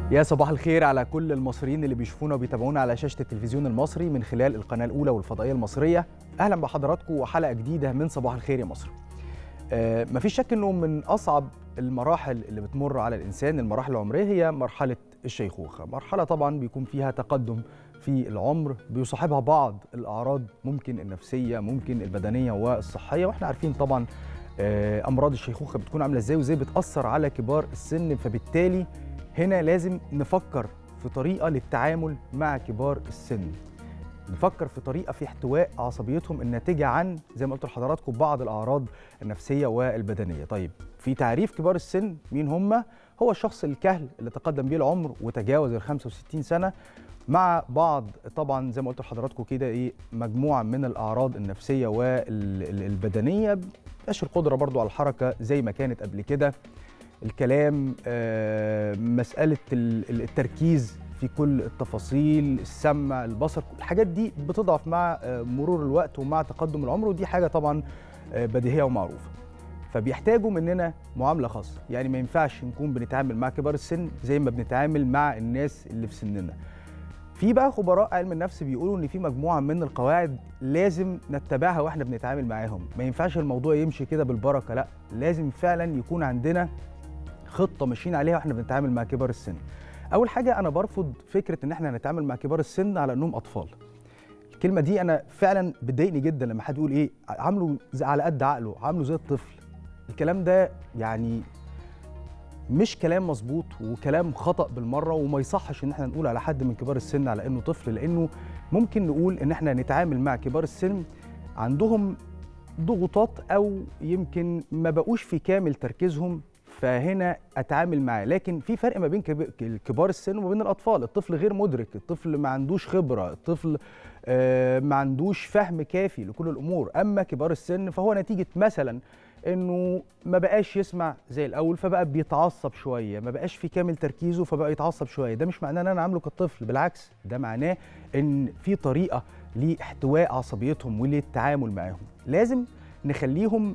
يا صباح الخير على كل المصريين اللي بيشوفونا وبيتابعونا على شاشة التلفزيون المصري من خلال القناة الأولى والفضائية المصرية أهلا بحضراتكم وحلقة جديدة من صباح الخير يا مصر آه مفيش شك أنه من أصعب المراحل اللي بتمر على الإنسان المراحل العمرية هي مرحلة الشيخوخة مرحلة طبعا بيكون فيها تقدم في العمر بيصاحبها بعض الأعراض ممكن النفسية ممكن البدنية والصحية وإحنا عارفين طبعا آه أمراض الشيخوخة بتكون عاملة إزاي وإزاي بتأثر على كبار السن فبالتالي هنا لازم نفكر في طريقة للتعامل مع كبار السن نفكر في طريقة في احتواء عصبيتهم الناتجة عن زي ما قلت لحضراتكم بعض الأعراض النفسية والبدنية طيب في تعريف كبار السن مين هم؟ هو الشخص الكهل اللي تقدم بيه العمر وتجاوز ال 65 سنة مع بعض طبعا زي ما قلت لحضراتكم كده ايه مجموعة من الأعراض النفسية والبدنية مبقاش القدرة برضو على الحركة زي ما كانت قبل كده الكلام مسألة التركيز في كل التفاصيل السمع البصر الحاجات دي بتضعف مع مرور الوقت ومع تقدم العمر ودي حاجة طبعا بديهية ومعروفة فبيحتاجوا مننا معاملة خاصة يعني ما ينفعش نكون بنتعامل مع كبار السن زي ما بنتعامل مع الناس اللي في سننا في بقى خبراء علم النفس بيقولوا ان في مجموعه من القواعد لازم نتبعها واحنا بنتعامل معاهم ما ينفعش الموضوع يمشي كده بالبركه لا لازم فعلا يكون عندنا خطه ماشيين عليها واحنا بنتعامل مع كبار السن اول حاجه انا برفض فكره ان احنا نتعامل مع كبار السن على انهم اطفال الكلمه دي انا فعلا بتضايقني جدا لما حد يقول ايه عامله على قد عقله عامله زي الطفل الكلام ده يعني مش كلام مظبوط وكلام خطا بالمره وما يصحش ان احنا نقول على حد من كبار السن على انه طفل لانه ممكن نقول ان احنا نتعامل مع كبار السن عندهم ضغوطات او يمكن ما بقوش في كامل تركيزهم فهنا اتعامل معاه لكن في فرق ما بين كبار السن وما بين الاطفال الطفل غير مدرك الطفل ما عندوش خبره الطفل ما عندوش فهم كافي لكل الامور اما كبار السن فهو نتيجه مثلا انه ما بقاش يسمع زي الاول فبقى بيتعصب شويه ما بقاش في كامل تركيزه فبقى يتعصب شويه ده مش معناه ان انا عامله كطفل بالعكس ده معناه ان في طريقه لاحتواء عصبيتهم وللتعامل معاهم لازم نخليهم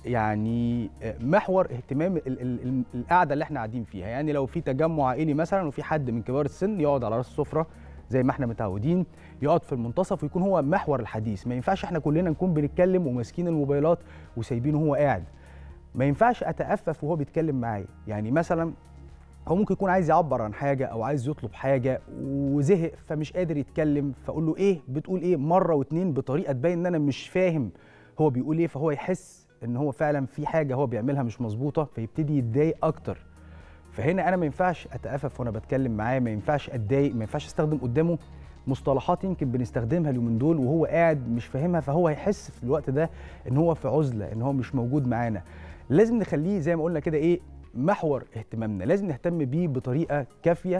يعني محور اهتمام القعده اللي احنا قاعدين فيها يعني لو في تجمع عائلي مثلا وفي حد من كبار السن يقعد على راس السفره زي ما احنا متعودين يقعد في المنتصف ويكون هو محور الحديث ما ينفعش احنا كلنا نكون بنتكلم وماسكين الموبايلات وسايبينه هو قاعد ما ينفعش اتأفف وهو بيتكلم معايا يعني مثلا هو ممكن يكون عايز يعبر عن حاجه او عايز يطلب حاجه وزهق فمش قادر يتكلم فاقول له ايه بتقول ايه مره واتنين بطريقه تبين ان انا مش فاهم هو بيقول ايه فهو يحس ان هو فعلا في حاجه هو بيعملها مش مظبوطه فيبتدي يتضايق اكتر فهنا انا ما ينفعش اتأفف وانا بتكلم معاه ما ينفعش اتضايق ما ينفعش استخدم قدامه مصطلحات يمكن بنستخدمها اليومين دول وهو قاعد مش فاهمها فهو هيحس في الوقت ده ان هو في عزله ان هو مش موجود معانا لازم نخليه زي ما قلنا كده ايه محور اهتمامنا لازم نهتم بيه بطريقه كافيه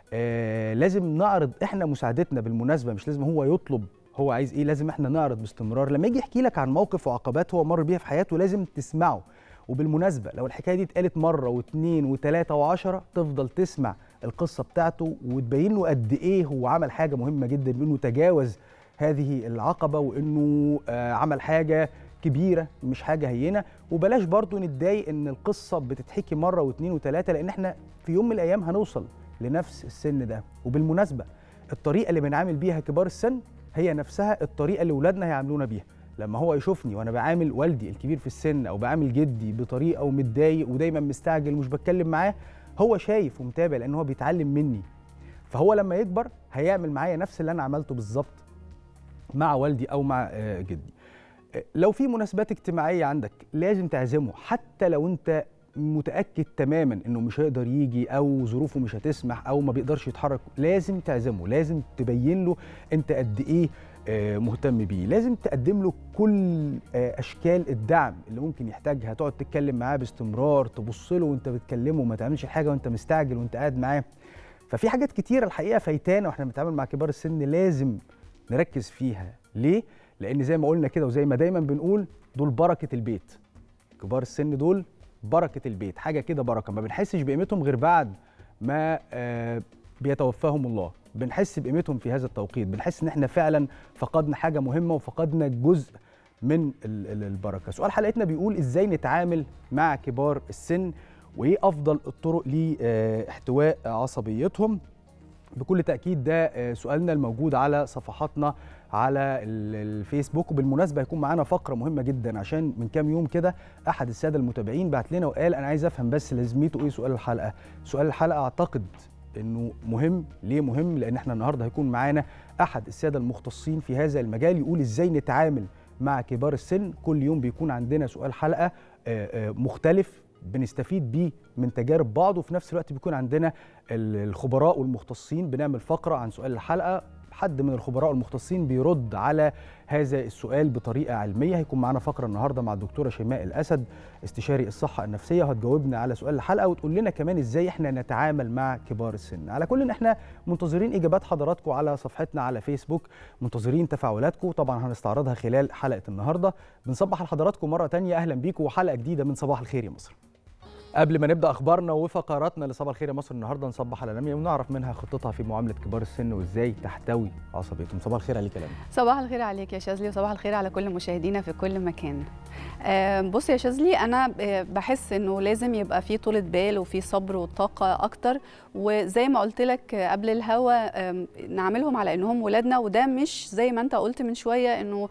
آه لازم نعرض احنا مساعدتنا بالمناسبه مش لازم هو يطلب هو عايز ايه لازم احنا نعرض باستمرار لما يجي يحكي لك عن موقف وعقبات هو مر بيها في حياته لازم تسمعه وبالمناسبه لو الحكايه دي اتقالت مره واثنين وثلاثه وعشرة تفضل تسمع القصه بتاعته وتبين له قد ايه هو عمل حاجه مهمه جدا بانه تجاوز هذه العقبه وانه آه عمل حاجه كبيره مش حاجه هينه وبلاش برضو نتضايق ان القصه بتتحكي مره واثنين وثلاثه لان احنا في يوم من الايام هنوصل لنفس السن ده وبالمناسبه الطريقه اللي بنعامل بيها كبار السن هي نفسها الطريقه اللي اولادنا هيعاملونا بيها لما هو يشوفني وانا بعامل والدي الكبير في السن او بعامل جدي بطريقه ومتضايق ودايما مستعجل ومش بتكلم معاه هو شايف ومتابع لان هو بيتعلم مني فهو لما يكبر هيعمل معايا نفس اللي انا عملته بالظبط مع والدي او مع جدي لو في مناسبات اجتماعيه عندك لازم تعزمه حتى لو انت متاكد تماما انه مش هيقدر يجي او ظروفه مش هتسمح او ما بيقدرش يتحرك لازم تعزمه لازم تبين له انت قد ايه مهتم بيه لازم تقدم له كل اشكال الدعم اللي ممكن يحتاجها تقعد تتكلم معاه باستمرار تبص له وانت بتكلمه ما تعملش الحاجه وانت مستعجل وانت قاعد معاه ففي حاجات كتيره الحقيقه فايتانا واحنا بنتعامل مع كبار السن لازم نركز فيها ليه لان زي ما قلنا كده وزي ما دايما بنقول دول بركه البيت كبار السن دول بركه البيت حاجه كده بركه ما بنحسش بقيمتهم غير بعد ما آه بيتوفاهم الله بنحس بقيمتهم في هذا التوقيت بنحس ان احنا فعلا فقدنا حاجه مهمه وفقدنا جزء من ال- ال- البركه سؤال حلقتنا بيقول ازاي نتعامل مع كبار السن وايه افضل الطرق لاحتواء عصبيتهم بكل تاكيد ده سؤالنا الموجود على صفحاتنا على الفيسبوك وبالمناسبه هيكون معانا فقره مهمه جدا عشان من كام يوم كده احد الساده المتابعين بعت لنا وقال انا عايز افهم بس لازمته ايه سؤال الحلقه سؤال الحلقه اعتقد انه مهم ليه مهم لان احنا النهارده هيكون معانا احد الساده المختصين في هذا المجال يقول ازاي نتعامل مع كبار السن كل يوم بيكون عندنا سؤال حلقه مختلف بنستفيد بيه من تجارب بعض وفي نفس الوقت بيكون عندنا الخبراء والمختصين بنعمل فقره عن سؤال الحلقه حد من الخبراء المختصين بيرد على هذا السؤال بطريقه علميه هيكون معانا فقره النهارده مع الدكتوره شيماء الاسد استشاري الصحه النفسيه وهتجاوبنا على سؤال الحلقه وتقول لنا كمان ازاي احنا نتعامل مع كبار السن على كل احنا منتظرين اجابات حضراتكم على صفحتنا على فيسبوك منتظرين تفاعلاتكم طبعا هنستعرضها خلال حلقه النهارده بنصبح لحضراتكم مره تانية اهلا بيكم وحلقه جديده من صباح الخير يا مصر قبل ما نبدا اخبارنا وفقراتنا لصباح الخير يا مصر النهارده نصبح على لميا ونعرف منها خطتها في معامله كبار السن وازاي تحتوي عصبيتهم صباح الخير عليك يا لميا صباح الخير عليك يا شاذلي وصباح الخير على كل مشاهدينا في كل مكان بص يا شاذلي انا بحس انه لازم يبقى في طولة بال وفي صبر وطاقه اكتر وزي ما قلت لك قبل الهوا نعملهم على انهم ولادنا وده مش زي ما انت قلت من شويه انه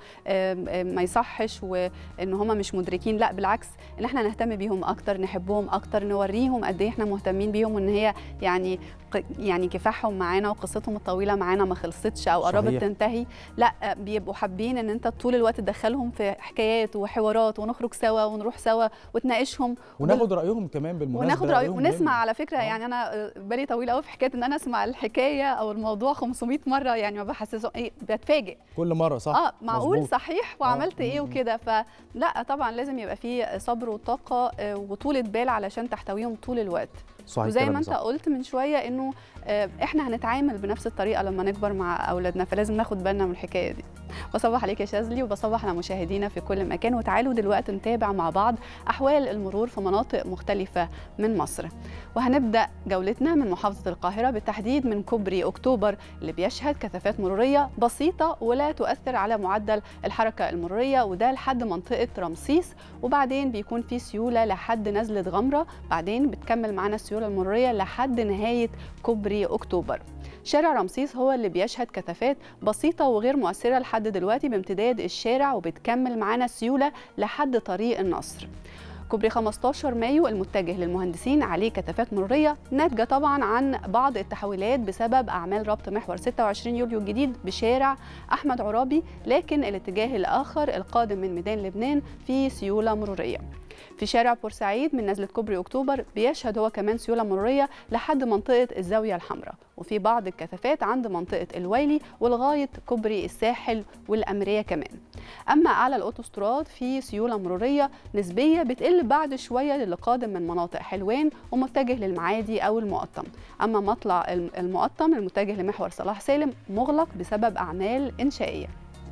ما يصحش وان هم مش مدركين لا بالعكس ان احنا نهتم بيهم اكتر نحبهم اكتر نوريهم قد ايه احنا مهتمين بيهم وان هي يعني يعني كفاحهم معانا وقصتهم الطويله معانا ما خلصتش او قربت تنتهي لا بيبقوا حابين ان انت طول الوقت تدخلهم في حكايات وحوارات ونخرج سوا ونروح سوا وتناقشهم وناخد رايهم كمان بالمناسبه وناخد رايهم ونسمع على فكره يعني انا بالي طويل قوي في حكايه ان انا اسمع الحكايه او الموضوع 500 مره يعني ما بحسسه ايه بتفاجئ كل مره صح اه معقول مزبوط. صحيح وعملت آه. ايه وكده فلا طبعا لازم يبقى في صبر وطاقه وطولة بال علشان تحتويهم طول الوقت صحيح وزي ما انت صح. قلت من شويه انه احنا هنتعامل بنفس الطريقه لما نكبر مع اولادنا فلازم ناخد بالنا من الحكايه دي بصبح عليك يا شاذلي وبصبح على مشاهدينا في كل مكان وتعالوا دلوقتي نتابع مع بعض احوال المرور في مناطق مختلفه من مصر وهنبدا جولتنا من محافظه القاهره بالتحديد من كوبري اكتوبر اللي بيشهد كثافات مروريه بسيطه ولا تؤثر على معدل الحركه المروريه وده لحد منطقه رمسيس وبعدين بيكون في سيوله لحد نزله غمره بعدين بتكمل معانا السيوله المروريه لحد نهايه كوبري اكتوبر شارع رمسيس هو اللي بيشهد كثافات بسيطة وغير مؤثرة لحد دلوقتي بامتداد الشارع وبتكمل معانا سيولة لحد طريق النصر كوبري 15 مايو المتجه للمهندسين عليه كثافات مروريه ناتجه طبعا عن بعض التحويلات بسبب اعمال ربط محور 26 يوليو الجديد بشارع احمد عرابي لكن الاتجاه الاخر القادم من ميدان لبنان فيه سيوله مروريه في شارع بورسعيد من نزلة كوبري أكتوبر بيشهد هو كمان سيولة مرورية لحد منطقة الزاوية الحمراء وفي بعض الكثافات عند منطقة الويلي ولغاية كوبري الساحل والأمرية كمان أما أعلى الأوتوستراد في سيولة مرورية نسبية بتقل بعد شوية للي قادم من مناطق حلوان ومتجه للمعادي أو المقطم أما مطلع المقطم المتجه لمحور صلاح سالم مغلق بسبب أعمال إنشائية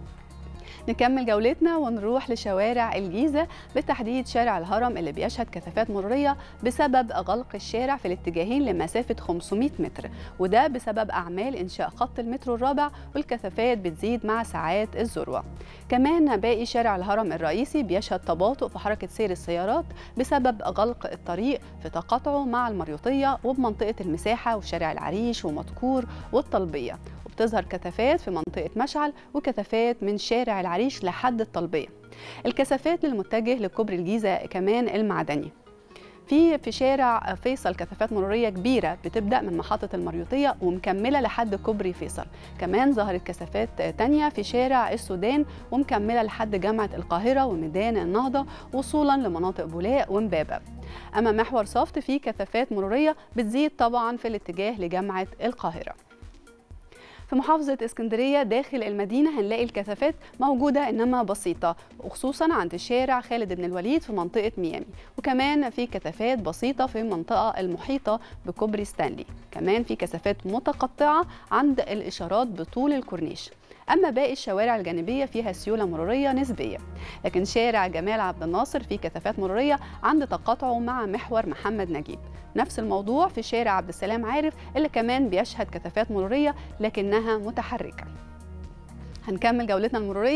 نكمل جولتنا ونروح لشوارع الجيزة بالتحديد شارع الهرم اللي بيشهد كثافات مرورية بسبب غلق الشارع في الاتجاهين لمسافة 500 متر وده بسبب أعمال إنشاء خط المترو الرابع والكثافات بتزيد مع ساعات الذروة كمان باقي شارع الهرم الرئيسي بيشهد تباطؤ في حركة سير السيارات بسبب غلق الطريق في تقاطعه مع المريوطية وبمنطقة المساحة وشارع العريش ومدكور والطلبية بتظهر كثافات في منطقة مشعل وكثافات من شارع العريش لحد الطلبية الكثافات للمتجه لكوبري الجيزة كمان المعدني في في شارع فيصل كثافات مروريه كبيره بتبدا من محطه المريوطيه ومكمله لحد كوبري فيصل كمان ظهرت كثافات تانية في شارع السودان ومكمله لحد جامعه القاهره وميدان النهضه وصولا لمناطق بولاق ومبابه اما محور صفت فيه كثافات مروريه بتزيد طبعا في الاتجاه لجامعه القاهره في محافظة اسكندرية داخل المدينة هنلاقي الكثافات موجودة إنما بسيطة وخصوصا عند شارع خالد بن الوليد في منطقة ميامي وكمان في كثافات بسيطة في المنطقة المحيطة بكوبري ستانلي كمان في كثافات متقطعة عند الإشارات بطول الكورنيش أما باقي الشوارع الجانبية فيها سيولة مرورية نسبية لكن شارع جمال عبد الناصر فيه كثافات مرورية عند تقاطعه مع محور محمد نجيب نفس الموضوع في شارع عبد السلام عارف اللي كمان بيشهد كثافات مرورية لكنها متحركة هنكمل جولتنا المرورية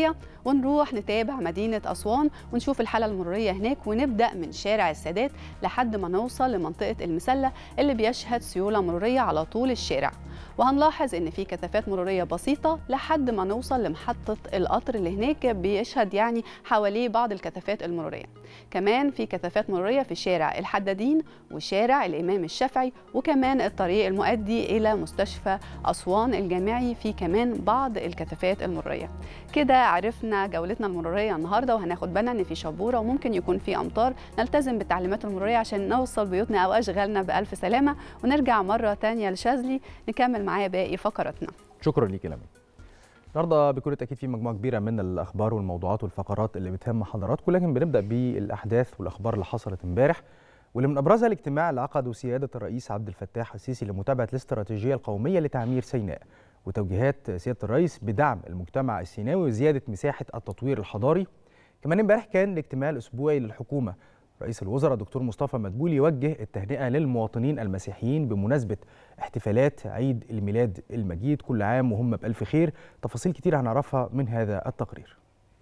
ونروح نتابع مدينة أسوان ونشوف الحالة المرورية هناك ونبدأ من شارع السادات لحد ما نوصل لمنطقة المسلة اللي بيشهد سيولة مرورية على طول الشارع وهنلاحظ ان في كثافات مروريه بسيطه لحد ما نوصل لمحطه القطر اللي هناك بيشهد يعني حواليه بعض الكثافات المروريه كمان في كثافات مروريه في شارع الحدادين وشارع الامام الشافعي وكمان الطريق المؤدي الى مستشفى اسوان الجامعي في كمان بعض الكثافات المروريه كده عرفنا جولتنا المروريه النهارده وهناخد بالنا ان في شبوره وممكن يكون في امطار نلتزم بالتعليمات المروريه عشان نوصل بيوتنا او اشغالنا بالف سلامه ونرجع مره تانية لشاذلي نكمل معايا باقي فقراتنا شكرا ليك يا لمي النهارده بكل تاكيد في مجموعه كبيره من الاخبار والموضوعات والفقرات اللي بتهم حضراتكم لكن بنبدا بالاحداث والاخبار اللي حصلت امبارح واللي من ابرزها الاجتماع اللي عقده سياده الرئيس عبد الفتاح السيسي لمتابعه الاستراتيجيه القوميه لتعمير سيناء وتوجيهات سياده الرئيس بدعم المجتمع السيناوي وزياده مساحه التطوير الحضاري كمان امبارح كان الاجتماع الاسبوعي للحكومه رئيس الوزراء دكتور مصطفى مدبولي يوجه التهنئه للمواطنين المسيحيين بمناسبه احتفالات عيد الميلاد المجيد كل عام وهم بالف خير تفاصيل كتير هنعرفها من هذا التقرير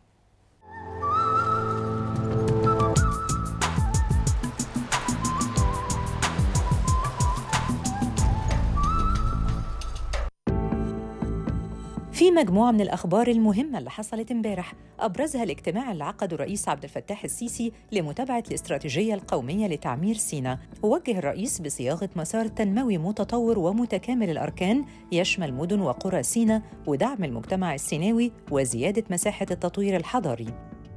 في مجموعة من الأخبار المهمة اللي حصلت امبارح أبرزها الاجتماع اللي عقده الرئيس عبد الفتاح السيسي لمتابعة الاستراتيجية القومية لتعمير سيناء ووجه الرئيس بصياغة مسار تنموي متطور ومتكامل الأركان يشمل مدن وقرى سيناء ودعم المجتمع السيناوي وزيادة مساحة التطوير الحضاري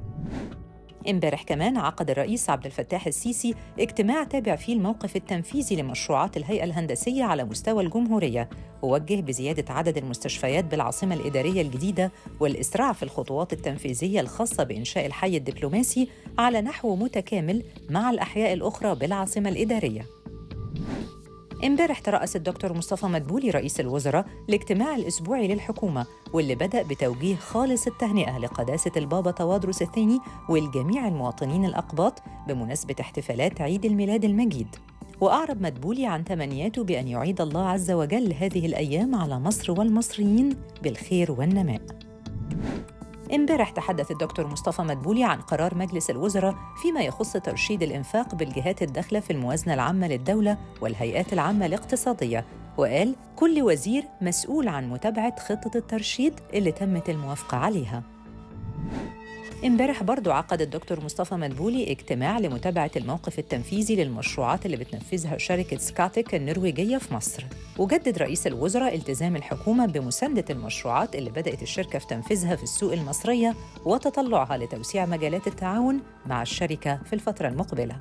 امبارح كمان عقد الرئيس عبد الفتاح السيسي اجتماع تابع فيه الموقف التنفيذي لمشروعات الهيئة الهندسية على مستوى الجمهورية ووجه بزيادة عدد المستشفيات بالعاصمة الإدارية الجديدة والإسراع في الخطوات التنفيذية الخاصة بإنشاء الحي الدبلوماسي على نحو متكامل مع الأحياء الأخرى بالعاصمة الإدارية امبارح ترأس الدكتور مصطفى مدبولي رئيس الوزراء الاجتماع الأسبوعي للحكومة واللي بدأ بتوجيه خالص التهنئة لقداسة البابا توادرس الثاني والجميع المواطنين الأقباط بمناسبة احتفالات عيد الميلاد المجيد وأعرب مدبولي عن تمنياته بأن يعيد الله عز وجل هذه الأيام على مصر والمصريين بالخير والنماء امبارح تحدث الدكتور مصطفى مدبولي عن قرار مجلس الوزراء فيما يخص ترشيد الإنفاق بالجهات الداخلة في الموازنة العامة للدولة والهيئات العامة الاقتصادية وقال كل وزير مسؤول عن متابعة خطة الترشيد اللي تمت الموافقة عليها امبارح برضو عقد الدكتور مصطفى مدبولي اجتماع لمتابعة الموقف التنفيذي للمشروعات اللي بتنفذها شركة سكاتيك النرويجية في مصر وجدد رئيس الوزراء التزام الحكومة بمساندة المشروعات اللي بدأت الشركة في تنفيذها في السوق المصرية وتطلعها لتوسيع مجالات التعاون مع الشركة في الفترة المقبلة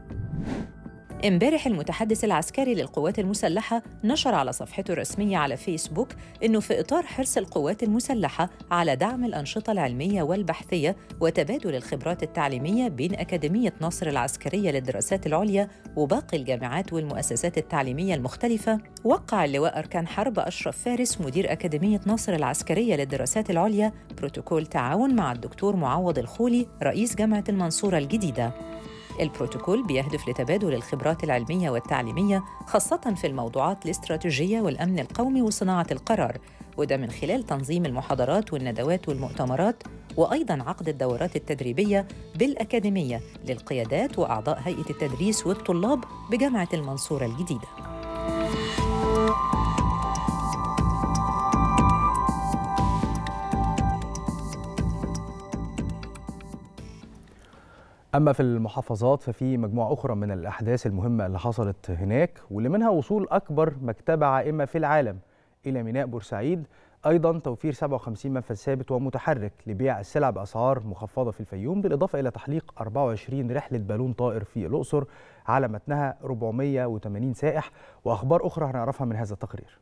امبارح المتحدث العسكري للقوات المسلحة نشر على صفحته الرسمية على فيسبوك إنه في إطار حرص القوات المسلحة على دعم الأنشطة العلمية والبحثية وتبادل الخبرات التعليمية بين أكاديمية ناصر العسكرية للدراسات العليا وباقي الجامعات والمؤسسات التعليمية المختلفة وقع اللواء أركان حرب أشرف فارس مدير أكاديمية ناصر العسكرية للدراسات العليا بروتوكول تعاون مع الدكتور معوض الخولي رئيس جامعة المنصورة الجديدة البروتوكول بيهدف لتبادل الخبرات العلمية والتعليمية خاصة في الموضوعات الاستراتيجية والأمن القومي وصناعة القرار وده من خلال تنظيم المحاضرات والندوات والمؤتمرات وأيضاً عقد الدورات التدريبية بالأكاديمية للقيادات وأعضاء هيئة التدريس والطلاب بجامعة المنصورة الجديدة أما في المحافظات ففي مجموعة أخرى من الأحداث المهمة اللي حصلت هناك واللي منها وصول أكبر مكتبة عائمة في العالم إلى ميناء بورسعيد أيضا توفير 57 منفذ ثابت ومتحرك لبيع السلع بأسعار مخفضة في الفيوم بالإضافة إلى تحليق 24 رحلة بالون طائر في الأقصر على متنها 480 سائح وأخبار أخرى هنعرفها من هذا التقرير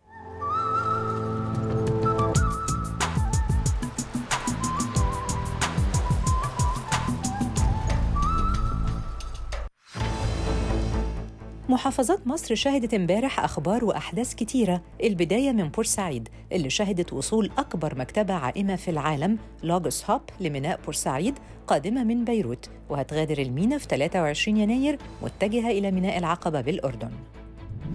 محافظات مصر شهدت امبارح أخبار وأحداث كتيرة البداية من بورسعيد اللي شهدت وصول أكبر مكتبة عائمة في العالم لوجوس هوب لميناء بورسعيد قادمة من بيروت وهتغادر المينا في 23 يناير متجهة إلى ميناء العقبة بالأردن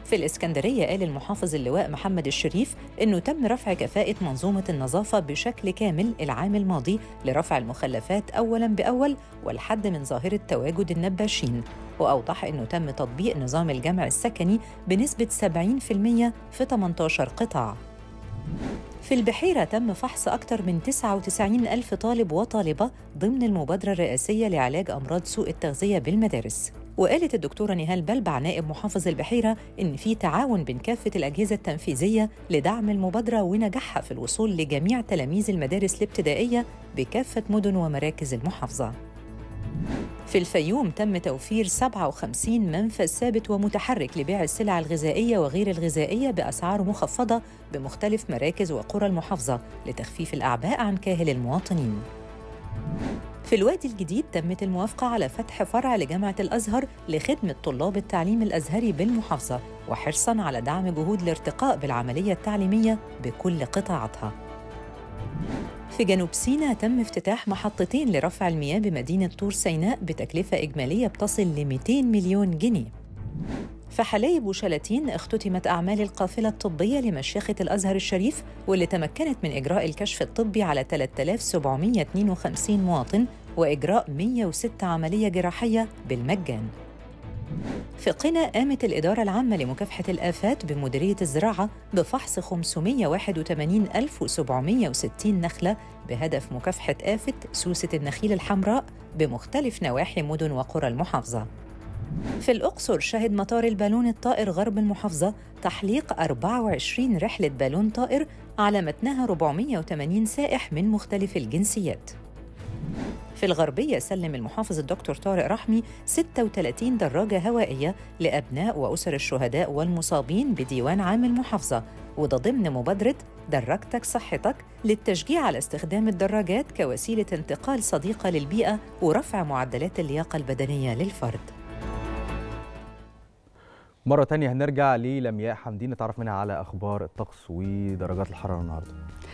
في الإسكندرية قال المحافظ اللواء محمد الشريف إنه تم رفع كفاءة منظومة النظافة بشكل كامل العام الماضي لرفع المخلفات أولاً بأول والحد من ظاهرة تواجد النباشين وأوضح إنه تم تطبيق نظام الجمع السكني بنسبة 70% في 18 قطاع في البحيرة تم فحص أكثر من 99 ألف طالب وطالبة ضمن المبادرة الرئاسية لعلاج أمراض سوء التغذية بالمدارس وقالت الدكتورة نهال بلبع نائب محافظ البحيرة إن في تعاون بين كافة الأجهزة التنفيذية لدعم المبادرة ونجاحها في الوصول لجميع تلاميذ المدارس الابتدائية بكافة مدن ومراكز المحافظة في الفيوم تم توفير 57 منفذ ثابت ومتحرك لبيع السلع الغذائية وغير الغذائية بأسعار مخفضة بمختلف مراكز وقرى المحافظة لتخفيف الأعباء عن كاهل المواطنين. في الوادي الجديد تمت الموافقة على فتح فرع لجامعة الأزهر لخدمة طلاب التعليم الأزهري بالمحافظة وحرصاً على دعم جهود الارتقاء بالعملية التعليمية بكل قطاعاتها. في جنوب سيناء تم افتتاح محطتين لرفع المياه بمدينة طور سيناء بتكلفة إجمالية بتصل ل 200 مليون جنيه. في حلايب وشلاتين اختتمت أعمال القافلة الطبية لمشيخة الأزهر الشريف واللي تمكنت من إجراء الكشف الطبي على 3752 مواطن وإجراء 106 عملية جراحية بالمجان. في قنا قامت الإدارة العامة لمكافحة الآفات بمديرية الزراعة بفحص 581760 نخلة بهدف مكافحة آفة سوسة النخيل الحمراء بمختلف نواحي مدن وقرى المحافظة. في الأقصر شهد مطار البالون الطائر غرب المحافظة تحليق 24 رحلة بالون طائر على متنها 480 سائح من مختلف الجنسيات. في الغربية سلم المحافظ الدكتور طارق رحمي 36 دراجة هوائية لأبناء وأسر الشهداء والمصابين بديوان عام المحافظة وده ضمن مبادرة دراجتك صحتك للتشجيع على استخدام الدراجات كوسيلة انتقال صديقة للبيئة ورفع معدلات اللياقة البدنية للفرد مرة تانية هنرجع للمياء حمدين نتعرف منها على أخبار الطقس ودرجات الحرارة النهاردة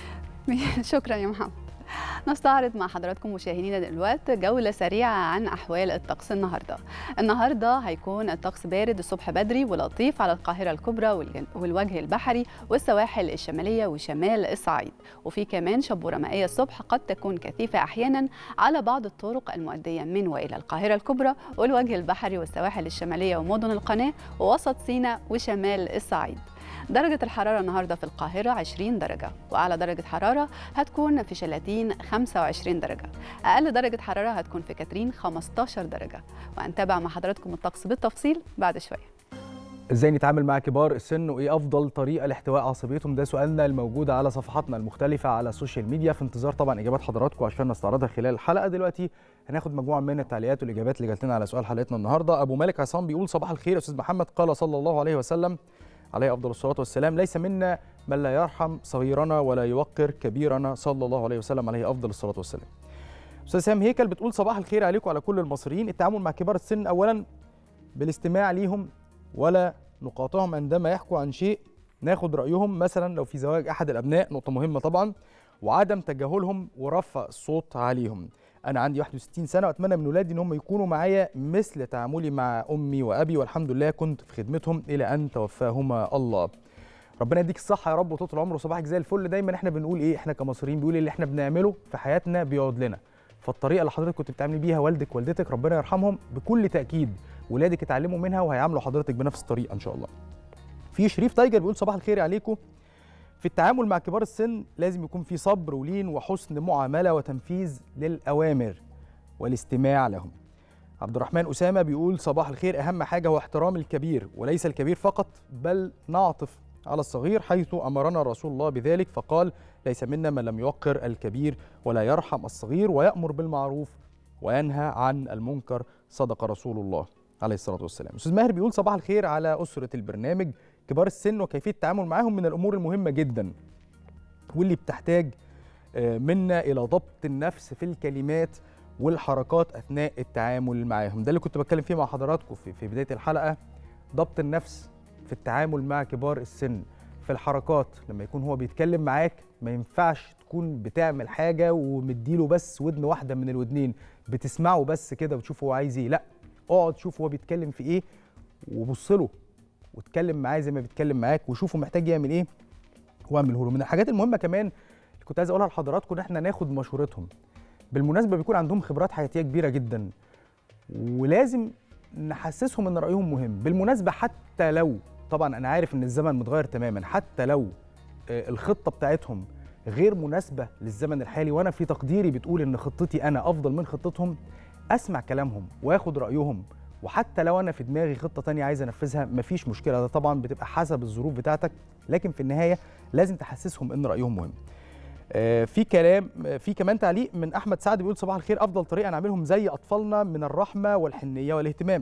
شكرا يا محمد نستعرض مع حضراتكم مشاهدينا دلوقتي جولة سريعة عن أحوال الطقس النهاردة النهاردة هيكون الطقس بارد الصبح بدري ولطيف على القاهرة الكبرى والوجه البحري والسواحل الشمالية وشمال الصعيد وفي كمان شبورة مائية الصبح قد تكون كثيفة أحيانا على بعض الطرق المؤدية من وإلى القاهرة الكبرى والوجه البحري والسواحل الشمالية ومدن القناة ووسط سيناء وشمال الصعيد درجة الحرارة النهاردة في القاهرة 20 درجة وأعلى درجة حرارة هتكون في شلاتين 25 درجة أقل درجة حرارة هتكون في كاترين 15 درجة وهنتابع مع حضراتكم الطقس بالتفصيل بعد شوية ازاي نتعامل مع كبار السن وايه افضل طريقه لاحتواء عصبيتهم ده سؤالنا الموجود على صفحاتنا المختلفه على السوشيال ميديا في انتظار طبعا اجابات حضراتكم عشان نستعرضها خلال الحلقه دلوقتي هناخد مجموعه من التعليقات والاجابات اللي جات لنا على سؤال حلقتنا النهارده ابو مالك عصام بيقول صباح الخير يا استاذ محمد قال صلى الله عليه وسلم عليه افضل الصلاه والسلام ليس منا من لا يرحم صغيرنا ولا يوقر كبيرنا صلى الله عليه وسلم عليه افضل الصلاه والسلام استاذ سام هيكل بتقول صباح الخير عليكم وعلى كل المصريين التعامل مع كبار السن اولا بالاستماع ليهم ولا نقاطعهم عندما يحكوا عن شيء ناخد رايهم مثلا لو في زواج احد الابناء نقطه مهمه طبعا وعدم تجاهلهم ورفع الصوت عليهم انا عندي 61 سنه واتمنى من ولادي ان هم يكونوا معايا مثل تعاملي مع امي وابي والحمد لله كنت في خدمتهم الى ان توفاهما الله ربنا يديك الصحه يا رب وطول العمر وصباحك زي الفل دايما احنا بنقول ايه احنا كمصريين بيقول اللي احنا بنعمله في حياتنا بيقعد لنا فالطريقه اللي حضرتك كنت بتعملي بيها والدك والدتك ربنا يرحمهم بكل تاكيد ولادك اتعلموا منها وهيعاملوا حضرتك بنفس الطريقه ان شاء الله في شريف تايجر بيقول صباح الخير عليكم في التعامل مع كبار السن لازم يكون في صبر ولين وحسن معامله وتنفيذ للاوامر والاستماع لهم عبد الرحمن أسامة بيقول صباح الخير أهم حاجة هو احترام الكبير وليس الكبير فقط بل نعطف على الصغير حيث أمرنا رسول الله بذلك فقال ليس منا من لم يوقر الكبير ولا يرحم الصغير ويأمر بالمعروف وينهى عن المنكر صدق رسول الله عليه الصلاة والسلام أستاذ ماهر بيقول صباح الخير على أسرة البرنامج كبار السن وكيفية التعامل معهم من الأمور المهمة جدا واللي بتحتاج منا إلى ضبط النفس في الكلمات والحركات اثناء التعامل معاهم ده اللي كنت بتكلم فيه مع حضراتكم في, في بدايه الحلقه ضبط النفس في التعامل مع كبار السن في الحركات لما يكون هو بيتكلم معاك ما ينفعش تكون بتعمل حاجه ومديله بس ودن واحده من الودنين بتسمعه بس كده وتشوف هو عايز ايه لا اقعد شوف هو بيتكلم في ايه وبص له واتكلم معاه زي ما بيتكلم معاك وشوفه محتاج يعمل ايه واعمله له من الحاجات المهمه كمان اللي كنت عايز اقولها لحضراتكم ان احنا ناخد مشورتهم بالمناسبه بيكون عندهم خبرات حياتيه كبيره جدا ولازم نحسسهم ان رايهم مهم بالمناسبه حتى لو طبعا انا عارف ان الزمن متغير تماما حتى لو آه، الخطه بتاعتهم غير مناسبه للزمن الحالي وانا في تقديري بتقول ان خطتي انا افضل من خطتهم اسمع كلامهم واخد رايهم وحتى لو انا في دماغي خطه تانية عايز انفذها مفيش مشكله ده طبعا بتبقى حسب الظروف بتاعتك لكن في النهايه لازم تحسسهم ان رايهم مهم آه، في كلام آه، في كمان تعليق من احمد سعد بيقول صباح الخير افضل طريقه نعملهم زي اطفالنا من الرحمه والحنيه والاهتمام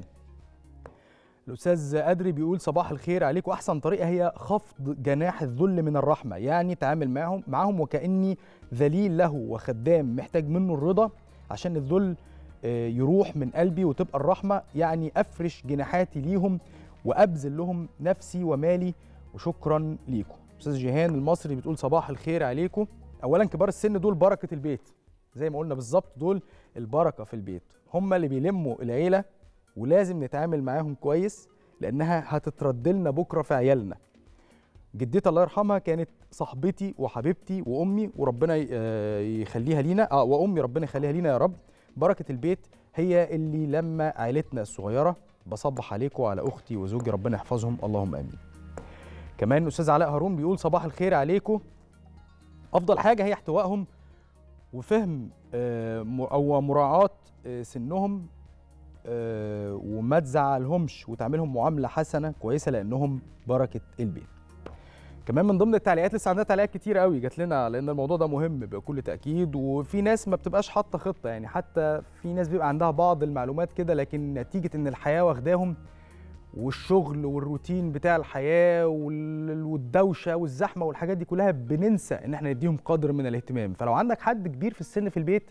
الاستاذ ادري بيقول صباح الخير عليكم احسن طريقه هي خفض جناح الذل من الرحمه يعني تعامل معهم معهم وكاني ذليل له وخدام محتاج منه الرضا عشان الذل آه، يروح من قلبي وتبقى الرحمه يعني افرش جناحاتي ليهم وابذل لهم نفسي ومالي وشكرا ليكم استاذ جيهان المصري بتقول صباح الخير عليكم اولا كبار السن دول بركه البيت زي ما قلنا بالظبط دول البركه في البيت هم اللي بيلموا العيله ولازم نتعامل معاهم كويس لانها هتترد لنا بكره في عيالنا جدتي الله يرحمها كانت صاحبتي وحبيبتي وامي وربنا ي- آه يخليها لينا اه وامي ربنا يخليها لينا يا رب بركه البيت هي اللي لما عيلتنا الصغيره بصبح عليكم وعلى اختي وزوجي ربنا يحفظهم اللهم امين كمان استاذ علاء هارون بيقول صباح الخير عليكم افضل حاجه هي احتوائهم وفهم آه، م- او مراعاه آه، سنهم آه، وما تزعلهمش وتعملهم معامله حسنه كويسه لانهم بركه البيت كمان من ضمن التعليقات لسه عندنا تعليقات كتير قوي جات لنا لان الموضوع ده مهم بكل تاكيد وفي ناس ما بتبقاش حاطه خطه يعني حتى في ناس بيبقى عندها بعض المعلومات كده لكن نتيجه ان الحياه واخداهم والشغل والروتين بتاع الحياه وال- والدوشه والزحمه والحاجات دي كلها بننسى ان احنا نديهم قدر من الاهتمام فلو عندك حد كبير في السن في البيت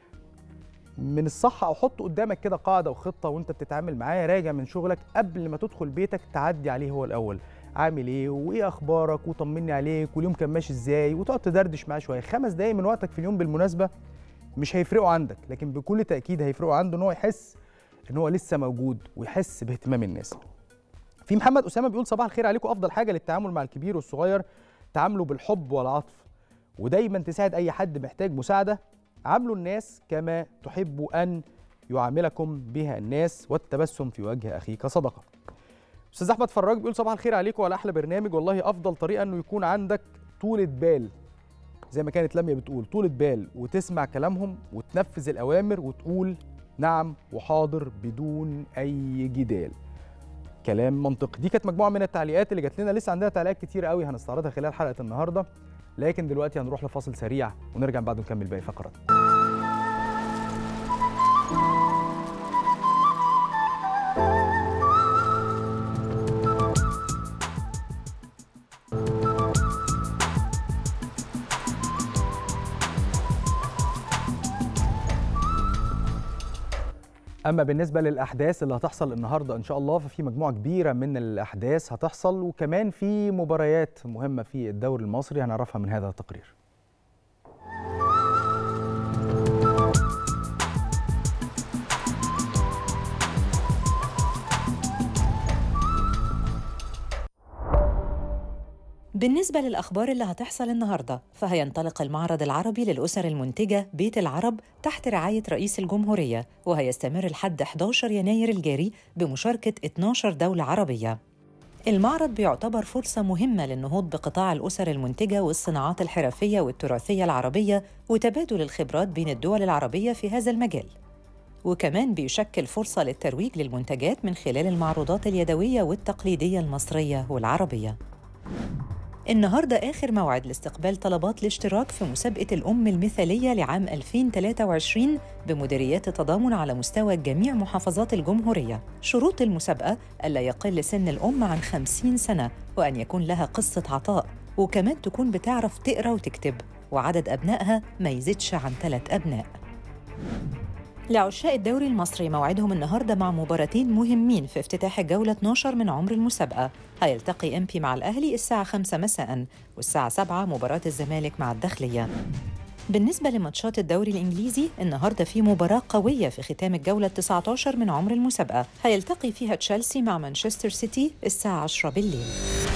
من الصح او حط قدامك كده قاعده وخطه وانت بتتعامل معاه راجع من شغلك قبل ما تدخل بيتك تعدي عليه هو الاول عامل ايه وايه اخبارك وطمني عليك واليوم كان ماشي ازاي وتقعد تدردش معاه شويه خمس دقايق من وقتك في اليوم بالمناسبه مش هيفرقوا عندك لكن بكل تاكيد هيفرقوا عنده ان هو يحس ان هو لسه موجود ويحس باهتمام الناس في محمد اسامه بيقول صباح الخير عليكم افضل حاجه للتعامل مع الكبير والصغير تعاملوا بالحب والعطف ودايما تساعد اي حد محتاج مساعده عاملوا الناس كما تحب ان يعاملكم بها الناس والتبسم في وجه اخيك صدقه استاذ احمد فراج بيقول صباح الخير عليكم وعلى احلى برنامج والله افضل طريقه انه يكون عندك طولة بال زي ما كانت لميا بتقول طولة بال وتسمع كلامهم وتنفذ الاوامر وتقول نعم وحاضر بدون اي جدال كلام منطقي دي كانت مجموعه من التعليقات اللي جات لنا لسه عندنا تعليقات كتير قوي هنستعرضها خلال حلقه النهارده لكن دلوقتي هنروح لفاصل سريع ونرجع بعد نكمل باقي فقرات اما بالنسبه للاحداث اللي هتحصل النهارده ان شاء الله ففي مجموعه كبيره من الاحداث هتحصل وكمان في مباريات مهمه في الدوري المصري هنعرفها من هذا التقرير بالنسبة للأخبار اللي هتحصل النهاردة فهينطلق المعرض العربي للأسر المنتجة بيت العرب تحت رعاية رئيس الجمهورية وهيستمر لحد 11 يناير الجاري بمشاركة 12 دولة عربية المعرض بيعتبر فرصة مهمة للنهوض بقطاع الأسر المنتجة والصناعات الحرفية والتراثية العربية وتبادل الخبرات بين الدول العربية في هذا المجال وكمان بيشكل فرصة للترويج للمنتجات من خلال المعروضات اليدوية والتقليدية المصرية والعربية النهاردة آخر موعد لاستقبال طلبات الاشتراك في مسابقة الأم المثالية لعام 2023 بمديريات التضامن على مستوى جميع محافظات الجمهورية شروط المسابقة ألا يقل سن الأم عن 50 سنة وأن يكون لها قصة عطاء وكمان تكون بتعرف تقرأ وتكتب وعدد أبنائها ما يزيدش عن ثلاث أبناء لعشاق الدوري المصري موعدهم النهارده مع مباراتين مهمين في افتتاح الجولة 12 من عمر المسابقة هيلتقي امبي مع الأهلي الساعة 5 مساء والساعة 7 مباراة الزمالك مع الداخلية بالنسبة لماتشات الدوري الإنجليزي النهاردة في مباراة قوية في ختام الجولة 19 من عمر المسابقة هيلتقي فيها تشيلسي مع مانشستر سيتي الساعة 10 بالليل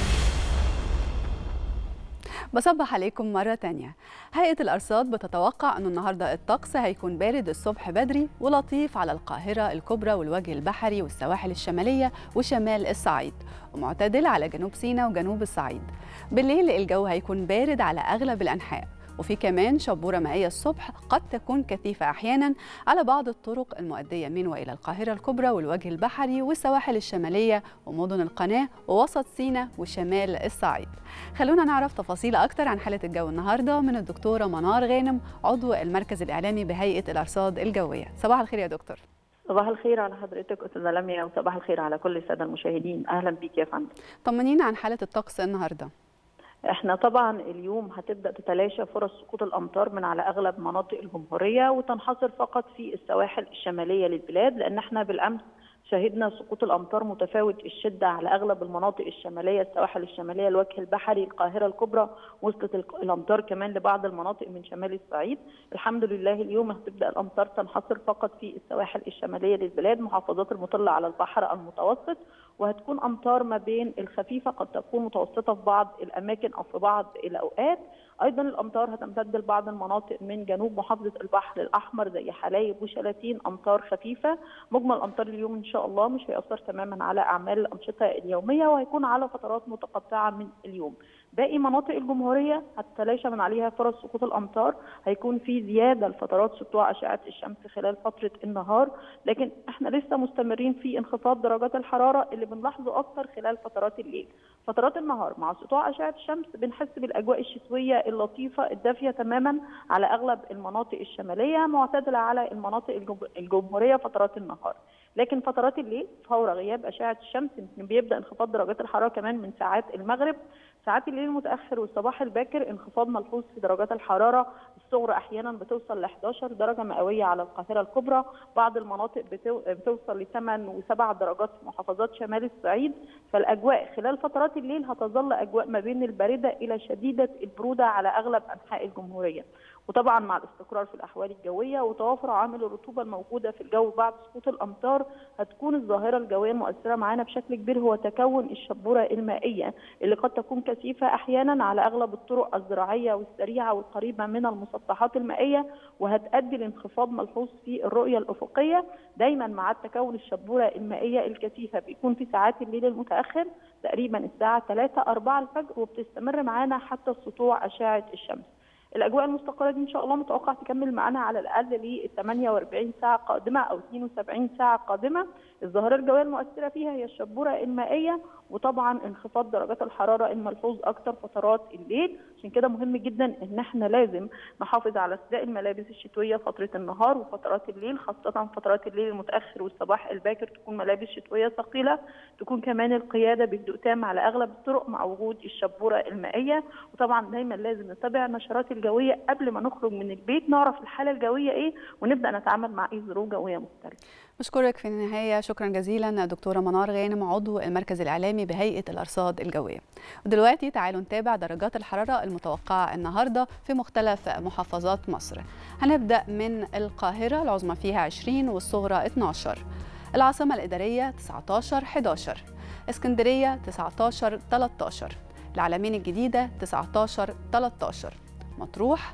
بصبح عليكم مرة تانية هيئة الأرصاد بتتوقع أنه النهاردة الطقس هيكون بارد الصبح بدري ولطيف على القاهرة الكبرى والوجه البحري والسواحل الشمالية وشمال الصعيد ومعتدل على جنوب سيناء وجنوب الصعيد بالليل الجو هيكون بارد على أغلب الأنحاء وفي كمان شبورة مائية الصبح قد تكون كثيفة أحيانا على بعض الطرق المؤدية من وإلى القاهرة الكبرى والوجه البحري والسواحل الشمالية ومدن القناة ووسط سيناء وشمال الصعيد خلونا نعرف تفاصيل أكتر عن حالة الجو النهاردة من الدكتورة منار غانم عضو المركز الإعلامي بهيئة الأرصاد الجوية صباح الخير يا دكتور صباح الخير على حضرتك استاذه لميا وصباح الخير على كل الساده المشاهدين اهلا بيك يا فندم طمنينا عن حالة الطقس النهارده احنا طبعا اليوم هتبدا تتلاشى فرص سقوط الامطار من على اغلب مناطق الجمهوريه وتنحصر فقط في السواحل الشماليه للبلاد لان احنا بالامس شهدنا سقوط الامطار متفاوت الشده على اغلب المناطق الشماليه السواحل الشماليه الوجه البحري القاهره الكبرى وصلت الامطار كمان لبعض المناطق من شمال الصعيد الحمد لله اليوم هتبدا الامطار تنحصر فقط في السواحل الشماليه للبلاد محافظات المطله على البحر المتوسط وهتكون امطار ما بين الخفيفه قد تكون متوسطه في بعض الاماكن او في بعض الاوقات ايضا الامطار هتمتد لبعض المناطق من جنوب محافظه البحر الاحمر زي حلايب وشلاتين امطار خفيفه مجمل امطار اليوم ان شاء الله مش هياثر تماما على اعمال الانشطه اليوميه وهيكون على فترات متقطعه من اليوم باقي مناطق الجمهوريه هتتلاشى من عليها فرص سقوط الامطار هيكون في زياده لفترات سطوع اشعه الشمس خلال فتره النهار لكن احنا لسه مستمرين في انخفاض درجات الحراره اللي بنلاحظه اكتر خلال فترات الليل فترات النهار مع سطوع اشعه الشمس بنحس بالاجواء الشتويه اللطيفه الدافيه تماما على اغلب المناطق الشماليه معتدله على المناطق الجمهوريه فترات النهار لكن فترات الليل فور غياب اشعه الشمس يمكن بيبدا انخفاض درجات الحراره كمان من ساعات المغرب ساعات الليل المتاخر والصباح الباكر انخفاض ملحوظ في درجات الحراره الصغرى احيانا بتوصل ل 11 درجه مئويه على القاهره الكبرى بعض المناطق بتو... بتوصل ل 8 و7 درجات في محافظات شمال الصعيد فالاجواء خلال فترات الليل هتظل اجواء ما بين البارده الى شديده البروده على اغلب انحاء الجمهوريه وطبعا مع الاستقرار في الاحوال الجويه وتوافر عامل الرطوبه الموجوده في الجو بعد سقوط الامطار هتكون الظاهره الجويه المؤثره معانا بشكل كبير هو تكون الشبوره المائيه اللي قد تكون كثيفه احيانا على اغلب الطرق الزراعيه والسريعه والقريبه من المسطحات المائيه وهتؤدي لانخفاض ملحوظ في الرؤيه الافقيه دايما مع تكون الشبوره المائيه الكثيفه بيكون في ساعات الليل المتاخر تقريبا الساعه 3 4 الفجر وبتستمر معانا حتى سطوع اشعه الشمس الاجواء المستقره دي ان شاء الله متوقع تكمل معانا على الاقل ل 48 ساعه قادمه او 72 ساعه قادمه الظاهره الجويه المؤثره فيها هي الشبوره المائيه وطبعا انخفاض درجات الحراره الملحوظ اكثر فترات الليل عشان كده مهم جدا ان احنا لازم نحافظ على ارتداء الملابس الشتويه فتره النهار وفترات الليل خاصه فترات الليل المتاخر والصباح الباكر تكون ملابس شتويه ثقيله تكون كمان القياده بهدوء تام على اغلب الطرق مع وجود الشبوره المائيه وطبعا دايما لازم نتابع النشرات الجويه قبل ما نخرج من البيت نعرف الحاله الجويه ايه ونبدا نتعامل مع اي ظروف جويه مختلفه بشكرك في النهاية شكرا جزيلا دكتورة منار غانم عضو المركز الإعلامي بهيئة الأرصاد الجوية ودلوقتي تعالوا نتابع درجات الحرارة المتوقعة النهاردة في مختلف محافظات مصر هنبدأ من القاهرة العظمى فيها 20 والصغرى 12 العاصمة الإدارية 19 11 اسكندرية 19 13 العلمين الجديدة 19 13 مطروح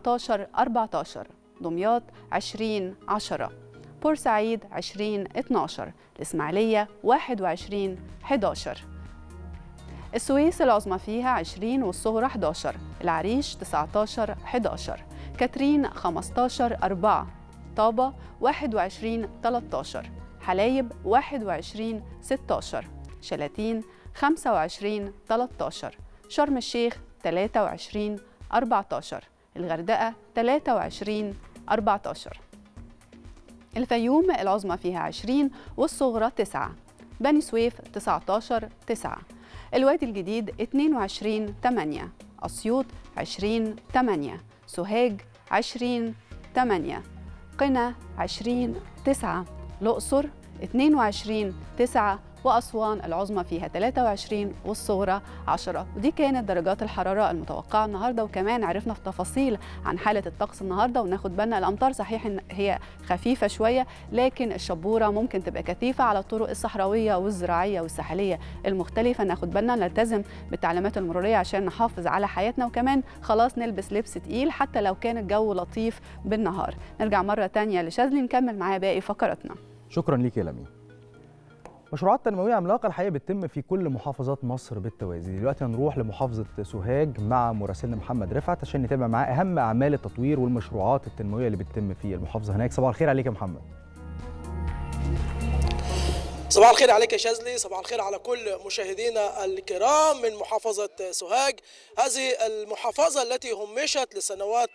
19 14 دمياط 20 10 بورسعيد 20 12 الإسماعيلية 21 11 السويس العظمى فيها 20 والصغرى 11 العريش 19 11 كاترين 15 4 طابة 21 13 حلايب 21 16 شلاتين 25 13 شرم الشيخ 23 14 الغردقة 23 14 الفيوم العظمى فيها 20 والصغرى 9 بني سويف 19 9 الوادي الجديد 22 8 أسيوط 20 8 سوهاج 20 8 قنا 20 9 الأقصر 22 9 وأسوان العظمى فيها 23 والصغرى 10 ودي كانت درجات الحرارة المتوقعة النهاردة وكمان عرفنا في تفاصيل عن حالة الطقس النهاردة وناخد بالنا الأمطار صحيح إن هي خفيفة شوية لكن الشبورة ممكن تبقى كثيفة على الطرق الصحراوية والزراعية والساحلية المختلفة ناخد بالنا نلتزم بالتعليمات المرورية عشان نحافظ على حياتنا وكمان خلاص نلبس لبس تقيل حتى لو كان الجو لطيف بالنهار نرجع مرة تانية لشاذلي نكمل معاه باقي فقراتنا شكرا ليك يا لمين مشروعات تنموية عملاقة الحقيقة بتتم في كل محافظات مصر بالتوازي دلوقتي هنروح لمحافظة سوهاج مع مراسلنا محمد رفعت عشان نتابع معاه أهم أعمال التطوير والمشروعات التنموية اللي بتتم في المحافظة هناك صباح الخير عليك يا محمد صباح الخير عليك يا شاذلي صباح الخير على كل مشاهدينا الكرام من محافظة سوهاج هذه المحافظة التي همشت لسنوات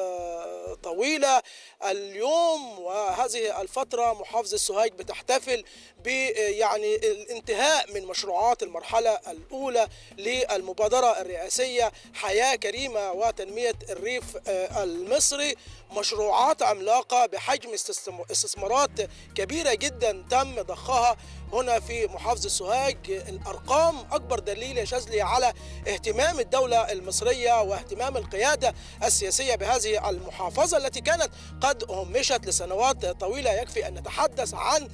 طويلة اليوم وهذه الفترة محافظة سوهاج بتحتفل ب يعني الانتهاء من مشروعات المرحلة الأولى للمبادرة الرئاسية حياة كريمة وتنمية الريف المصري مشروعات عملاقة بحجم استثمارات كبيرة جدا تم ضخها هنا في محافظة سوهاج الأرقام أكبر دليل يا شاذلي على اهتمام الدولة المصرية واهتمام القيادة السياسية بهذه المحافظة التي كانت قد همشت لسنوات طويلة يكفي أن نتحدث عن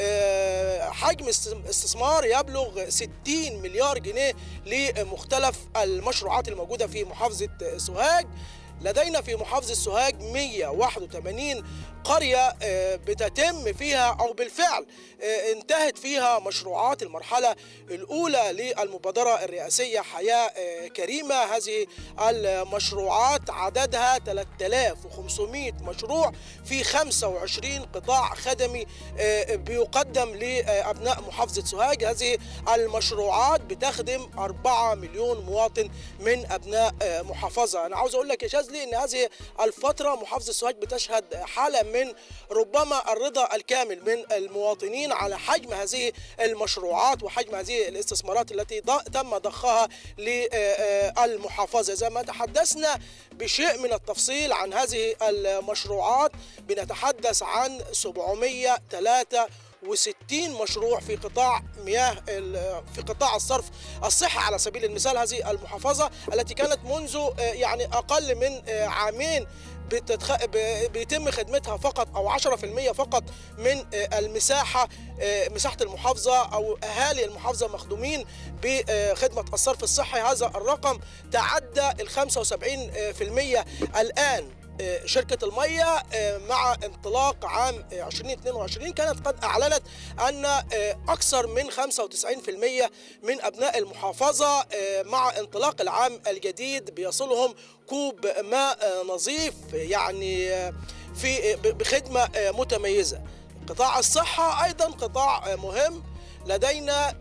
حجم استثمار يبلغ 60 مليار جنيه لمختلف المشروعات الموجودة في محافظة سوهاج لدينا في محافظة سوهاج 181 قرية بتتم فيها أو بالفعل انتهت فيها مشروعات المرحلة الأولى للمبادرة الرئاسية حياة كريمة هذه المشروعات عددها 3500 مشروع في 25 قطاع خدمي بيقدم لأبناء محافظة سوهاج هذه المشروعات بتخدم 4 مليون مواطن من أبناء محافظة أنا عاوز أقول لك يا شاذلي أن هذه الفترة محافظة سوهاج بتشهد حالة من ربما الرضا الكامل من المواطنين على حجم هذه المشروعات وحجم هذه الاستثمارات التي تم ضخها للمحافظة زي ما تحدثنا بشيء من التفصيل عن هذه المشروعات بنتحدث عن 703 وستين مشروع في قطاع مياه في قطاع الصرف الصحي على سبيل المثال هذه المحافظة التي كانت منذ يعني أقل من عامين بتتخ... بيتم خدمتها فقط او 10% فقط من المساحه مساحه المحافظه او اهالي المحافظه مخدومين بخدمه الصرف الصحي هذا الرقم تعدى ال 75% الان شركة المية مع انطلاق عام 2022 كانت قد أعلنت أن أكثر من 95% من أبناء المحافظة مع انطلاق العام الجديد بيصلهم كوب ماء نظيف يعني في بخدمة متميزة قطاع الصحة أيضا قطاع مهم لدينا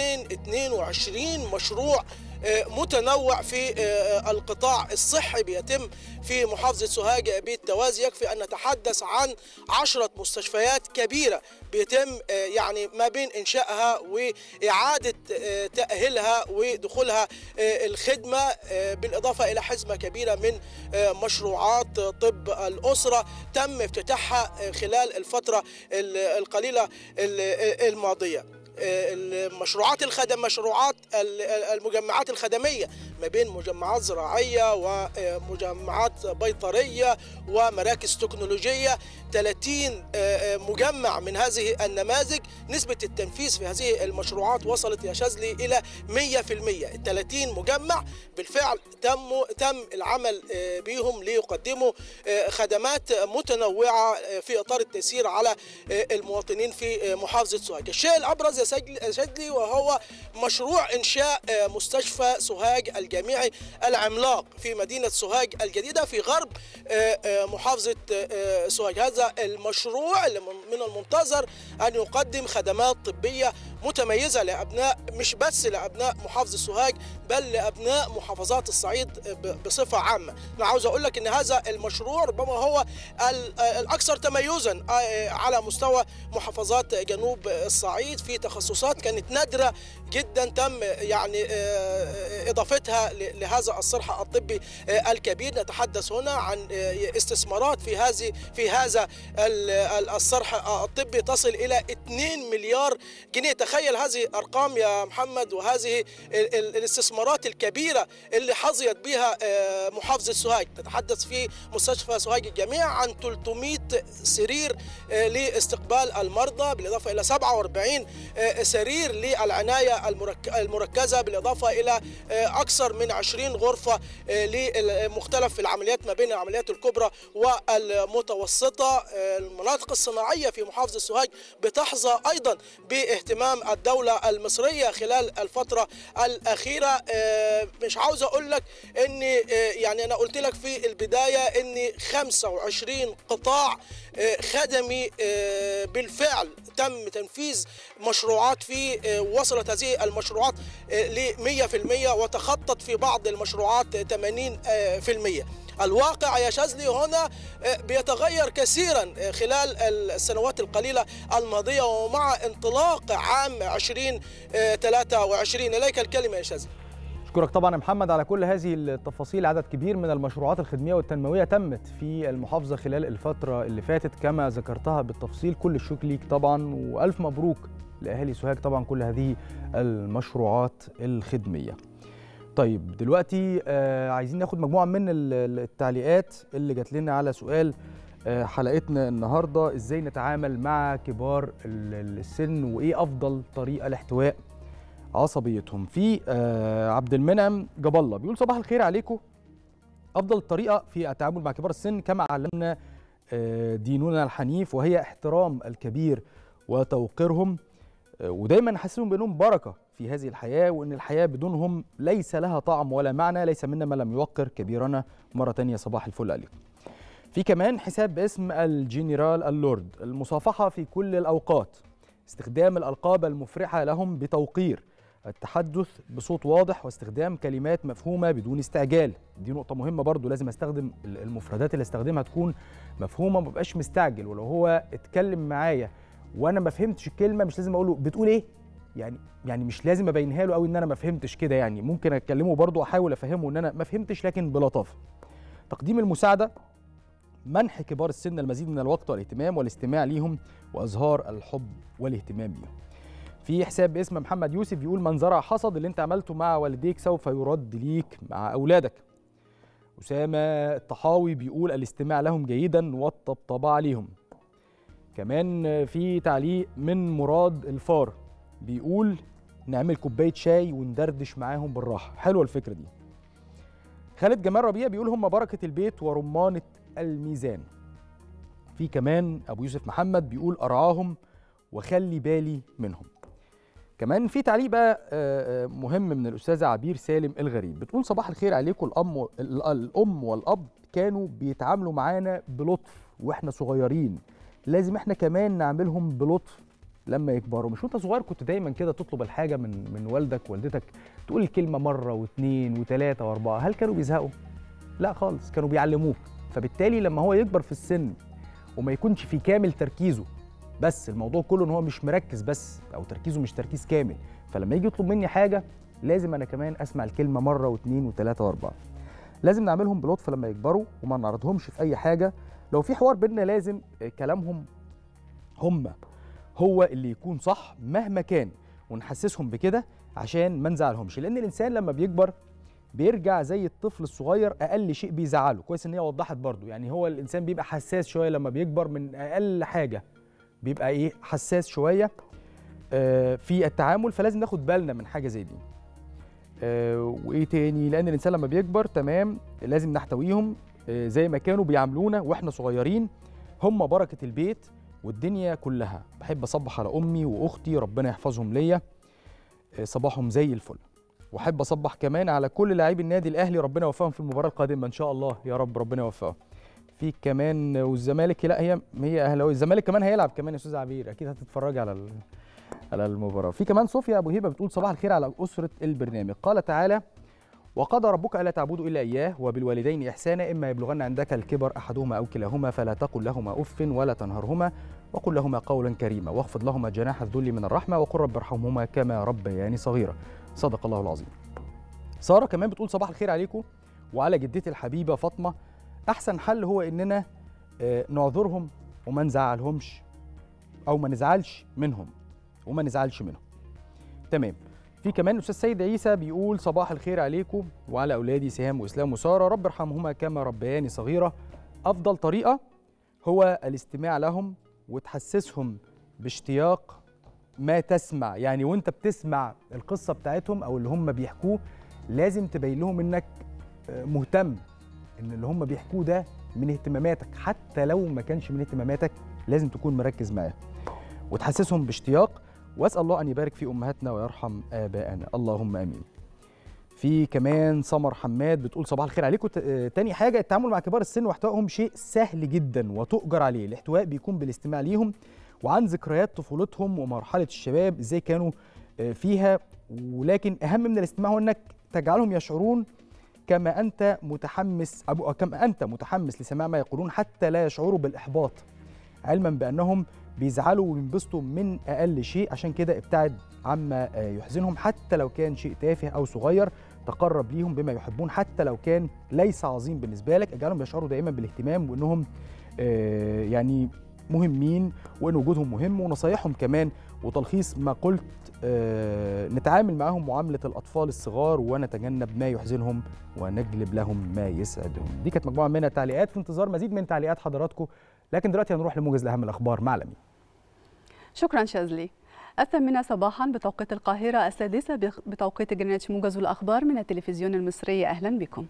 222 مشروع متنوع في القطاع الصحي بيتم في محافظة سوهاج بالتوازي يكفي أن نتحدث عن عشرة مستشفيات كبيرة بيتم يعني ما بين إنشائها وإعادة تأهيلها ودخولها الخدمة بالإضافة إلى حزمة كبيرة من مشروعات طب الأسرة تم افتتاحها خلال الفترة القليلة الماضية المشروعات الخدم مشروعات المجمعات الخدميه ما بين مجمعات زراعيه ومجمعات بيطريه ومراكز تكنولوجيه 30 مجمع من هذه النماذج نسبة التنفيذ في هذه المشروعات وصلت يا شاذلي إلى 100% 30 مجمع بالفعل تم تم العمل بهم ليقدموا خدمات متنوعة في إطار التيسير على المواطنين في محافظة سوهاج الشيء الأبرز يا شاذلي وهو مشروع إنشاء مستشفى سوهاج الجامعي العملاق في مدينة سوهاج الجديدة في غرب محافظة سوهاج هذا المشروع اللي من المنتظر أن يقدم خدمات طبية متميزة لأبناء مش بس لأبناء محافظة سوهاج بل لأبناء محافظات الصعيد بصفة عامة أنا عاوز أقول لك أن هذا المشروع ربما هو الأكثر تميزا على مستوى محافظات جنوب الصعيد في تخصصات كانت نادرة جدا تم يعني إضافتها لهذا الصرح الطبي الكبير نتحدث هنا عن استثمارات في هذه في هذا الصرح الطبي تصل إلى 2 مليار جنيه تخيل هذه ارقام يا محمد وهذه ال- ال- الاستثمارات الكبيره اللي حظيت بها آه، محافظه سوهاج تتحدث في مستشفى سوهاج الجامعي عن 300 سرير آه، لاستقبال المرضى بالاضافه الى 47 آه، سرير للعنايه المرك- المركزه بالاضافه الى آه، اكثر من 20 غرفه آه، لمختلف العمليات ما بين العمليات الكبرى والمتوسطه آه، المناطق الصناعيه في محافظه سوهاج بتحظى ايضا باهتمام الدوله المصريه خلال الفتره الاخيره آه، مش عاوز اقول لك ان آه، يعني انا قلت لك في البدايه ان 25 قطاع آه، خدمي آه، بالفعل تم تنفيذ مشروعات فيه آه، وصلت هذه المشروعات ل 100% وتخطت في بعض المشروعات 80% الواقع يا شاذلي هنا آه، بيتغير كثيرا آه، خلال السنوات القليلة الماضية ومع انطلاق عام 2023 إليك الكلمة يا شاذلي أشكرك طبعا يا محمد على كل هذه التفاصيل عدد كبير من المشروعات الخدمية والتنموية تمت في المحافظة خلال الفترة اللي فاتت كما ذكرتها بالتفصيل كل الشكر ليك طبعا وألف مبروك لأهالي سوهاج طبعا كل هذه المشروعات الخدمية طيب دلوقتي آه عايزين ناخد مجموعة من ال- ال- التعليقات اللي جات لنا على سؤال آه حلقتنا النهاردة ازاي نتعامل مع كبار ال- السن وايه افضل طريقة لاحتواء عصبيتهم في آه عبد المنعم جاب الله بيقول صباح الخير عليكم افضل طريقه في التعامل مع كبار السن كما علمنا آه ديننا الحنيف وهي احترام الكبير وتوقيرهم آه ودايما نحسسهم بانهم بركه في هذه الحياه وان الحياه بدونهم ليس لها طعم ولا معنى ليس منا من لم يوقر كبيرنا مره تانية صباح الفل عليكم في كمان حساب باسم الجنرال اللورد المصافحه في كل الاوقات استخدام الالقاب المفرحه لهم بتوقير التحدث بصوت واضح واستخدام كلمات مفهومه بدون استعجال دي نقطه مهمه برضو لازم استخدم المفردات اللي استخدمها تكون مفهومه ما بقاش مستعجل ولو هو اتكلم معايا وانا ما فهمتش الكلمه مش لازم اقول له بتقول ايه يعني يعني مش لازم ابينها له قوي ان انا ما فهمتش كده يعني ممكن اكلمه برضو احاول افهمه ان انا ما فهمتش لكن بلطافه تقديم المساعده منح كبار السن المزيد من الوقت والاهتمام والاستماع ليهم واظهار الحب والاهتمام بيهم في حساب باسم محمد يوسف بيقول من زرع حصد اللي انت عملته مع والديك سوف يرد ليك مع اولادك اسامه الطحاوي بيقول الاستماع لهم جيدا والطبطبه عليهم كمان في تعليق من مراد الفار بيقول نعمل كوبايه شاي وندردش معاهم بالراحه حلوه الفكره دي خالد جمال ربيع بيقول هم بركه البيت ورمانه الميزان في كمان ابو يوسف محمد بيقول ارعاهم وخلي بالي منهم كمان في تعليق بقى آه، آه، مهم من الاستاذه عبير سالم الغريب بتقول صباح الخير عليكم الام و- ال- الام والاب كانوا بيتعاملوا معانا بلطف واحنا صغيرين لازم احنا كمان نعملهم بلطف لما يكبروا مش وانت صغير كنت دايما كده تطلب الحاجه من من والدك والدتك تقول الكلمه مره واثنين وثلاثه واربعه هل كانوا بيزهقوا لا خالص كانوا بيعلموك فبالتالي لما هو يكبر في السن وما يكونش في كامل تركيزه بس الموضوع كله ان هو مش مركز بس او تركيزه مش تركيز كامل فلما يجي يطلب مني حاجه لازم انا كمان اسمع الكلمه مره واثنين وثلاثه واربعه لازم نعملهم بلطف لما يكبروا وما نعرضهمش في اي حاجه لو في حوار بينا لازم كلامهم هم هو اللي يكون صح مهما كان ونحسسهم بكده عشان ما نزعلهمش لان الانسان لما بيكبر بيرجع زي الطفل الصغير اقل شيء بيزعله كويس ان هي وضحت برضو يعني هو الانسان بيبقى حساس شويه لما بيكبر من اقل حاجه بيبقى ايه حساس شويه آه، في التعامل فلازم ناخد بالنا من حاجه زي دي آه، وايه تاني لان الانسان لما بيكبر تمام لازم نحتويهم آه، زي ما كانوا بيعاملونا واحنا صغيرين هم بركه البيت والدنيا كلها بحب اصبح على امي واختي ربنا يحفظهم ليا آه، صباحهم زي الفل واحب اصبح كمان على كل لاعبي النادي الاهلي ربنا يوفقهم في المباراه القادمه ان شاء الله يا رب ربنا يوفقهم في كمان والزمالك لا هي هي اهلاوي الزمالك كمان هيلعب كمان يا استاذ عبير اكيد هتتفرجي على ال- على المباراه في كمان صوفيا ابو هبه بتقول صباح الخير على اسره البرنامج قال تعالى وقضى ربك الا تعبدوا الا اياه وبالوالدين احسانا اما يبلغن عندك الكبر احدهما او كلاهما فلا تقل لهما اف ولا تنهرهما وقل لهما قولا كريما واخفض لهما جناح الذل من الرحمه وقل رب ارحمهما كما ربياني صغيرا صدق الله العظيم ساره كمان بتقول صباح الخير عليكم وعلى جدتي الحبيبه فاطمه احسن حل هو اننا آه، نعذرهم وما نزعلهمش او ما نزعلش منهم وما نزعلش منهم تمام في كمان استاذ سيد عيسى بيقول صباح الخير عليكم وعلى اولادي سهام واسلام وساره رب ارحمهما كما ربياني صغيره افضل طريقه هو الاستماع لهم وتحسسهم باشتياق ما تسمع يعني وانت بتسمع القصه بتاعتهم او اللي هم بيحكوه لازم تبين لهم انك آه، مهتم ان اللي هم بيحكوه ده من اهتماماتك حتى لو ما كانش من اهتماماتك لازم تكون مركز معاه وتحسسهم باشتياق واسال الله ان يبارك في امهاتنا ويرحم ابائنا اللهم امين في كمان سمر حماد بتقول صباح الخير عليكم ت- آه، تاني حاجه التعامل مع كبار السن واحتوائهم شيء سهل جدا وتؤجر عليه الاحتواء بيكون بالاستماع ليهم وعن ذكريات طفولتهم ومرحله الشباب ازاي كانوا آه، فيها ولكن اهم من الاستماع هو انك تجعلهم يشعرون كما انت متحمس أو كما انت متحمس لسماع ما يقولون حتى لا يشعروا بالاحباط علما بانهم بيزعلوا وينبسطوا من اقل شيء عشان كده ابتعد عما آه، يحزنهم حتى لو كان شيء تافه او صغير تقرب ليهم بما يحبون حتى لو كان ليس عظيم بالنسبه لك اجعلهم يشعروا دائما بالاهتمام وانهم آه، يعني مهمين وان وجودهم مهم ونصايحهم كمان وتلخيص ما قلت آه، نتعامل معهم معامله الاطفال الصغار ونتجنب ما يحزنهم ونجلب لهم ما يسعدهم دي كانت مجموعه من التعليقات في انتظار مزيد من تعليقات حضراتكم لكن دلوقتي هنروح لموجز لاهم الاخبار مع لمين شكرا شاذلي الثامنة صباحا بتوقيت القاهرة السادسة بخ- بتوقيت جرينتش موجز الأخبار من التلفزيون المصري أهلا بكم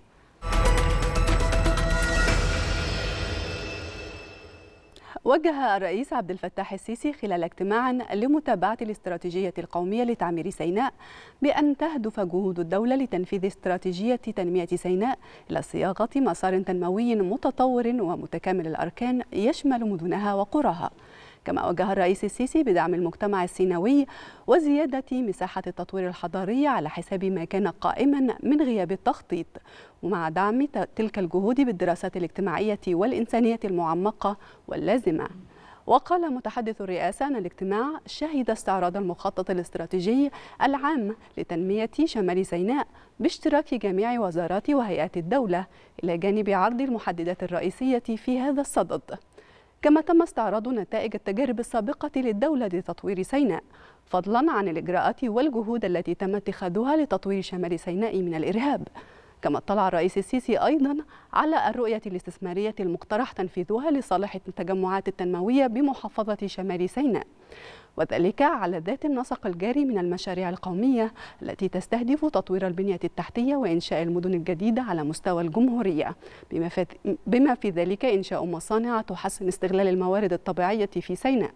وجه الرئيس عبد الفتاح السيسي خلال اجتماع لمتابعة الاستراتيجية القومية لتعمير سيناء بأن تهدف جهود الدولة لتنفيذ استراتيجية تنمية سيناء إلى صياغة مسار تنموي متطور ومتكامل الأركان يشمل مدنها وقراها كما وجه الرئيس السيسي بدعم المجتمع السيناوي وزيادة مساحة التطوير الحضاري على حساب ما كان قائما من غياب التخطيط ومع دعم ت- تلك الجهود بالدراسات الاجتماعية والإنسانية المعمقة واللازمة وقال متحدث الرئاسة أن الاجتماع شهد استعراض المخطط الاستراتيجي العام لتنمية شمال سيناء باشتراك جميع وزارات وهيئات الدولة إلى جانب عرض المحددات الرئيسية في هذا الصدد كما تم استعراض نتائج التجارب السابقة للدولة لتطوير سيناء فضلا عن الإجراءات والجهود التي تم اتخاذها لتطوير شمال سيناء من الإرهاب كما اطلع الرئيس السيسي أيضا على الرؤية الاستثمارية المقترح تنفيذها لصالح التجمعات التنموية بمحافظة شمال سيناء وذلك على ذات النسق الجاري من المشاريع القومية التي تستهدف تطوير البنية التحتية وإنشاء المدن الجديدة على مستوى الجمهورية بما في, بما في ذلك إنشاء مصانع تحسن استغلال الموارد الطبيعية في سيناء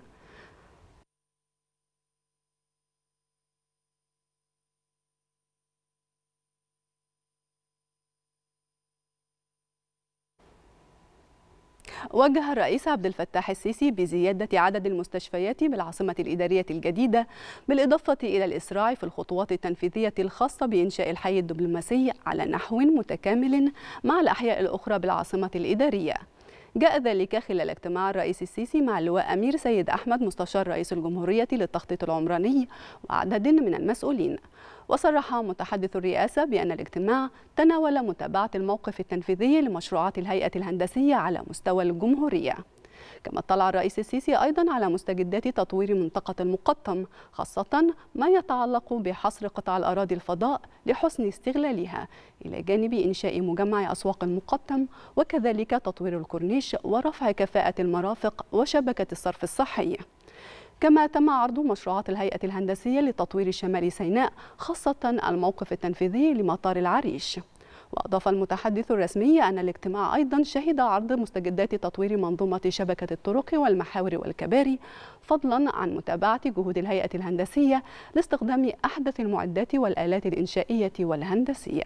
وجه الرئيس عبد الفتاح السيسي بزيادة عدد المستشفيات بالعاصمة الإدارية الجديدة بالإضافة إلى الإسراع في الخطوات التنفيذية الخاصة بإنشاء الحي الدبلوماسي على نحو متكامل مع الأحياء الأخرى بالعاصمة الإدارية جاء ذلك خلال اجتماع الرئيس السيسي مع اللواء أمير سيد أحمد مستشار رئيس الجمهورية للتخطيط العمراني وعدد من المسؤولين وصرح متحدث الرئاسة بأن الاجتماع تناول متابعة الموقف التنفيذي لمشروعات الهيئة الهندسية على مستوى الجمهورية كما اطلع الرئيس السيسي أيضا على مستجدات تطوير منطقة المقطم خاصة ما يتعلق بحصر قطع الأراضي الفضاء لحسن استغلالها إلى جانب إنشاء مجمع أسواق المقطم وكذلك تطوير الكورنيش ورفع كفاءة المرافق وشبكة الصرف الصحي كما تم عرض مشروعات الهيئة الهندسية لتطوير شمال سيناء خاصة الموقف التنفيذي لمطار العريش وأضاف المتحدث الرسمي أن الاجتماع أيضا شهد عرض مستجدات تطوير منظومة شبكة الطرق والمحاور والكباري فضلا عن متابعة جهود الهيئة الهندسية لاستخدام أحدث المعدات والآلات الإنشائية والهندسية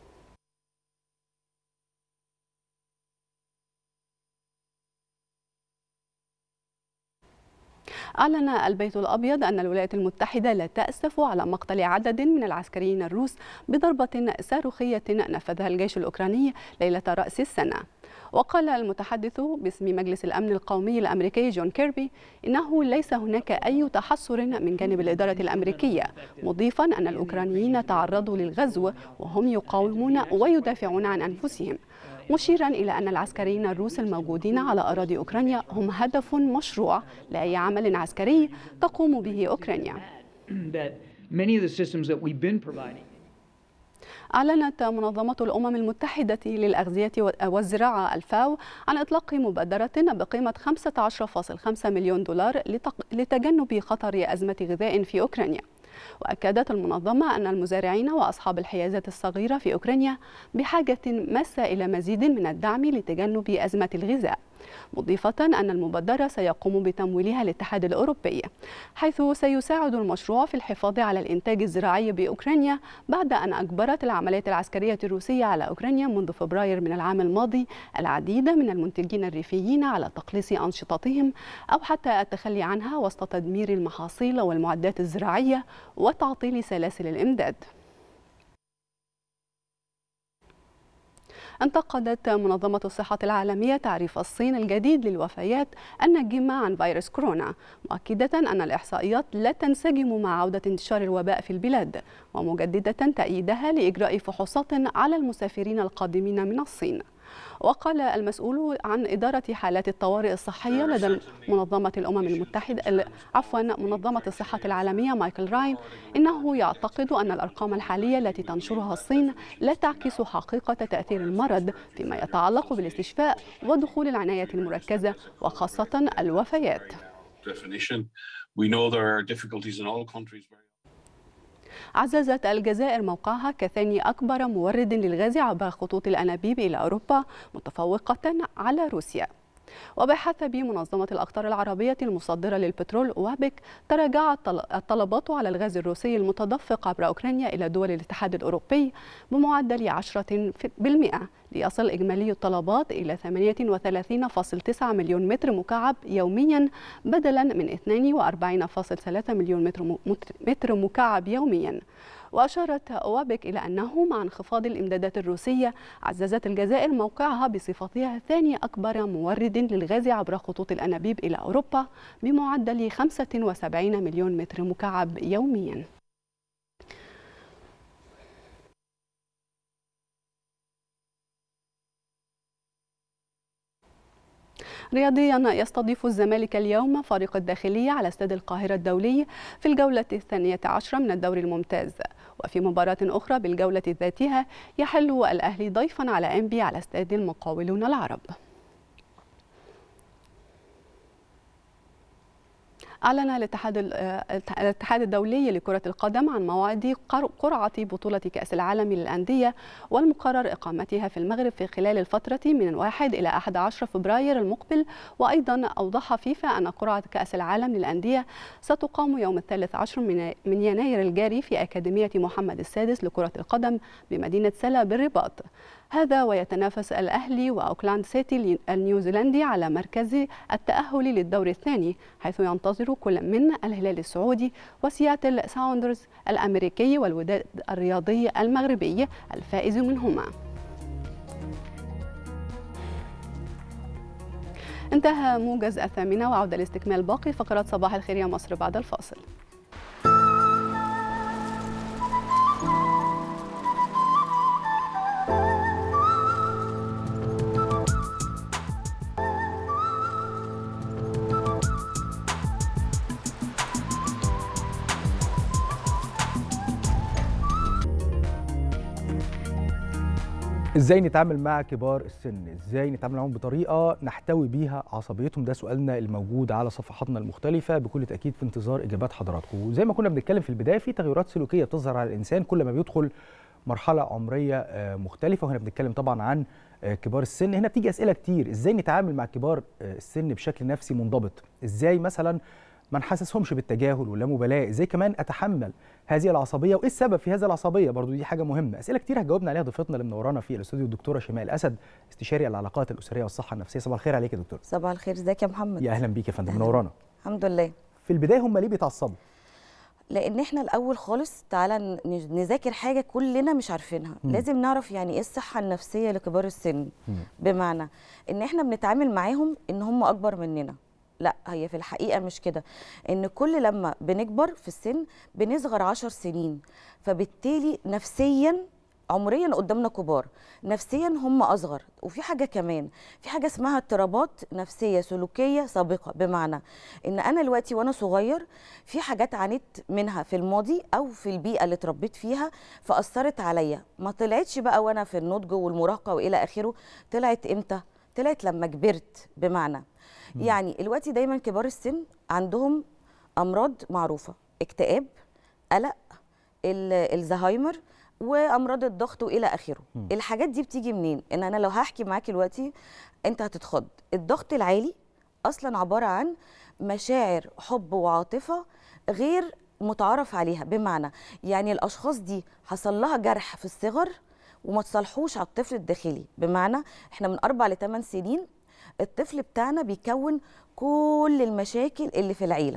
أعلن البيت الأبيض أن الولايات المتحدة لا تأسف على مقتل عدد من العسكريين الروس بضربة صاروخية نفذها الجيش الأوكراني ليلة رأس السنة وقال المتحدث باسم مجلس الأمن القومي الأمريكي جون كيربي إنه ليس هناك أي تحسر من جانب الإدارة الأمريكية مضيفا أن الأوكرانيين تعرضوا للغزو وهم يقاومون ويدافعون عن أنفسهم مشيرا إلى أن العسكريين الروس الموجودين على أراضي أوكرانيا هم هدف مشروع لأي عمل عسكري تقوم به أوكرانيا that many of the systems that we've been providing. أعلنت منظمة الأمم المتحدة للأغذية والزراعة الفاو عن إطلاق مبادرة بقيمة 15.5 مليون دولار لتجنب خطر أزمة غذاء في أوكرانيا وأكدت المنظمة أن المزارعين وأصحاب الحيازات الصغيرة في أوكرانيا بحاجة ماسة إلى مزيد من الدعم لتجنب أزمة الغذاء مضيفة أن المبادرة سيقوم بتمويلها الاتحاد الأوروبي حيث سيساعد المشروع في الحفاظ على الإنتاج الزراعي بأوكرانيا بعد أن أجبرت العمليات العسكرية الروسية على أوكرانيا منذ فبراير من العام الماضي العديد من المنتجين الريفيين على تقليص أنشطتهم أو حتى التخلي عنها وسط تدمير المحاصيل والمعدات الزراعية وتعطيل سلاسل الإمداد انتقدت منظمة الصحة العالمية تعريف الصين الجديد للوفيات الناجمة عن فيروس كورونا مؤكدة أن الإحصائيات لا تنسجم مع عودة انتشار الوباء في البلاد ومجددة تأييدها لإجراء فحوصات على المسافرين القادمين من الصين وقال المسؤول عن إدارة حالات الطوارئ الصحية لدى منظمة الأمم المتحدة عفوا منظمة الصحة العالمية مايكل راين إنه يعتقد أن الأرقام الحالية التي تنشرها الصين لا تعكس حقيقة تأثير المرض فيما يتعلق بالاستشفاء ودخول العناية المركزة وخاصة الوفيات. We know there are difficulties in all countries. عززت الجزائر موقعها كثاني أكبر مورد للغاز عبر خطوط الأنابيب إلى أوروبا متفوقة على روسيا وبحسب منظمة الأقطار العربية المصدرة للبترول وابك تراجعت الطلبات على الغاز الروسي المتدفق عبر أوكرانيا إلى دول الاتحاد الأوروبي بمعدل 10% ليصل إجمالي الطلبات إلى 38.9 مليون متر مكعب يوميا بدلا من 42.3 مليون متر مكعب يوميا وأشارت أوابك إلى أنه مع انخفاض الإمدادات الروسية عززت الجزائر موقعها بصفتها ثاني أكبر مورد للغاز عبر خطوط الأنابيب إلى أوروبا بمعدل 75 مليون متر مكعب يومياً رياضيا يستضيف الزمالك اليوم فريق الداخلية على استاد القاهرة الدولي في الجولة الثانية عشرة من الدوري الممتاز وفي مباراة أخرى بالجولة ذاتها يحل الأهلي ضيفا على أنبي على استاد المقاولون العرب أعلن الاتحاد الاتحاد الدولي لكرة القدم عن موعد قرعة بطولة كأس العالم للأندية والمقرر إقامتها في المغرب في خلال الفترة من 1 إلى 11 فبراير المقبل وأيضا أوضح فيفا أن قرعة كأس العالم للأندية ستقام يوم الثالث عشر من يناير الجاري في أكاديمية محمد السادس لكرة القدم بمدينة سلا بالرباط هذا ويتنافس الأهلي وأوكلاند سيتي النيوزيلندي على مركز التأهل للدور الثاني حيث ينتظر كل من الهلال السعودي وسياتل ساوندرز الأمريكي والوداد الرياضي المغربي الفائز منهما انتهى موجز الثامنة وعودة لاستكمال باقي فقرات صباح الخير يا مصر بعد الفاصل ازاي نتعامل مع كبار السن ازاي نتعامل معاهم بطريقه نحتوي بيها عصبيتهم ده سؤالنا الموجود على صفحاتنا المختلفه بكل تاكيد في انتظار اجابات حضراتكم وزي ما كنا بنتكلم في البدايه في تغيرات سلوكيه بتظهر على الانسان كل ما بيدخل مرحله عمريه مختلفه وهنا بنتكلم طبعا عن كبار السن هنا بتيجي اسئله كتير ازاي نتعامل مع كبار السن بشكل نفسي منضبط ازاي مثلا ما نحسسهمش بالتجاهل واللامبالاه ازاي كمان اتحمل هذه العصبيه وايه السبب في هذه العصبيه برضو دي حاجه مهمه اسئله كتير هتجاوبنا عليها ضيفتنا اللي منورانا في الاستوديو الدكتوره شيماء الاسد استشاري العلاقات الاسريه والصحه النفسيه صباح الخير عليك يا دكتور صباح الخير ازيك يا محمد يا اهلا بيك يا فندم منورانا الحمد لله في البدايه هم ليه بيتعصبوا لان احنا الاول خالص تعالى نذاكر حاجه كلنا مش عارفينها م. لازم نعرف يعني ايه الصحه النفسيه لكبار السن م. بمعنى ان احنا بنتعامل معاهم ان هم اكبر مننا لا هي في الحقيقه مش كده ان كل لما بنكبر في السن بنصغر عشر سنين فبالتالي نفسيا عمريا قدامنا كبار نفسيا هم اصغر وفي حاجه كمان في حاجه اسمها اضطرابات نفسيه سلوكيه سابقه بمعنى ان انا دلوقتي وانا صغير في حاجات عانيت منها في الماضي او في البيئه اللي اتربيت فيها فاثرت عليا ما طلعتش بقى وانا في النضج والمراهقه والى اخره طلعت امتى طلعت لما كبرت بمعنى يعني دلوقتي دايما كبار السن عندهم امراض معروفه اكتئاب قلق ال- الزهايمر وامراض الضغط والى اخره الحاجات دي بتيجي منين ان انا لو هحكي معاكي دلوقتي انت هتتخض الضغط العالي اصلا عباره عن مشاعر حب وعاطفه غير متعارف عليها بمعنى يعني الاشخاص دي حصل لها جرح في الصغر وما تصلحوش على الطفل الداخلي بمعنى احنا من اربع لثمان سنين الطفل بتاعنا بيكون كل المشاكل اللي في العيله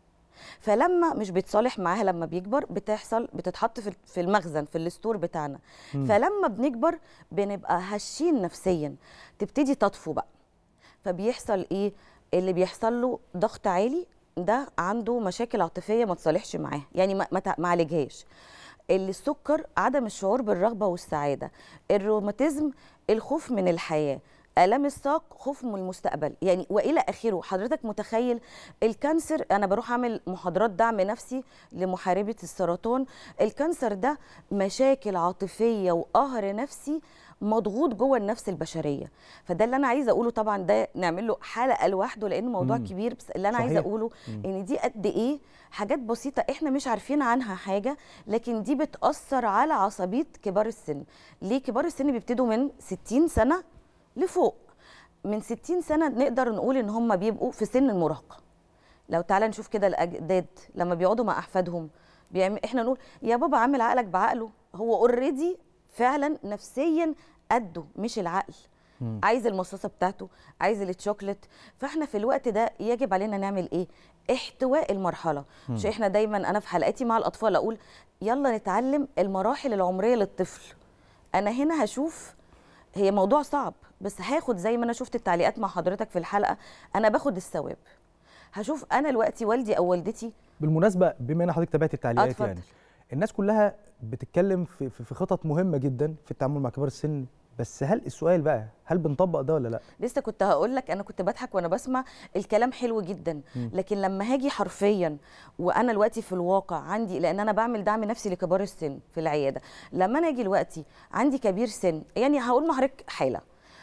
فلما مش بيتصالح معاها لما بيكبر بتحصل بتتحط في في المخزن في الستور بتاعنا فلما بنكبر بنبقى هشين نفسيا تبتدي تطفو بقى فبيحصل ايه اللي بيحصل له ضغط عالي ده عنده مشاكل عاطفيه ما تصالحش معاها يعني ما ما تع- ما عالجهاش السكر عدم الشعور بالرغبه والسعاده الروماتيزم الخوف من الحياه الام الساق خوف من المستقبل يعني والى اخره حضرتك متخيل الكانسر انا بروح اعمل محاضرات دعم نفسي لمحاربه السرطان الكانسر ده مشاكل عاطفيه وقهر نفسي مضغوط جوه النفس البشريه فده اللي انا عايزه اقوله طبعا ده نعمل له حلقه لوحده لان موضوع مم. كبير بس اللي انا عايزه صحيح. اقوله ان دي قد ايه حاجات بسيطه احنا مش عارفين عنها حاجه لكن دي بتاثر على عصبيه كبار السن ليه كبار السن بيبتدوا من 60 سنه لفوق من 60 سنه نقدر نقول ان هم بيبقوا في سن المراهقه لو تعالى نشوف كده الاجداد لما بيقعدوا مع احفادهم بيعمل احنا نقول يا بابا عامل عقلك بعقله هو اوريدي فعلا نفسيا قده مش العقل عايز المصاصه بتاعته عايز التشوكلت فاحنا في الوقت ده يجب علينا نعمل ايه احتواء المرحله مش احنا دايما انا في حلقاتي مع الاطفال اقول يلا نتعلم المراحل العمريه للطفل انا هنا هشوف هي موضوع صعب بس هاخد زي ما انا شفت التعليقات مع حضرتك في الحلقه انا باخد الثواب هشوف انا دلوقتي والدي او والدتي بالمناسبه بما ان حضرتك تابعت التعليقات اتفضل. يعني الناس كلها بتتكلم في في في خطط مهمه جدا في التعامل مع كبار السن بس هل السؤال بقى هل بنطبق ده ولا لا لسه كنت هقول لك انا كنت بضحك وانا بسمع الكلام حلو جدا لكن لما هاجي حرفيا وانا دلوقتي في الواقع عندي لان انا بعمل دعم نفسي لكبار السن في العياده لما انا اجي دلوقتي عندي كبير سن يعني هقول مع حضرتك حاله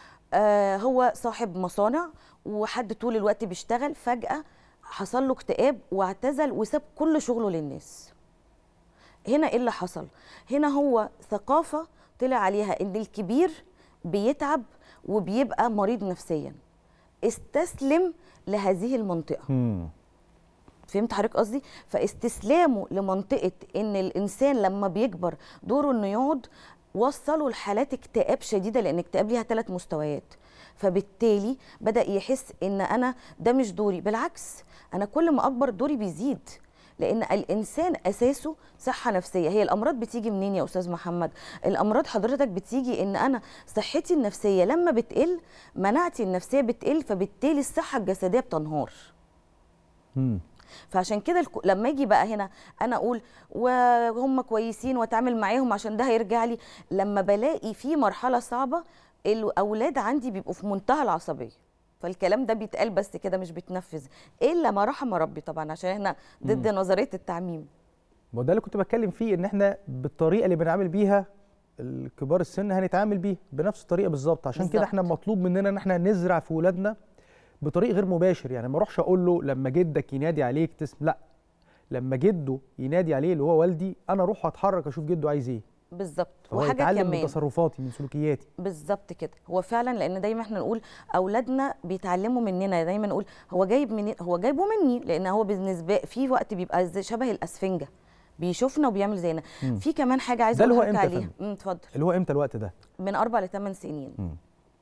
آه هو صاحب مصانع وحد طول الوقت بيشتغل فجاه حصل له اكتئاب واعتزل وساب كل شغله للناس هنا ايه اللي حصل هنا هو ثقافه طلع عليها ان الكبير بيتعب وبيبقى مريض نفسيا استسلم لهذه المنطقه مم. فهمت حضرتك قصدي فاستسلامه لمنطقه ان الانسان لما بيكبر دوره انه يقعد وصلوا لحالات اكتئاب شديده لان الاكتئاب ليها ثلاث مستويات فبالتالي بدا يحس ان انا ده مش دوري بالعكس انا كل ما اكبر دوري بيزيد لان الانسان اساسه صحه نفسيه هي الامراض بتيجي منين يا استاذ محمد الامراض حضرتك بتيجي ان انا صحتي النفسيه لما بتقل مناعتي النفسيه بتقل فبالتالي الصحه الجسديه بتنهار مم. فعشان كده الك- لما اجي بقى هنا انا اقول وهم كويسين واتعامل معاهم عشان ده هيرجع لي لما بلاقي في مرحله صعبه الاولاد عندي بيبقوا في منتهى العصبيه فالكلام ده بيتقال بس كده مش بيتنفذ الا ما رحم ربي طبعا عشان احنا ضد نظريه التعميم ما هو ده اللي كنت بتكلم فيه ان احنا بالطريقه اللي بنعامل بيها الكبار السن هنتعامل بيه بنفس الطريقه بالظبط عشان كده بالظبط. احنا مطلوب مننا ان احنا نزرع في ولادنا بطريق غير مباشر يعني ما اروحش اقول له لما جدك ينادي عليك تسم لا لما جده ينادي عليه اللي هو والدي انا اروح اتحرك اشوف جده عايز ايه بالظبط فهو وحاجه يتعلم من كمان تصرفاتي من سلوكياتي بالظبط كده هو فعلا لان دايما احنا نقول اولادنا بيتعلموا مننا دايما نقول هو جايب منين هو جايبه مني لان هو بالنسبه في وقت بيبقى زي شبه الاسفنجه بيشوفنا وبيعمل زينا مم. في كمان حاجه عايزه ده اللي هو اقول لحضرتك إمتى يا عليها امم اتفضل اللي هو امتى الوقت ده من اربع لثمان سنين مم.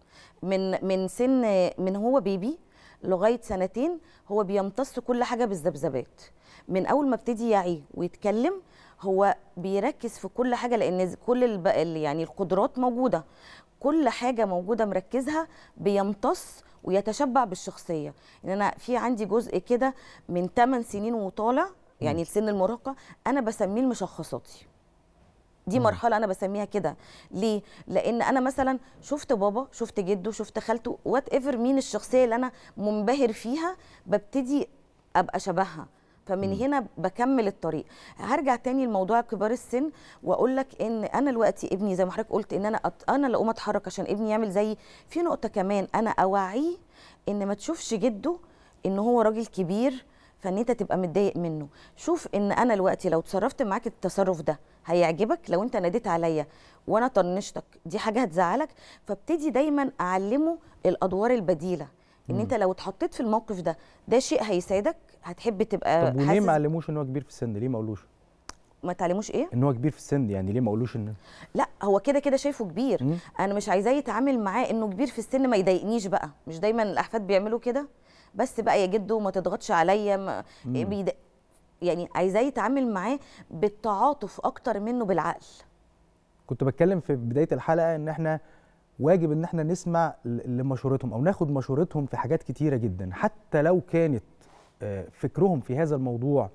من من سن من هو بيبي لغايه سنتين هو بيمتص كل حاجه بالذبذبات من اول ما ابتدي يعي ويتكلم هو بيركز في كل حاجه لان كل الب... ال- يعني القدرات موجوده كل حاجه موجوده مركزها بيمتص ويتشبع بالشخصيه ان انا في عندي جزء كده من 8 سنين وطالع يعني لسن المراهقه انا بسميه المشخصاتي دي مم. مرحله انا بسميها كده ليه لان انا مثلا شفت بابا شفت جده شفت خالته وات ايفر مين الشخصيه اللي انا منبهر فيها ببتدي ابقى شبهها فمن هنا بكمل الطريق هرجع تاني لموضوع كبار السن واقول لك ان انا دلوقتي ابني زي ما حضرتك قلت ان انا أت... انا اللي اقوم اتحرك عشان ابني يعمل زيي في نقطه كمان انا اوعيه ان ما تشوفش جده ان هو راجل كبير فان انت تبقى متضايق منه شوف ان انا دلوقتي لو تصرفت معاك التصرف ده هيعجبك لو انت ناديت عليا وانا طنشتك دي حاجه هتزعلك فابتدي دايما اعلمه الادوار البديله ان مم. انت لو اتحطيت في الموقف ده ده شيء هيساعدك هتحب تبقى طب وليه حاسس ما علموش ان هو كبير في السن ليه ما قولوش ما تعلموش ايه ان هو كبير في السن يعني ليه ما قولوش ان لا هو كده كده شايفه كبير مم. انا مش عايزاه يتعامل معاه انه كبير في السن ما يضايقنيش بقى مش دايما الاحفاد بيعملوا كده بس بقى يا جدو ما تضغطش عليا ما مم. بيد... يعني عايزاه يتعامل معاه بالتعاطف اكتر منه بالعقل كنت بتكلم في بدايه الحلقه ان احنا واجب ان احنا نسمع ل- لمشورتهم او ناخد مشورتهم في حاجات كتيره جدا حتى لو كانت آه، فكرهم في هذا الموضوع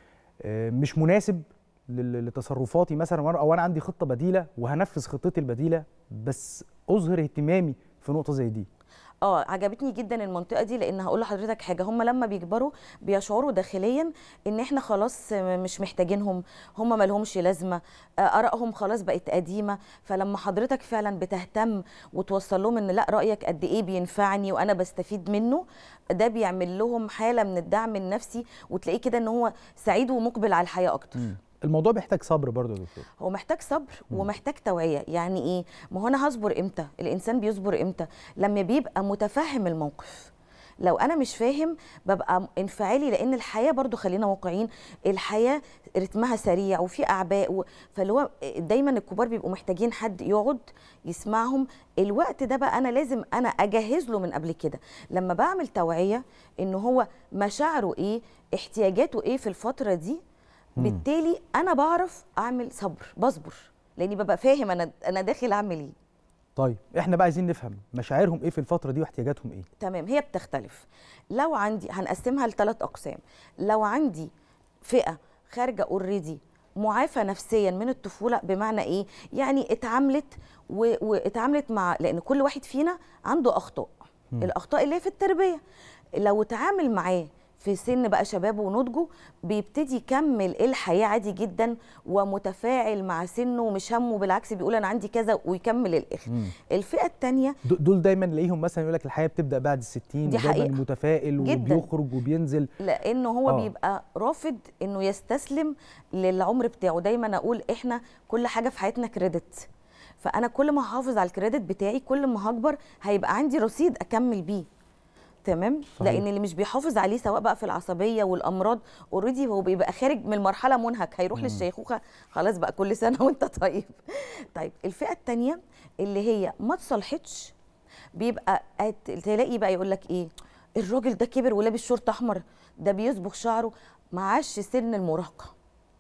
آه، مش مناسب لل- لتصرفاتي مثلا وأنا- او انا عندي خطه بديله وهنفذ خطتي البديله بس اظهر اهتمامي في نقطه زي دي اه عجبتني جدا المنطقه دي لان هقول لحضرتك حاجه هم لما بيكبروا بيشعروا داخليا ان احنا خلاص مش محتاجينهم هم ما لهمش لازمه آه، ارائهم خلاص بقت قديمه فلما حضرتك فعلا بتهتم وتوصل لهم ان لا رايك قد ايه بينفعني وانا بستفيد منه ده بيعمل لهم حاله من الدعم النفسي وتلاقيه كده ان هو سعيد ومقبل على الحياه اكتر الموضوع بيحتاج صبر برضه يا دكتور هو محتاج صبر ومحتاج توعيه يعني ايه ما هو انا هصبر امتى الانسان بيصبر امتى لما بيبقى متفهم الموقف لو انا مش فاهم ببقى انفعالي لان الحياه برضو خلينا واقعيين الحياه رتمها سريع وفي اعباء و... فاللي هو دايما الكبار بيبقوا محتاجين حد يقعد يسمعهم الوقت ده بقى انا لازم انا اجهز له من قبل كده لما بعمل توعيه ان هو مشاعره ايه احتياجاته ايه في الفتره دي بالتالي انا بعرف اعمل صبر بصبر لاني ببقى فاهم انا انا داخل اعمل ايه طيب احنا بقى عايزين نفهم مشاعرهم ايه في الفتره دي واحتياجاتهم ايه تمام هي بتختلف لو عندي هنقسمها لثلاث اقسام لو عندي فئه خارجه اوريدي معافى نفسيا من الطفوله بمعنى ايه يعني اتعاملت و... واتعاملت مع لان كل واحد فينا عنده اخطاء مم. الاخطاء اللي هي في التربيه لو اتعامل معاه في سن بقى شبابه ونضجه بيبتدي يكمل الحياه عادي جدا ومتفاعل مع سنه ومش همه بالعكس بيقول انا عندي كذا ويكمل الاخر مم. الفئه الثانيه د- دول دايما نلاقيهم مثلا يقول لك الحياه بتبدا بعد الستين دي ودايما حقيقة. متفائل جداً. وبيخرج وبينزل لانه هو آه. أوه. بيبقى رافض انه يستسلم للعمر بتاعه دايما اقول احنا كل حاجه في حياتنا كريدت فانا كل ما هحافظ على الكريدت بتاعي كل ما هكبر هيبقى عندي رصيد اكمل بيه تمام صحيح. لان اللي مش بيحافظ عليه سواء بقى في العصبيه والامراض اوريدي هو بيبقى خارج من المرحله منهك هيروح مم. للشيخوخه خلاص بقى كل سنه وانت طيب طيب الفئه الثانيه اللي هي ما تصلحتش بيبقى هت- تلاقي بقى يقول لك ايه الراجل ده كبر ولابس شورت احمر ده بيصبغ شعره معاش سن المراهقه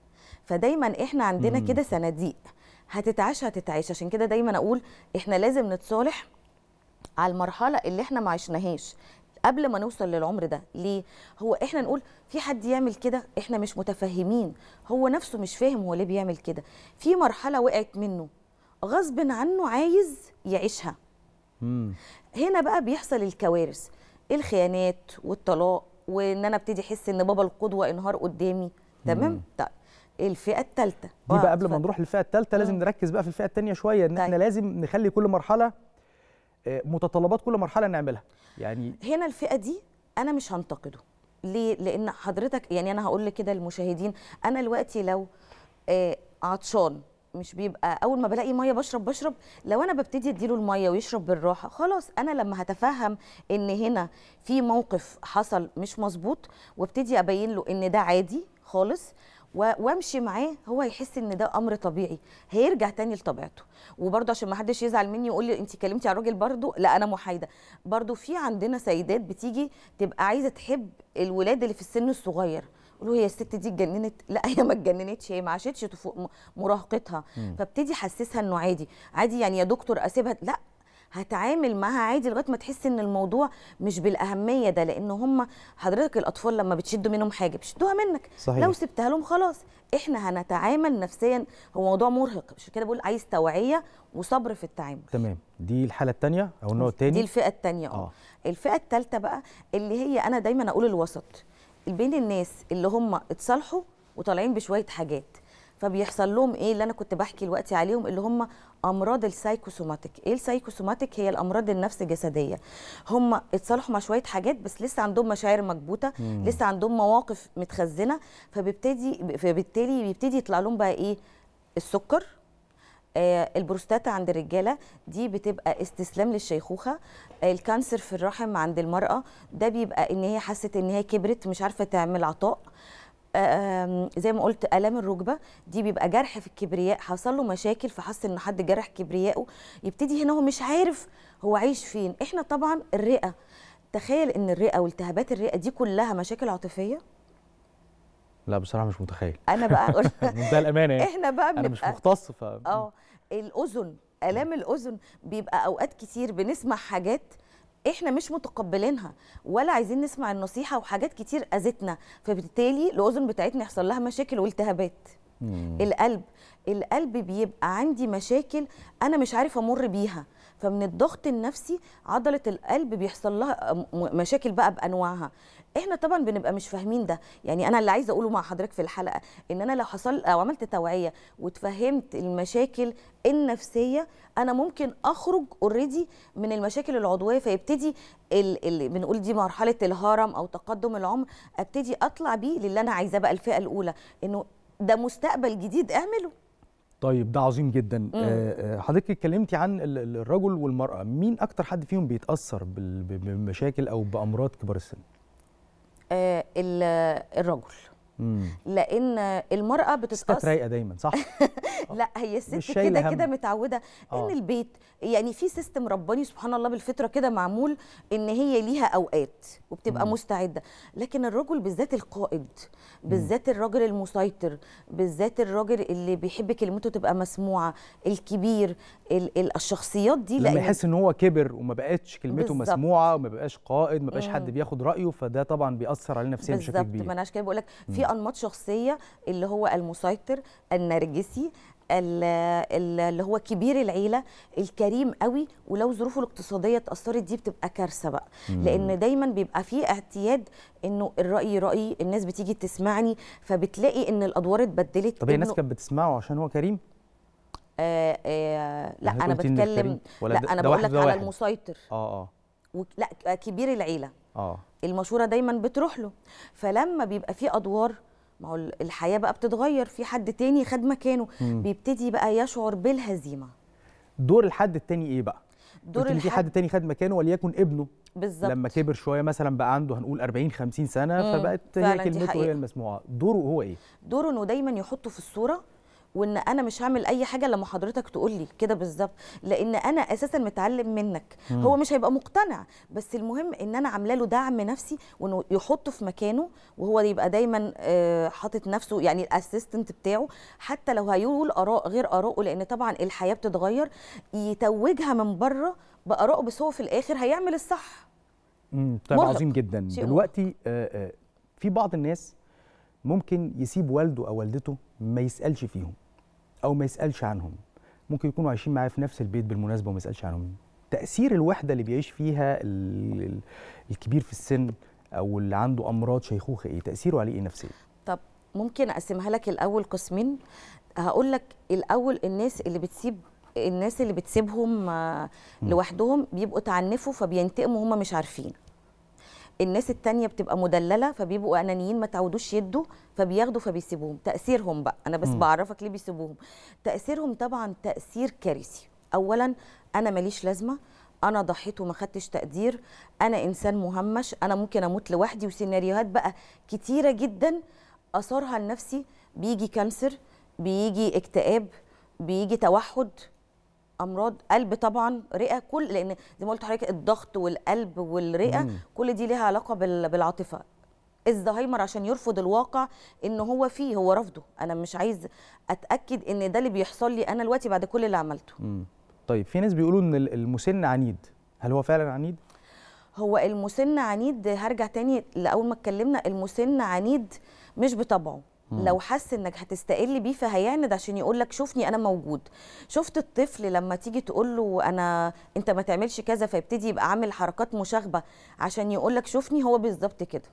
فدايما احنا عندنا مم. كده صناديق هتتعاش هتتعاش عشان كده دايما اقول احنا لازم نتصالح على المرحله اللي احنا ما عشناهاش قبل ما نوصل للعمر ده ليه هو احنا نقول في حد يعمل كده احنا مش متفهمين هو نفسه مش فاهم هو ليه بيعمل كده في مرحله وقعت منه غصب عنه عايز يعيشها مم. هنا بقى بيحصل الكوارث الخيانات والطلاق وان انا ابتدي احس ان بابا القدوه انهار قدامي مم. تمام طيب الفئه الثالثه دي بقى قبل ما نروح للفئه الثالثه لازم مم. نركز بقى في الفئه الثانيه شويه ان احنا طيب. لازم نخلي كل مرحله آه، متطلبات كل مرحله نعملها يعني هنا الفئه دي انا مش هنتقده ليه لان حضرتك يعني انا هقول لك كده للمشاهدين انا دلوقتي لو آه عطشان مش بيبقى اول ما بلاقي ميه بشرب بشرب لو انا ببتدي اديله الميه ويشرب بالراحه خلاص انا لما هتفهم ان هنا في موقف حصل مش مظبوط وابتدي ابين له ان ده عادي خالص و- وامشي معاه هو هيحس ان ده امر طبيعي هيرجع تاني لطبيعته وبرضه عشان ما حدش يزعل مني ويقول لي انت كلمتي على الراجل برضه لا انا محايده برضه في عندنا سيدات بتيجي تبقى عايزه تحب الولاد اللي في السن الصغير يقولوا هي الست دي اتجننت لا هي ما اتجننتش هي ما عاشتش طفو- م- مراهقتها مم. فابتدي احسسها انه عادي عادي يعني يا دكتور اسيبها لا هتعامل معاها عادي لغايه ما تحس ان الموضوع مش بالاهميه ده لان هم حضرتك الاطفال لما بتشدوا منهم حاجه بيشدوها منك صحيح. لو سبتها لهم خلاص احنا هنتعامل نفسيا هو موضوع مرهق عشان كده بقول عايز توعيه وصبر في التعامل تمام دي الحاله الثانيه او النوع الثاني دي الفئه الثانيه اه الفئه الثالثه بقى اللي هي انا دايما اقول الوسط بين الناس اللي هم اتصالحوا وطالعين بشويه حاجات فبيحصل لهم ايه اللي انا كنت بحكي دلوقتي عليهم اللي هم امراض السايكوسوماتيك ايه السايكوسوماتيك هي الامراض النفس جسديه هم اتصالحوا مع شويه حاجات بس لسه عندهم مشاعر مكبوته مم. لسه عندهم مواقف متخزنه فبيبتدي فبالتالي بيبتدي يطلع لهم بقى ايه السكر آه، البروستاتا عند الرجاله دي بتبقى استسلام للشيخوخه آه، الكانسر في الرحم عند المراه ده بيبقى ان هي حست ان هي كبرت مش عارفه تعمل عطاء آم، زي ما قلت الام الركبه دي بيبقى جرح في الكبرياء حصل له مشاكل فحس ان حد جرح كبرياءه يبتدي هنا هو مش عارف هو عايش فين احنا طبعا الرئه تخيل ان الرئه والتهابات الرئه دي كلها مشاكل عاطفيه لا بصراحه مش متخيل انا بقى اقول منتهى الامانه يعني. احنا بقى انا مش بنبقى- مختص ف اه الاذن الام الاذن بيبقى اوقات كتير بنسمع حاجات احنا مش متقبلينها ولا عايزين نسمع النصيحه وحاجات كتير اذتنا فبالتالي الاذن بتاعتنا يحصل لها مشاكل والتهابات القلب القلب بيبقى عندي مشاكل انا مش عارفه امر بيها فمن الضغط النفسي عضله القلب بيحصل لها م- مشاكل بقى بانواعها احنا طبعا بنبقى مش فاهمين ده يعني انا اللي عايزه اقوله مع حضرتك في الحلقه ان انا لو حصل او عملت توعيه وتفهمت المشاكل النفسيه انا ممكن اخرج اوريدي من المشاكل العضويه فيبتدي ال- اللي بنقول دي مرحله الهرم او تقدم العمر ابتدي اطلع بيه للي انا عايزاه بقى الفئه الاولى انه ده مستقبل جديد اعمله طيب ده عظيم جدا آه، آه، حضرتك اتكلمتي عن ال- ال- الرجل والمراه مين اكتر حد فيهم بيتاثر بال- ب- بمشاكل او بامراض كبار السن آه ال- الرجل مم. لان المراه ستات بتتاثر رايقه دايما صح لا هي مش الست شايلة كده هم. كده متعوده آه. ان البيت يعني في سيستم رباني سبحان الله بالفطره كده معمول ان هي ليها اوقات وبتبقى مم. مستعده لكن الرجل بالذات القائد بالذات الراجل المسيطر بالذات الراجل اللي بيحب كلمته تبقى مسموعه الكبير ال ال الشخصيات دي لما لأن- يحس ان هو كبر وما بقتش كلمته بالظبط. مسموعه وما بقاش قائد ما بقاش حد مم. بياخد رايه فده طبعا بيأثر عليه نفسيا بشكل بالظبط كبير ما انا عشان كده بقول لك في مم. انماط شخصيه اللي هو المسيطر النرجسي ال- ال- اللي هو كبير العيله الكريم قوي ولو ظروفه الاقتصاديه اتاثرت دي بتبقى كارثه بقى مم. لان دايما بيبقى في اعتياد انه الراي رايي الناس بتيجي تسمعني فبتلاقي ان الادوار اتبدلت طب هي الناس إنه- كانت بتسمعه عشان هو كريم آه آه لا يعني انا قلتي إن الكريم بتكلم ولا لا ده- انا ده بقول واحد لك وده على واحد؟ المسيطر اه اه و... لا كبير العيله اه المشوره دايما بتروح له فلما بيبقى في ادوار ما هو الحياه بقى بتتغير في حد تاني خد مكانه مم. بيبتدي بقى يشعر بالهزيمه دور الحد التاني ايه بقى دور قلت إن في الحد- حد تاني خد مكانه وليكن ابنه بالظبط لما كبر شويه مثلا بقى عنده هنقول 40 50 سنه مم، فبقت هي فعلاً دي كلمته هي حقيقة. المسموعه دوره هو ايه دوره انه دايما يحطه في الصوره وان انا مش هعمل اي حاجه لما حضرتك تقول لي كده بالظبط لان انا اساسا متعلم منك مم. هو مش هيبقى مقتنع بس المهم ان انا عامله له دعم نفسي وانه يحطه في مكانه وهو يبقى دايما آه، حاطط نفسه يعني الاسيستنت بتاعه حتى لو هيقول اراء غير ارائه لان طبعا الحياه بتتغير يتوجها من بره بارائه بس هو في الاخر هيعمل الصح امم طيب مرهق. عظيم جدا شيء دلوقتي آه آه في بعض الناس ممكن يسيب والده او والدته ما يسالش فيهم او ما يسالش عنهم ممكن يكونوا عايشين معاه في نفس البيت بالمناسبه وما يسالش عنهم تاثير الوحده اللي بيعيش فيها ال- ال- الكبير في السن او اللي عنده امراض شيخوخه ايه تاثيره عليه ايه نفسيا طب ممكن اقسمها لك الاول قسمين هقول لك الاول الناس اللي بتسيب الناس اللي بتسيبهم آه، لوحدهم بيبقوا تعنفوا فبينتقموا هم مش عارفين الناس التانية بتبقى مدللة فبيبقوا أنانيين ما تعودوش يدوا فبياخدوا فبيسيبوهم تأثيرهم بقى أنا بس مم. بعرفك ليه بيسيبوهم تأثيرهم طبعا تأثير كارثي أولا أنا ماليش لازمة أنا ضحيت وما خدتش تقدير أنا إنسان مهمش أنا ممكن أموت لوحدي وسيناريوهات بقى كتيرة جدا أثارها لنفسي بيجي كانسر بيجي اكتئاب بيجي توحد امراض قلب طبعا رئه كل لان زي ما قلت لحضرتك الضغط والقلب والرئه مم. كل دي ليها علاقه بال- بالعاطفه الزهايمر عشان يرفض الواقع ان هو فيه هو رافضه انا مش عايز اتاكد ان ده اللي بيحصل لي انا دلوقتي بعد كل اللي عملته مم. طيب في ناس بيقولوا ان ال- المسن عنيد هل هو فعلا عنيد هو المسن عنيد هرجع تاني لاول ما اتكلمنا المسن عنيد مش بطبعه لو حس انك هتستقل بيه فهيعند عشان يقول لك شوفني انا موجود شفت الطفل لما تيجي تقول له انا انت ما تعملش كذا فيبتدي يبقى عامل حركات مشاغبه عشان يقول لك شوفني هو بالظبط كده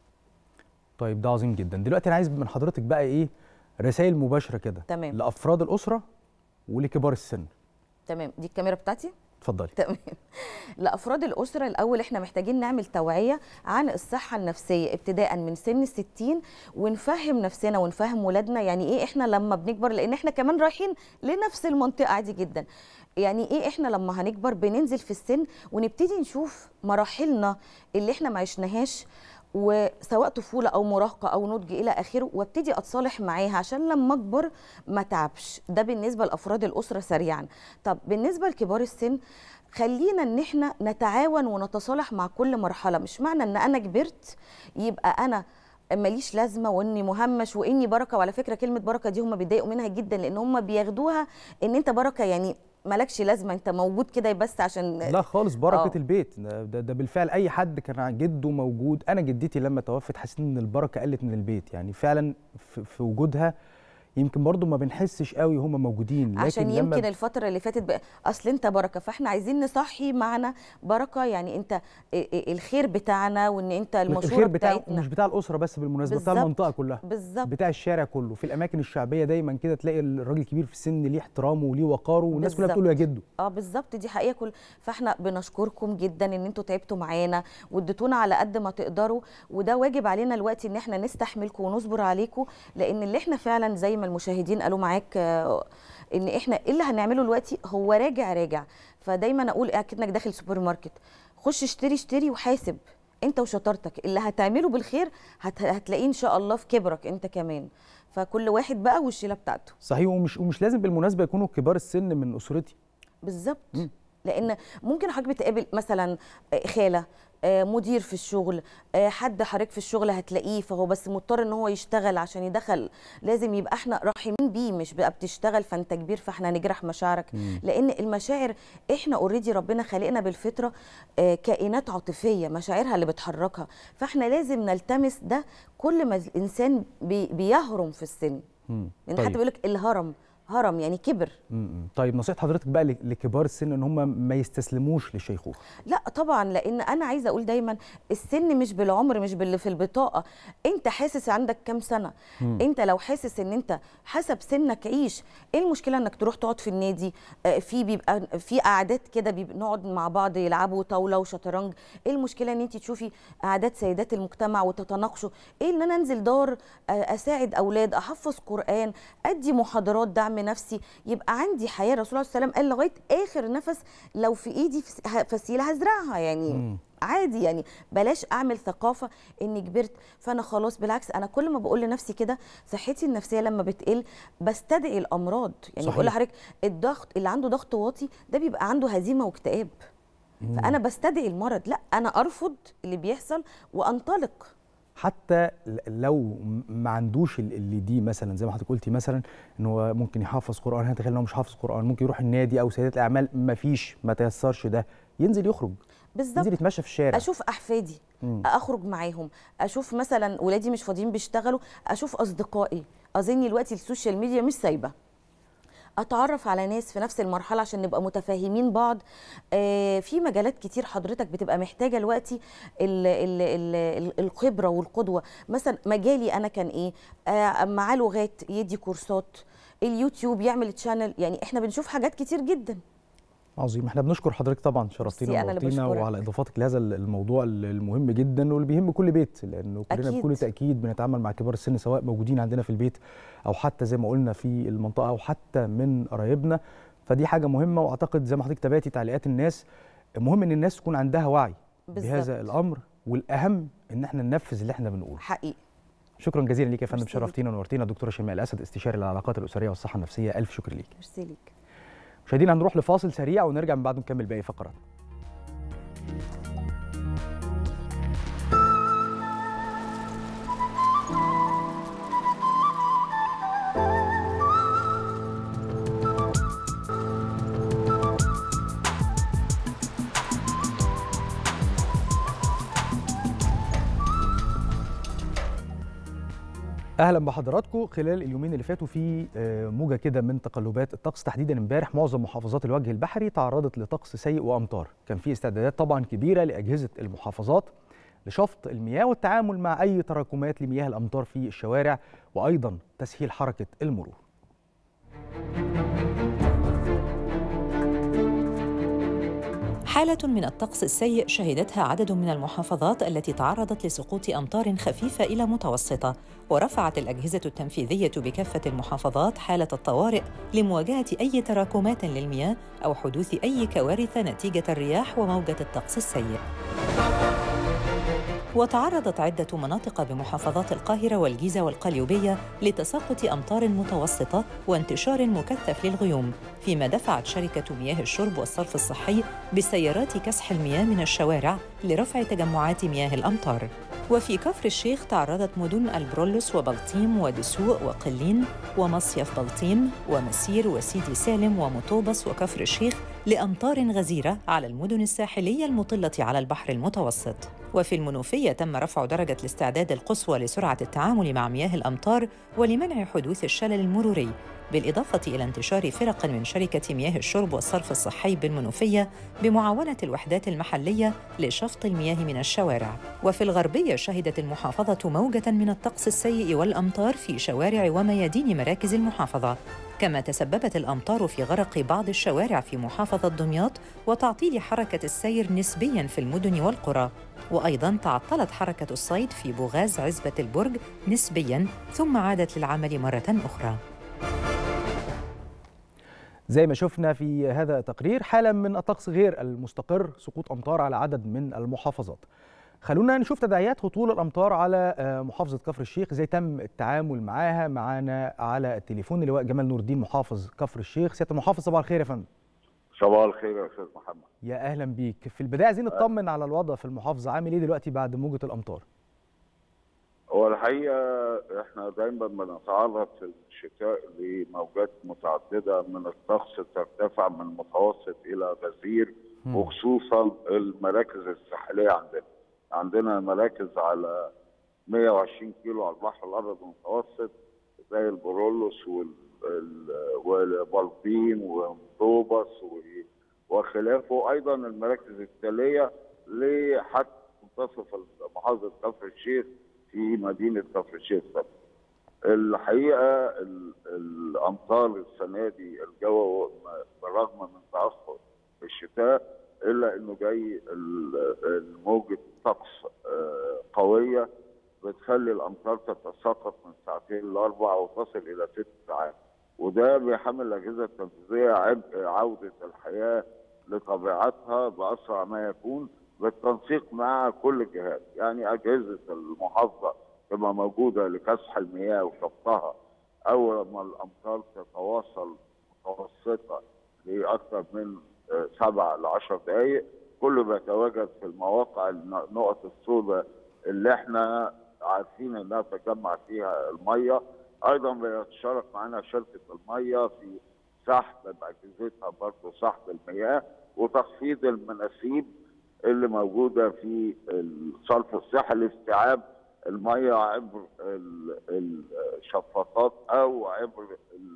طيب ده عظيم جدا دلوقتي انا عايز من حضرتك بقى ايه رسائل مباشره كده تمام. لافراد الاسره ولكبار السن تمام دي الكاميرا بتاعتي اتفضلي تمام لافراد الاسره الاول احنا محتاجين نعمل توعيه عن الصحه النفسيه ابتداء من سن الستين ونفهم نفسنا ونفهم ولادنا يعني ايه احنا لما بنكبر لان احنا كمان رايحين لنفس المنطقه عادي جدا يعني ايه احنا لما هنكبر بننزل في السن ونبتدي نشوف مراحلنا اللي احنا ما عشناهاش وسواء طفوله او مراهقه او نضج الى اخره وابتدي اتصالح معاها عشان لما اكبر ما تعبش ده بالنسبه لافراد الاسره سريعا طب بالنسبه لكبار السن خلينا ان احنا نتعاون ونتصالح مع كل مرحله مش معنى ان انا كبرت يبقى انا ماليش لازمه واني مهمش واني بركه وعلى فكره كلمه بركه دي هم بيتضايقوا منها جدا لان هم بياخدوها ان انت بركه يعني مالكش لازمه انت موجود كده بس عشان لا خالص بركه آه. البيت ده, ده, ده بالفعل اي حد كان عن جده موجود انا جدتي لما توفت حسيت ان البركه قلت من البيت يعني فعلا في, في وجودها يمكن برضو ما بنحسش قوي هم موجودين لكن عشان لما يمكن الفترة اللي فاتت بقى اصل انت بركة فاحنا عايزين نصحي معنا بركة يعني انت ال- ال- الخير بتاعنا وان انت المشورة الخير بتاع بتاعتنا مش بتاع الاسره بس بالمناسبه بتاع بالظبط. المنطقه كلها بالظبط بتاع الشارع كله في الاماكن الشعبيه دايما كده تلاقي الراجل الكبير في السن ليه احترامه وليه وقاره والناس كلها بالظبط. بتقول له يا جدو اه بالظبط دي حقيقه كل فاحنا بنشكركم جدا ان انتوا تعبتوا معانا واديتونا على قد ما تقدروا وده واجب علينا الوقت ان احنا نستحملكم ونصبر عليكم لان اللي احنا فعلا زي ما المشاهدين قالوا معاك آه، ان احنا إيه اللي هنعمله دلوقتي هو راجع راجع فدايما اقول اكنك داخل سوبر ماركت خش اشتري اشتري وحاسب انت وشطارتك اللي هتعمله بالخير هت... هتلاقيه ان شاء الله في كبرك انت كمان فكل واحد بقى والشيله بتاعته صحيح ومش ومش لازم بالمناسبه يكونوا كبار السن من اسرتي بالظبط لان ممكن حضرتك بتقابل مثلا آه، خاله آه، مدير في الشغل آه، حد حضرتك في الشغل هتلاقيه فهو بس مضطر ان هو يشتغل عشان يدخل لازم يبقى احنا رحيمين بيه مش بقى بتشتغل فانت كبير فاحنا هنجرح مشاعرك لان المشاعر احنا اوريدي ربنا خلقنا بالفطره آه، كائنات عاطفيه مشاعرها اللي بتحركها فاحنا لازم نلتمس ده كل ما الانسان بي- بيهرم في السن مم. لان حتى بيقول لك الهرم هرم يعني كبر مم. طيب نصيحه حضرتك بقى ل- لكبار السن ان هم ما يستسلموش للشيخوخه لا طبعا لان انا عايزه اقول دايما السن مش بالعمر مش باللي في البطاقه انت حاسس عندك كام سنه مم. انت لو حاسس ان انت حسب سنك عيش ايه المشكله انك تروح تقعد في النادي آه، في بيبقى في قعدات كده بيبقى نقعد مع بعض يلعبوا طاوله وشطرنج ايه المشكله ان انت تشوفي قعدات سيدات المجتمع وتتناقشوا ايه ان انا انزل دار آه، اساعد اولاد احفظ قران ادي محاضرات دعم نفسي يبقى عندي حياه الرسول عليه السلام قال لغايه اخر نفس لو في ايدي فس- ه- فسيله هزرعها يعني مم. عادي يعني بلاش اعمل ثقافه اني كبرت فانا خلاص بالعكس انا كل ما بقول لنفسي كده صحتي النفسيه لما بتقل بستدعي الامراض يعني صحيح. بقول لحضرتك الضغط اللي عنده ضغط واطي ده بيبقى عنده هزيمه واكتئاب فانا بستدعي المرض لا انا ارفض اللي بيحصل وانطلق حتى ل- لو م- ما عندوش ال- اللي دي مثلا زي ما حضرتك قلتي مثلا ان هو ممكن يحافظ قران هتخيل ان هو مش حافظ قران ممكن يروح النادي او سيدات الاعمال ما فيش ما تيسرش ده ينزل يخرج بالظبط ينزل يتمشى في الشارع اشوف احفادي مم. اخرج معاهم اشوف مثلا ولادي مش فاضيين بيشتغلوا اشوف اصدقائي اظن دلوقتي السوشيال ميديا مش سايبه اتعرف على ناس في نفس المرحله عشان نبقى متفاهمين بعض آه في مجالات كتير حضرتك بتبقى محتاجه دلوقتي ال ال ال ال الخبره والقدوه مثلا مجالي انا كان ايه آه معاه لغات يدي كورسات اليوتيوب يعمل تشانل يعني احنا بنشوف حاجات كتير جدا عظيم احنا بنشكر حضرتك طبعا شرفتينا ميرسي، أنا اللي ونورتينا بشكرك. وعلى اضافاتك لهذا الموضوع المهم جدا واللي بيهم كل بيت لانه كلنا أكيد. بكل تاكيد بنتعامل مع كبار السن سواء موجودين عندنا في البيت او حتى زي ما قلنا في المنطقه او حتى من قرايبنا فدي حاجه مهمه واعتقد زي ما حضرتك تابعتي تعليقات الناس مهم ان الناس تكون عندها وعي بهذا بالظبط. الامر والاهم ان احنا ننفذ اللي احنا بنقوله حقيقي شكرا جزيلا ليك يا فندم ميرسي شرفتينا ونورتينا دكتوره شيماء الاسد استشاري العلاقات الاسريه والصحه النفسيه الف شكر ليك ميرسي ليك مشاهدينا هنروح لفاصل سريع ونرجع من بعده نكمل باقي فقرات اهلا بحضراتكم خلال اليومين اللي فاتوا في آه، موجه كده من تقلبات الطقس تحديدا امبارح معظم محافظات الوجه البحري تعرضت لطقس سيء وامطار كان في استعدادات طبعا كبيره لاجهزه المحافظات لشفط المياه والتعامل مع اي تراكمات لمياه الامطار في الشوارع وايضا تسهيل حركه المرور حالة من الطقس السيء شهدتها عدد من المحافظات التي تعرضت لسقوط أمطار خفيفة إلى متوسطة، ورفعت الأجهزة التنفيذية بكافة المحافظات حالة الطوارئ لمواجهة أي تراكمات للمياه أو حدوث أي كوارث نتيجة الرياح وموجة الطقس السيء. وتعرضت عدة مناطق بمحافظات القاهرة والجيزة والقليوبية لتساقط أمطار متوسطة وانتشار مكثف للغيوم فيما دفعت شركة مياه الشرب والصرف الصحي بسيارات كسح المياه من الشوارع لرفع تجمعات مياه الأمطار وفي كفر الشيخ تعرضت مدن البرولوس وبلطيم ودسوق وقلين ومصيف بلطيم ومسير وسيدي سالم ومطوبس وكفر الشيخ لأمطار غزيرة على المدن الساحلية المطلة على البحر المتوسط وفي المنوفية تم رفع درجة الاستعداد القصوى لسرعة التعامل مع مياه الأمطار ولمنع حدوث الشلل المروري بالإضافة إلى انتشار فرق من شركة مياه الشرب والصرف الصحي بالمنوفية بمعاونة الوحدات المحلية لشفط المياه من الشوارع وفي الغربية شهدت المحافظة موجة من الطقس السيء والأمطار في شوارع وميادين مراكز المحافظة كما تسببت الأمطار في غرق بعض الشوارع في محافظة دمياط وتعطيل حركة السير نسبياً في المدن والقرى وأيضاً تعطلت حركة الصيد في بوغاز عزبة البرج نسبياً ثم عادت للعمل مرة أخرى زي ما شفنا في هذا التقرير حالا من الطقس غير المستقر سقوط امطار على عدد من المحافظات خلونا نشوف تداعيات هطول الامطار على آه، محافظه كفر الشيخ ازاي تم التعامل معاها معانا على التليفون اللواء جمال نور الدين محافظ كفر الشيخ سياده المحافظ صباح الخير يا فندم صباح الخير يا استاذ محمد يا اهلا بيك في البدايه عايزين نطمن على الوضع في المحافظه عامل ايه دلوقتي بعد موجه الامطار هو الحقيقه احنا دايما بنتعرض في الشتاء لموجات متعدده من الطقس ترتفع من متوسط الى غزير مم. وخصوصا المراكز الساحليه عندنا عندنا مراكز على 120 كيلو على البحر الابيض المتوسط زي البرولوس وال- ال- والبلطيم ومطوبس و- وخلافه ايضا المراكز التاليه لحد منتصف محافظه كفر الشيخ في مدينه كفر الشيخ طبعا. الحقيقه ال- الامطار السنه دي الجو بالرغم من تاخر الشتاء الا انه جاي ال- الموجه طقس آه، قويه بتخلي الامطار تتساقط من ساعتين لاربع وتصل الى ست ساعات وده بيحمل الاجهزه التنفيذيه عبء عوده الحياه لطبيعتها باسرع ما يكون بالتنسيق مع كل الجهات يعني اجهزه المحافظه تبقى موجوده لكسح المياه وشفطها اول ما الامطار تتواصل متوسطه لاكثر من آه، سبع ل 10 دقائق كله بيتواجد في المواقع النقط السوداء اللي احنا عارفين انها تجمع فيها الميه ايضا بيتشارك معنا شركه الميه في سحب باجهزتها برضه سحب المياه وتخفيض المناسيب اللي موجوده في الصرف الصحي لاستيعاب الميه عبر ال- الشفاطات او عبر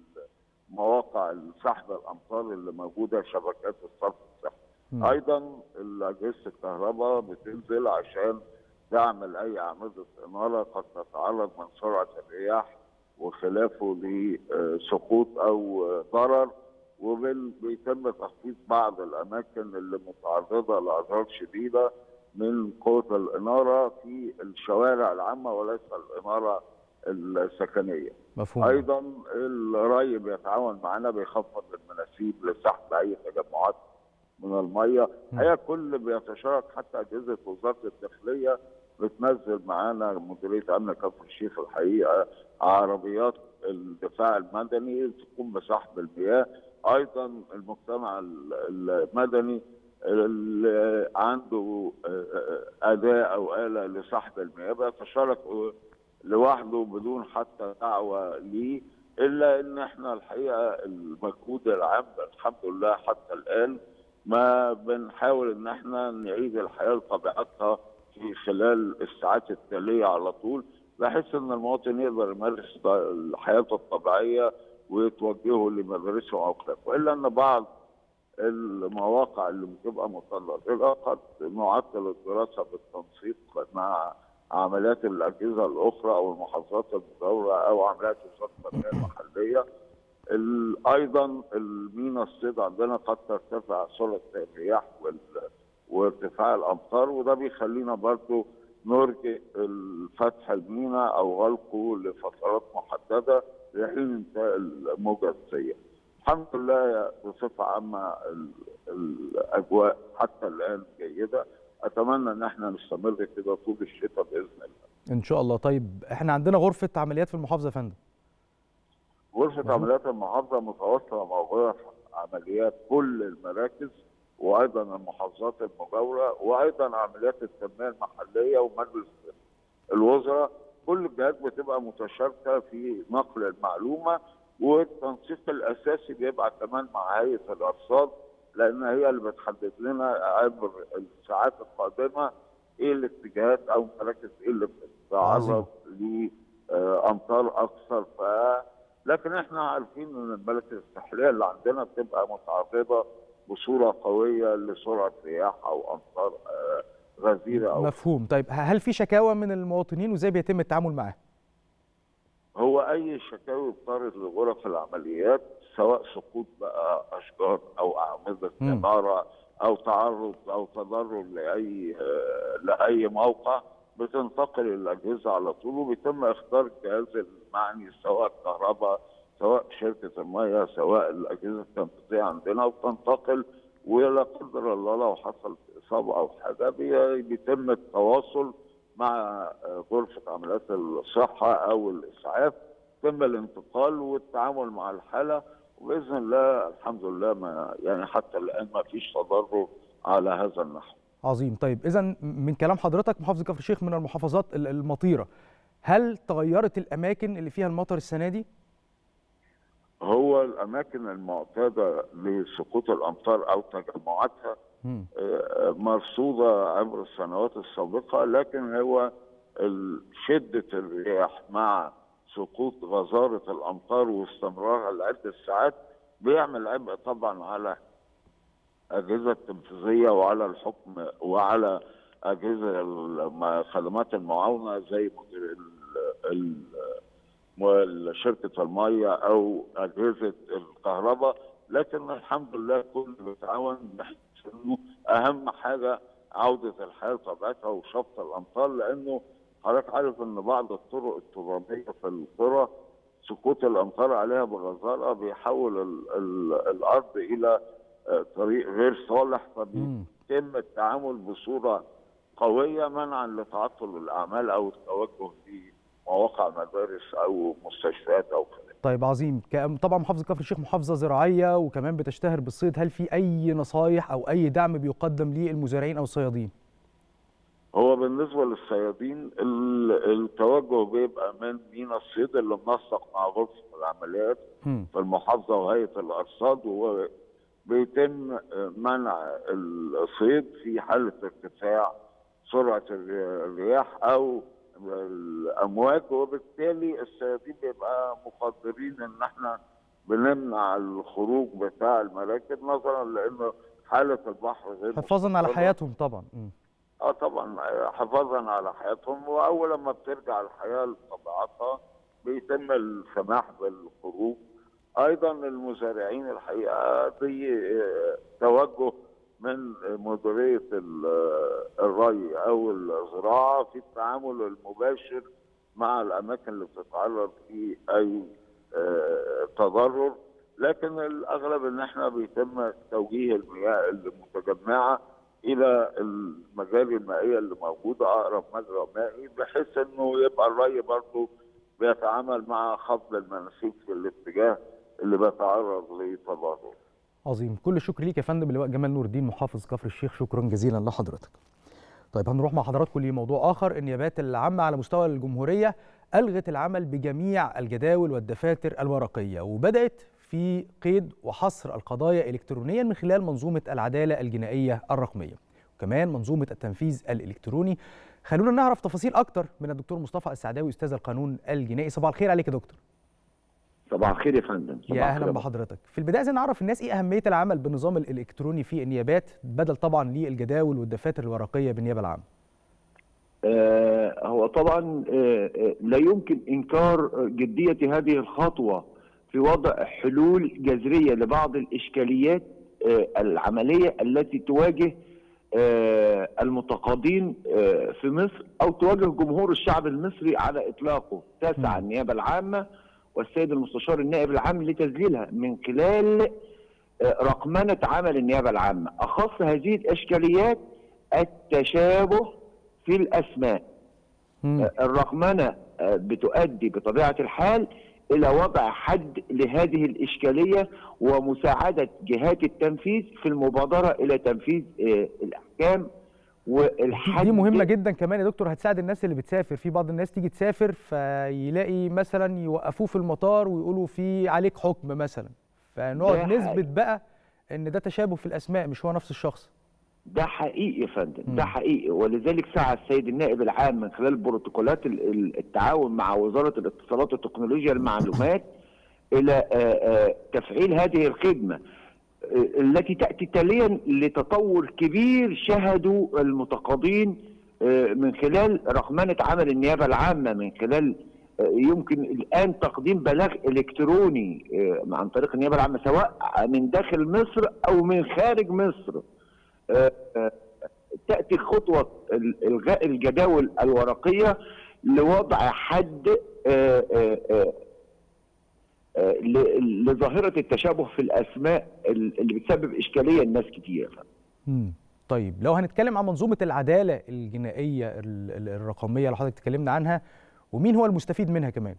مواقع سحب الامطار اللي موجوده في شبكات الصرف الصحي. مم. ايضا اجهزه الكهرباء بتنزل عشان تعمل اي اعمده اناره قد تتعرض من سرعه الرياح وخلافه لسقوط او ضرر وبيتم تخفيض بعض الاماكن اللي متعرضه لاضرار شديده من قوه الاناره في الشوارع العامه وليس الاناره السكنيه. مفهوم ايضا الري بيتعاون معنا بيخفض المناسيب لسحب اي تجمعات من الميه هي كل بيتشارك حتى اجهزه وزاره الداخليه بتنزل معانا مديريه امن كفر الشيخ الحقيقه عربيات الدفاع المدني تقوم بسحب المياه ايضا المجتمع المدني اللي عنده اداه او اله لسحب المياه بيتشارك لوحده بدون حتى دعوه ليه الا ان احنا الحقيقه المجهود العام الحمد لله حتى الان ما بنحاول ان احنا نعيد الحياه لطبيعتها في خلال الساعات التاليه على طول بحيث ان المواطن يقدر يمارس ط- حياته الطبيعيه ويتوجهوا لمدارسهم او خلافه الا ان بعض المواقع اللي بتبقى متضرره قد نعطل الدراسه بالتنسيق مع عمليات الاجهزه الاخرى او المحافظات المجاوره او عمليات وزاره التنميه المحليه ال- ايضا المينا الصيد عندنا قد ترتفع سرعه الرياح وال- وارتفاع الامطار وده بيخلينا برضو نرجئ فتح المينا او غلقه لفترات محدده لحين انتهاء الموجه السيئه. الحمد لله بصفه عامه ال- الاجواء حتى الان جيده اتمنى ان احنا نستمر كده طول الشتاء باذن الله. ان شاء الله طيب احنا عندنا غرفه عمليات في المحافظه يا فندم غرفة عمليات المحافظة متواصلة مع غرف عمليات كل المراكز وأيضا المحافظات المجاورة وأيضا عمليات التنمية المحلية ومجلس الوزراء كل الجهات بتبقى متشاركة في نقل المعلومة والتنسيق الأساسي بيبقى كمان مع هيئة الأرصاد لأن هي اللي بتحدد لنا عبر الساعات القادمة إيه الاتجاهات أو مراكز إيه اللي بتتعرض لأمطار أكثر ف لكن احنا عارفين ان المراكز الساحليه اللي عندنا بتبقى متعرضه بصوره قويه لسرعه رياح او امطار آه، غزيره او مفهوم طيب هل في شكاوى من المواطنين وازاي بيتم التعامل معاها هو اي شكاوي بترد لغرف العمليات سواء سقوط بقى اشجار او اعمده مم. عماره او تعرض او تضرر لاي آه، لاي موقع بتنتقل الاجهزه على طول وبيتم اختار الجهاز المعني سواء الكهرباء سواء شركه الميه سواء الاجهزه التنفيذيه عندنا وبتنتقل ولا قدر الله لو حصل اصابه او حاجه بي- بيتم التواصل مع آه، غرفه عمليات الصحه او الاسعاف يتم الانتقال والتعامل مع الحاله وباذن الله الحمد لله ما يعني حتى الان ما فيش تضرر على هذا النحو. عظيم طيب اذا من كلام حضرتك محافظه كفر الشيخ من المحافظات ال- المطيره هل تغيرت الاماكن اللي فيها المطر السنه دي هو الاماكن المعتاده لسقوط الامطار او تجمعاتها مم. آه، مرصوده عبر السنوات السابقه لكن هو ال- شده الرياح مع سقوط غزاره الامطار واستمرارها لعده ساعات بيعمل عبء طبعا على الاجهزه التنفيذيه وعلى الحكم وعلى اجهزه الم- خدمات المعاونه زي مدير ال- ال- م- شركه الميه او اجهزه الكهرباء لكن الحمد لله كل بيتعاون بحيث انه اهم حاجه عوده الحياه لطبيعتها وشفط الامطار لانه حضرتك عارف ان بعض الطرق الترابيه في القرى سقوط الامطار عليها بغزاره بيحول ال ال الارض الى آه، طريق غير صالح مم. فبيتم التعامل بصوره قويه منعا لتعطل الاعمال او التوجه لمواقع مدارس او مستشفيات او خلافه. طيب عظيم ك- طبعا محافظه كفر الشيخ محافظه زراعيه وكمان بتشتهر بالصيد هل في اي نصايح او اي دعم بيقدم للمزارعين او الصيادين هو بالنسبه للصيادين ال- التوجه بيبقى من مينا الصيد اللي منسق مع غرفه العمليات مم. في المحافظه وهيئه الارصاد وهو بيتم منع الصيد في حاله ارتفاع سرعه الري- الرياح او الامواج وبالتالي الصيادين بيبقى مقدرين ان احنا بنمنع الخروج بتاع المراكب نظرا لانه حاله البحر غير حفاظا على مستقرة. حياتهم طبعا مم. اه طبعا حفاظا على حياتهم واول لما بترجع الحياه لطبيعتها بيتم السماح بالخروج ايضا المزارعين الحقيقه دي آه، توجه من مديريه ال- آه، الري او الزراعه في التعامل المباشر مع الاماكن اللي بتتعرض في اي آه، تضرر لكن الاغلب ان احنا بيتم توجيه المياه المتجمعه الى المجاري المائيه اللي موجوده اقرب مجرى مائي بحيث انه يبقى الري برضه بيتعامل مع خفض المناسيب في الاتجاه اللي بيتعرض لتضرر. عظيم كل الشكر ليك يا فندم اللواء جمال نور الدين محافظ كفر الشيخ شكرا جزيلا لحضرتك طيب هنروح مع حضراتكم لموضوع اخر النيابات العامه على مستوى الجمهوريه الغت العمل بجميع الجداول والدفاتر الورقيه وبدات في قيد وحصر القضايا الكترونيا من خلال منظومه العداله الجنائيه الرقميه وكمان منظومه التنفيذ الالكتروني خلونا نعرف تفاصيل اكتر من الدكتور مصطفى السعداوي استاذ القانون الجنائي صباح الخير عليك يا دكتور صباح الخير يا فندم صباح يا اهلا الخير. بحضرتك في البدايه عايزين نعرف الناس ايه اهميه العمل بالنظام الالكتروني في النيابات بدل طبعا للجداول والدفاتر الورقيه بالنيابه العامه آه هو طبعا آه آه، لا يمكن انكار جديه هذه الخطوه في وضع حلول جذريه لبعض الاشكاليات آه العمليه التي تواجه آه المتقاضين آه في مصر او تواجه جمهور الشعب المصري على اطلاقه تسعى النيابه العامه والسيد المستشار النائب العام لتذليلها من خلال آه، رقمنه عمل النيابه العامه اخص هذه الاشكاليات التشابه في الاسماء آه، الرقمنه آه، بتؤدي بطبيعه الحال الى وضع حد لهذه الاشكاليه ومساعده جهات التنفيذ في المبادره الى تنفيذ آه، الاحكام والحد دي مهمه جدا كمان يا دكتور هتساعد الناس اللي بتسافر في بعض الناس تيجي تسافر فيلاقي مثلا يوقفوه في المطار ويقولوا في عليك حكم مثلا فنقعد ده نثبت بقى ان ده تشابه في الاسماء مش هو نفس الشخص ده حقيقي يا فندم ده حقيقي ولذلك سعى السيد النائب العام من خلال بروتوكولات ال- ال- التعاون مع وزاره الاتصالات وتكنولوجيا المعلومات الى آه، آه، تفعيل هذه الخدمه آه، التي تاتي تاليا لتطور كبير شهدوا المتقاضين آه، من خلال رقمنه عمل النيابه العامه من خلال آه، يمكن الان تقديم بلاغ الكتروني آه، عن طريق النيابه العامه سواء من داخل مصر او من خارج مصر آه، آه، تاتي خطوه ال- الغاء الجداول الورقيه لوضع حد آه، آه، آه، آه، ل- لظاهره التشابه في الاسماء ال- اللي بتسبب اشكاليه لناس كتير مم. طيب لو هنتكلم عن منظومه العداله الجنائيه ال- ال- الرقميه اللي حضرتك اتكلمنا عنها ومين هو المستفيد منها كمان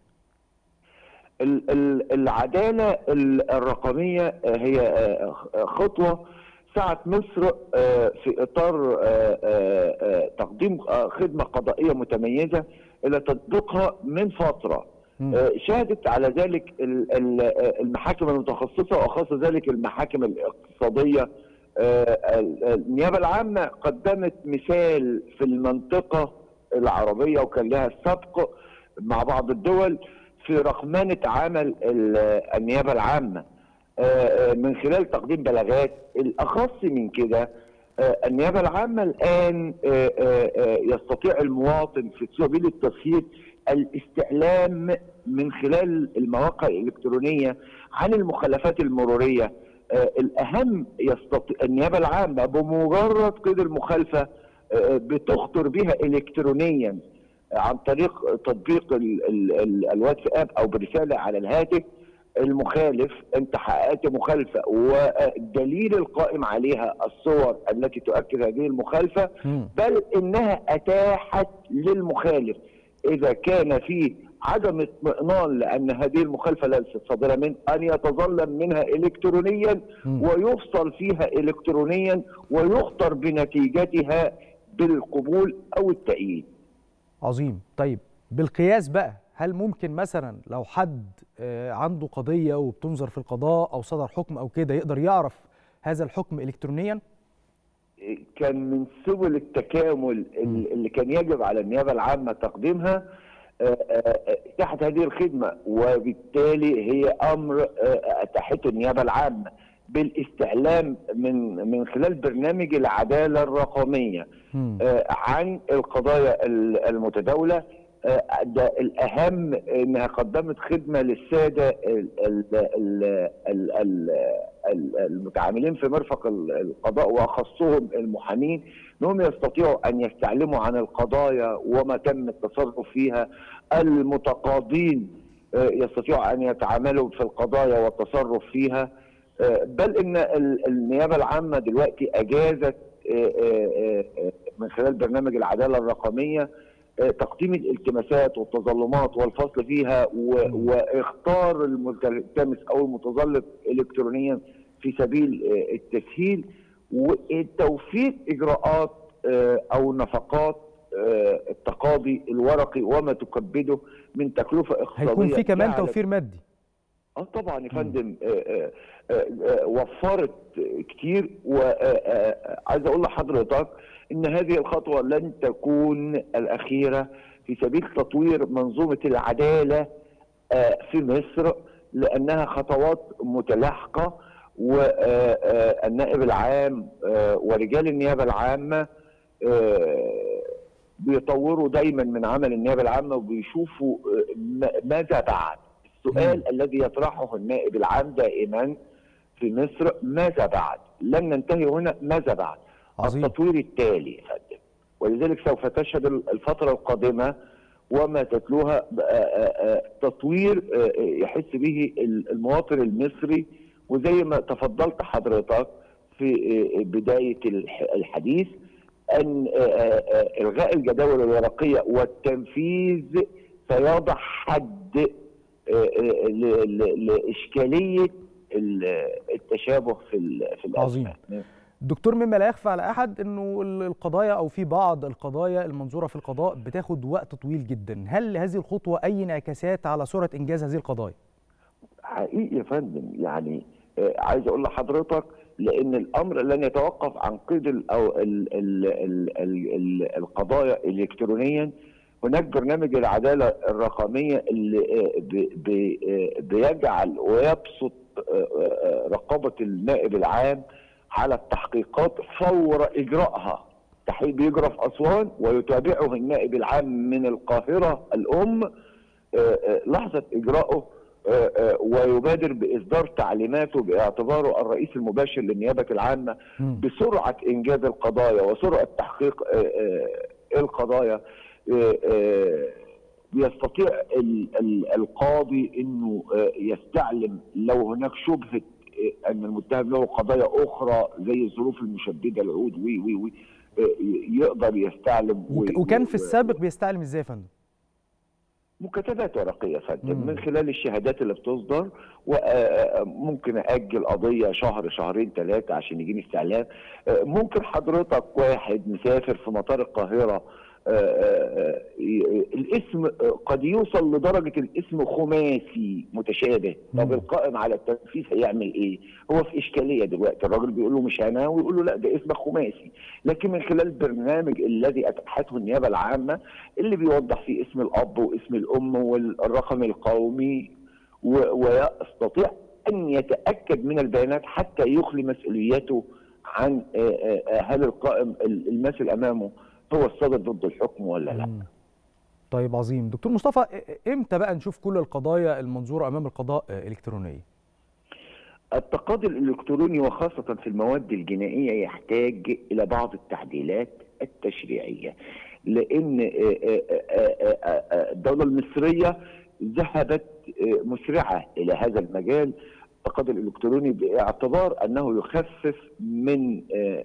ال- ال- العداله ال- الرقميه آه، هي آه، خطوه سعت مصر آه، في اطار آه، آه، آه، تقديم آه، خدمه قضائيه متميزه الى تطبيقها من فتره آه، شهدت على ذلك ال- ال- آه، المحاكم المتخصصه واخص ذلك المحاكم الاقتصاديه آه، ال- النيابه العامه قدمت مثال في المنطقه العربيه وكان لها السبق مع بعض الدول في رقمنه عمل ال- النيابه العامه آه، آه، من خلال تقديم بلاغات الاخص من كده آه، النيابه العامه الان آه، آه، آه، يستطيع المواطن في سبيل التسهيل الاستعلام من خلال المواقع الالكترونيه عن المخالفات المروريه آه، الاهم يستطيع النيابه العامه بمجرد قيد المخالفه آه، بتخطر بها الكترونيا عن طريق تطبيق ال- ال- ال- الواتساب او برساله على الهاتف المخالف انت حققت مخالفه والدليل القائم عليها الصور التي تؤكد هذه المخالفه بل انها اتاحت للمخالف اذا كان في عدم اطمئنان لان هذه المخالفه ليست صادره من ان يتظلم منها الكترونيا ويفصل فيها الكترونيا ويخطر بنتيجتها بالقبول او التأييد عظيم طيب بالقياس بقى هل ممكن مثلا لو حد آه، عنده قضيه وبتنظر في القضاء او صدر حكم او كده يقدر يعرف هذا الحكم الكترونيا كان من سبل التكامل ال- اللي كان يجب على النيابه العامه تقديمها آه، آه، اتاحه هذه الخدمه وبالتالي هي امر آه، اتاحته النيابه العامه بالاستعلام من من خلال برنامج العداله الرقميه آه، عن القضايا ال- المتداوله آه، ده الاهم انها قدمت خدمه للساده ال- ال- ال- ال- ال- ال- المتعاملين في مرفق ال- القضاء واخصهم المحامين انهم يستطيعوا ان يستعلموا عن القضايا وما تم التصرف فيها المتقاضين آه، يستطيعوا ان يتعاملوا في القضايا والتصرف فيها آه، بل ان ال- النيابه العامه دلوقتي اجازت آه، آه، آه، من خلال برنامج العداله الرقميه آه، تقديم الالتماسات والتظلمات والفصل فيها و- واختار الملتمس او المتظلم الكترونيا في سبيل آه، التسهيل وتوفير اجراءات آه، او نفقات آه، التقاضي الورقي وما تكبده من تكلفه اقتصاديه هيكون في كمان جعلت- توفير مادي اه طبعا يا فندم آه، آه، وفرت كتير وعايز اقول لحضرتك ان هذه الخطوه لن تكون الاخيره في سبيل تطوير منظومه العداله في مصر لانها خطوات متلاحقه والنائب العام ورجال النيابه العامه بيطوروا دايما من عمل النيابه العامه وبيشوفوا ماذا بعد السؤال م. الذي يطرحه النائب العام دائما في مصر ماذا بعد لن ننتهي هنا ماذا بعد عظيم. التطوير التالي يا فندم ولذلك سوف تشهد الفتره القادمه وما تتلوها تطوير يحس به المواطن المصري وزي ما تفضلت حضرتك في بدايه الحديث ان الغاء الجداول الورقيه والتنفيذ سيضع حد لاشكاليه التشابه في في عظيم دكتور مما لا يخفى على احد انه القضايا او في بعض القضايا المنظوره في القضاء بتاخد وقت طويل جدا هل هذه الخطوه اي انعكاسات على سرعه انجاز هذه القضايا حقيقي يا فندم يعني عايز اقول لحضرتك لان الامر لن يتوقف عن قيد ال او ال ال ال ال القضايا الكترونيا هناك برنامج العداله الرقميه اللي بي بي بيجعل ويبسط رقابه النائب العام على التحقيقات فور اجرائها التحقيق بيجرى في اسوان ويتابعه النائب العام من القاهره الام لحظه اجرائه ويبادر باصدار تعليماته باعتباره الرئيس المباشر للنيابه العامه بسرعه انجاز القضايا وسرعه تحقيق القضايا بيستطيع القاضي انه يستعلم لو هناك شبهه ان المتهم له قضايا اخرى زي الظروف المشدده العود وي وي وي يقدر يستعلم وكان في السابق بيستعلم ازاي يا فندم؟ مكاتبات ورقيه فندم من خلال الشهادات اللي بتصدر وممكن اجل قضيه شهر شهرين ثلاثه عشان يجيني استعلام ممكن حضرتك واحد مسافر في مطار القاهره الاسم قد يوصل لدرجه الاسم خماسي متشابه طب القائم على التنفيذ هيعمل ايه؟ هو في اشكاليه دلوقتي الراجل بيقول له مش انا ويقول له لا ده اسمك خماسي لكن من خلال البرنامج الذي اتاحته النيابه العامه اللي بيوضح فيه اسم الاب واسم الام والرقم القومي ويستطيع ان يتاكد من البيانات حتى يخلي مسؤوليته عن هل القائم الماثل امامه هو الصادر ضد الحكم ولا لا طيب عظيم دكتور مصطفى امتى بقى نشوف كل القضايا المنظوره امام القضاء الكترونيه التقاضي الالكتروني وخاصه في المواد الجنائيه يحتاج الى بعض التعديلات التشريعيه لان الدوله المصريه ذهبت مسرعه الى هذا المجال التقاضي الالكتروني باعتبار انه يخفف من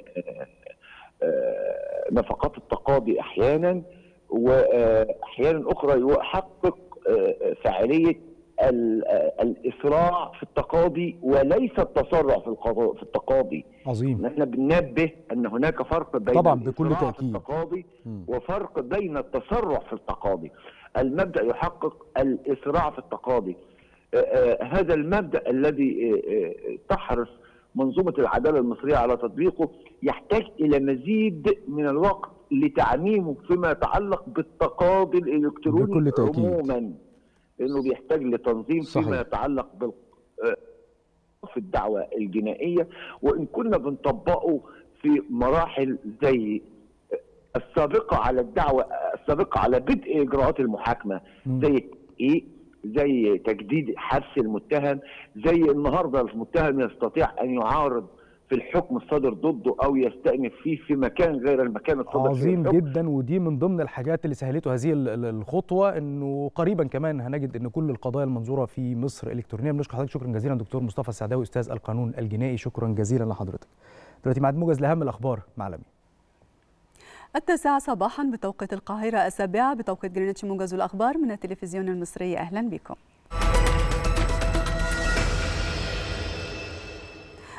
نفقات التقاضي احيانا واحيانا اخرى يحقق فاعليه الاسراع في التقاضي وليس التسرع في في التقاضي عظيم احنا بننبه ان هناك فرق بين طبعا بكل الإسراع في تاكيد التقاضي وفرق بين التسرع في التقاضي المبدا يحقق الاسراع في التقاضي هذا المبدا الذي تحرص منظومه العداله المصريه على تطبيقه يحتاج الى مزيد من الوقت لتعميمه فيما يتعلق بالتقاضي الالكتروني بكل تأكيد. عموما لانه بيحتاج لتنظيم صحيح. فيما يتعلق بال في الدعوه الجنائيه وان كنا بنطبقه في مراحل زي السابقه على الدعوه السابقه على بدء اجراءات المحاكمه مم. زي التحقيق زي تجديد حبس المتهم زي النهارده المتهم يستطيع ان يعارض في الحكم الصادر ضده او يستأنف فيه في مكان غير المكان الصادر فيه عظيم الحكم. جدا ودي من ضمن الحاجات اللي سهلته هذه ال- ال- الخطوه انه قريبا كمان هنجد ان كل القضايا المنظوره في مصر الكترونيا بنشكر حضرتك شكرا جزيلا دكتور مصطفى السعداوي استاذ القانون الجنائي شكرا جزيلا لحضرتك دلوقتي ميعاد موجز لاهم الاخبار مع لمي التاسعة صباحا بتوقيت القاهرة السابعة بتوقيت جرينتش موجز الأخبار من التلفزيون المصري أهلا بكم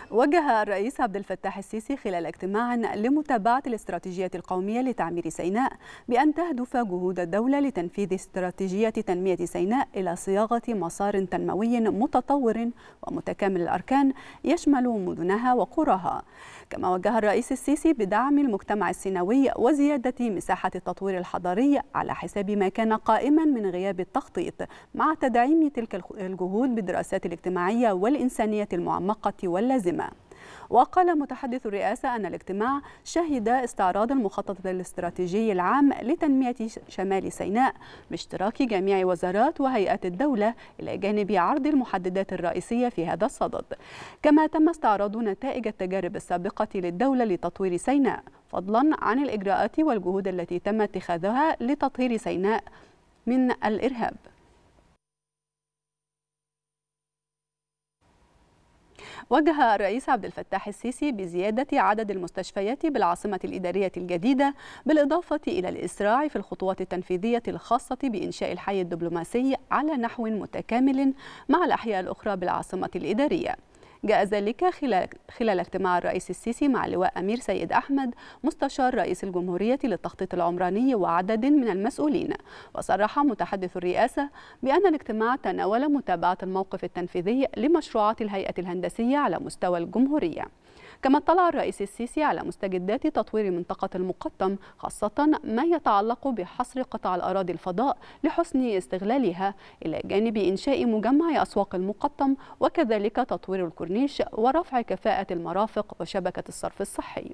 وجه الرئيس عبد الفتاح السيسي خلال اجتماع لمتابعة الاستراتيجية القومية لتعمير سيناء بأن تهدف جهود الدولة لتنفيذ استراتيجية تنمية سيناء إلى صياغة مسار تنموي متطور ومتكامل الأركان يشمل مدنها وقراها كما وجه الرئيس السيسي بدعم المجتمع السيناوي وزيادة مساحة التطوير الحضاري على حساب ما كان قائما من غياب التخطيط مع تدعيم تلك الجهود بالدراسات الاجتماعية والإنسانية المعمقة واللازمة وقال متحدث الرئاسة أن الاجتماع شهد استعراض المخطط الاستراتيجي العام لتنمية شمال سيناء باشتراك جميع وزارات وهيئات الدولة إلى جانب عرض المحددات الرئيسية في هذا الصدد كما تم استعراض نتائج التجارب السابقة للدولة لتطوير سيناء فضلا عن الإجراءات والجهود التي تم اتخاذها لتطهير سيناء من الإرهاب وجه الرئيس عبد الفتاح السيسي بزيادة عدد المستشفيات بالعاصمة الإدارية الجديدة بالإضافة إلى الإسراع في الخطوات التنفيذية الخاصة بإنشاء الحي الدبلوماسي على نحو متكامل مع الأحياء الأخرى بالعاصمة الإدارية جاء ذلك خلال, خلال اجتماع الرئيس السيسي مع لواء أمير سيد أحمد مستشار رئيس الجمهورية للتخطيط العمراني وعدد من المسؤولين وصرح متحدث الرئاسة بأن الاجتماع تناول متابعة الموقف التنفيذي لمشروعات الهيئة الهندسية على مستوى الجمهورية كما اطلع الرئيس السيسي على مستجدات تطوير منطقة المقطم خاصة ما يتعلق بحصر قطع الأراضي الفضاء لحسن استغلالها إلى جانب إنشاء مجمع أسواق المقطم وكذلك تطوير الكورنيش ورفع كفاءة المرافق وشبكة الصرف الصحي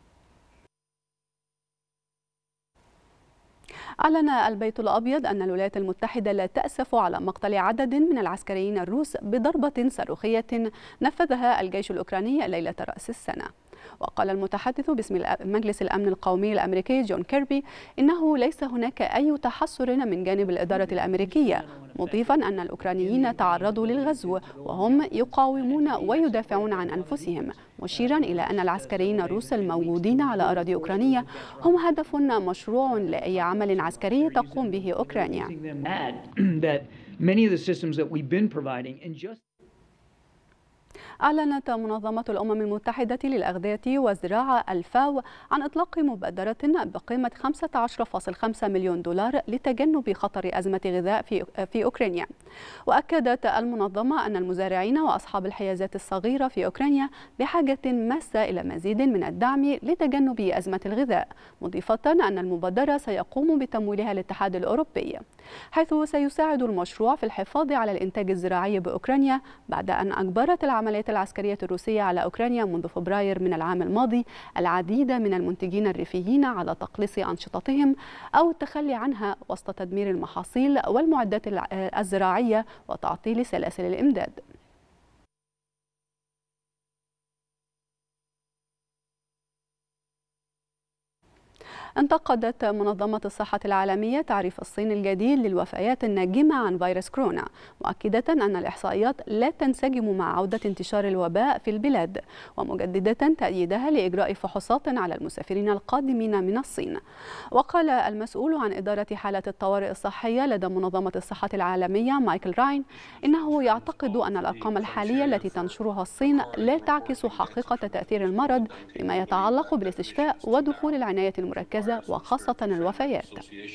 أعلن البيت الأبيض أن الولايات المتحدة لا تأسف على مقتل عدد من العسكريين الروس بضربة صاروخية نفذها الجيش الأوكراني ليلة رأس السنة وقال المتحدث باسم مجلس الأمن القومي الأمريكي جون كيربي إنه ليس هناك أي تحسر من جانب الإدارة الأمريكية مضيفا أن الأوكرانيين تعرضوا للغزو وهم يقاومون ويدافعون عن أنفسهم مشيرا إلى أن العسكريين الروس الموجودين على أراضي أوكرانية هم هدف مشروع لأي عمل عسكري تقوم به أوكرانيا أعلنت منظمة الأمم المتحدة للأغذية والزراعة الفاو عن إطلاق مبادرة بقيمة 15.5 مليون دولار لتجنب خطر أزمة غذاء في في أوكرانيا. وأكدت المنظمة أن المزارعين وأصحاب الحيازات الصغيرة في أوكرانيا بحاجة ماسة إلى مزيد من الدعم لتجنب أزمة الغذاء، مضيفة أن المبادرة سيقوم بتمويلها الاتحاد الأوروبي، حيث سيساعد المشروع في الحفاظ على الإنتاج الزراعي بأوكرانيا بعد أن أجبرت العمليات العسكرية الروسية على أوكرانيا منذ فبراير من العام الماضي العديد من المنتجين الريفيين على تقليص أنشطتهم أو التخلي عنها وسط تدمير المحاصيل والمعدات الزراعية وتعطيل سلاسل الإمداد. انتقدت منظمة الصحة العالمية تعريف الصين الجديد للوفيات الناجمة عن فيروس كورونا مؤكدة أن الإحصائيات لا تنسجم مع عودة انتشار الوباء في البلاد ومجددة تأييدها لإجراء فحوصات على المسافرين القادمين من الصين وقال المسؤول عن إدارة حالة الطوارئ الصحية لدى منظمة الصحة العالمية مايكل راين إنه يعتقد أن الأرقام الحالية التي تنشرها الصين لا تعكس حقيقة تأثير المرض فيما يتعلق بالاستشفاء ودخول العناية المركزة وخاصة الوفيات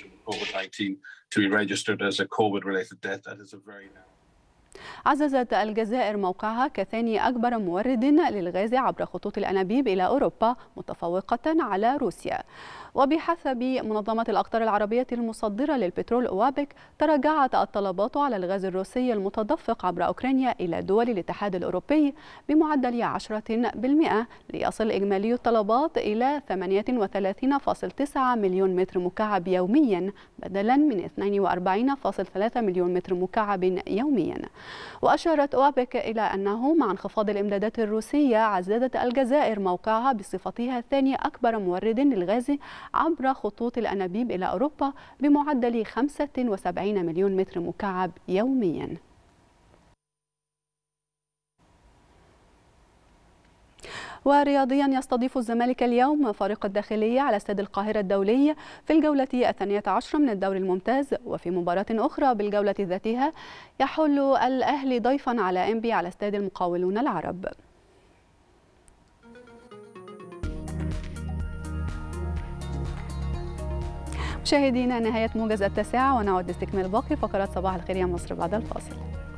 عززت الجزائر موقعها كثاني أكبر مورد للغاز عبر خطوط الأنابيب إلى أوروبا متفوقة على روسيا وبحسب منظمة الأقطار العربية المصدرة للبترول أوابك تراجعت الطلبات على الغاز الروسي المتدفق عبر أوكرانيا إلى دول الاتحاد الأوروبي بمعدل 10% ليصل إجمالي الطلبات إلى 38.9 مليون متر مكعب يوميا بدلا من 42.3 مليون متر مكعب يوميا وأشارت أوابك إلى أنه مع انخفاض الإمدادات الروسية عززت الجزائر موقعها بصفتها ثاني أكبر مورد للغاز عبر خطوط الأنابيب إلى أوروبا بمعدل 75 مليون متر مكعب يومياً. ورياضيا يستضيف الزمالك اليوم فريق الداخلية على استاد القاهرة الدولي في الجولة الثانية عشر من الدوري الممتاز وفي مباراة أخرى بالجولة ذاتها يحل الأهلي ضيفا على إنبي على استاد المقاولون العرب مشاهدينا نهاية موجز التاسعة ونعود لاستكمال باقي فقرات صباح الخير يا مصر بعد الفاصل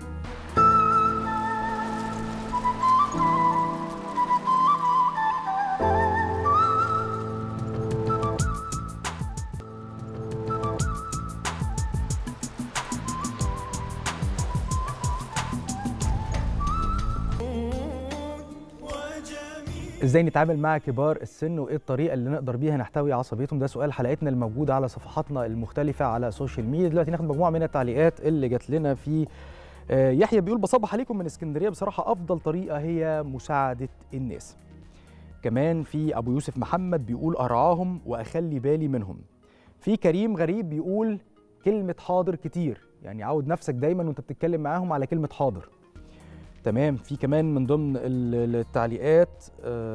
ازاي نتعامل مع كبار السن وايه الطريقه اللي نقدر بيها نحتوي عصبيتهم ده سؤال حلقتنا الموجوده على صفحاتنا المختلفه على السوشيال ميديا دلوقتي ناخد مجموعه من التعليقات اللي جات لنا في آه، يحيى بيقول بصبح عليكم من اسكندريه بصراحه افضل طريقه هي مساعده الناس كمان في ابو يوسف محمد بيقول ارعاهم واخلي بالي منهم في كريم غريب بيقول كلمه حاضر كتير يعني عود نفسك دايما وانت بتتكلم معاهم على كلمه حاضر تمام في كمان من ضمن ال- التعليقات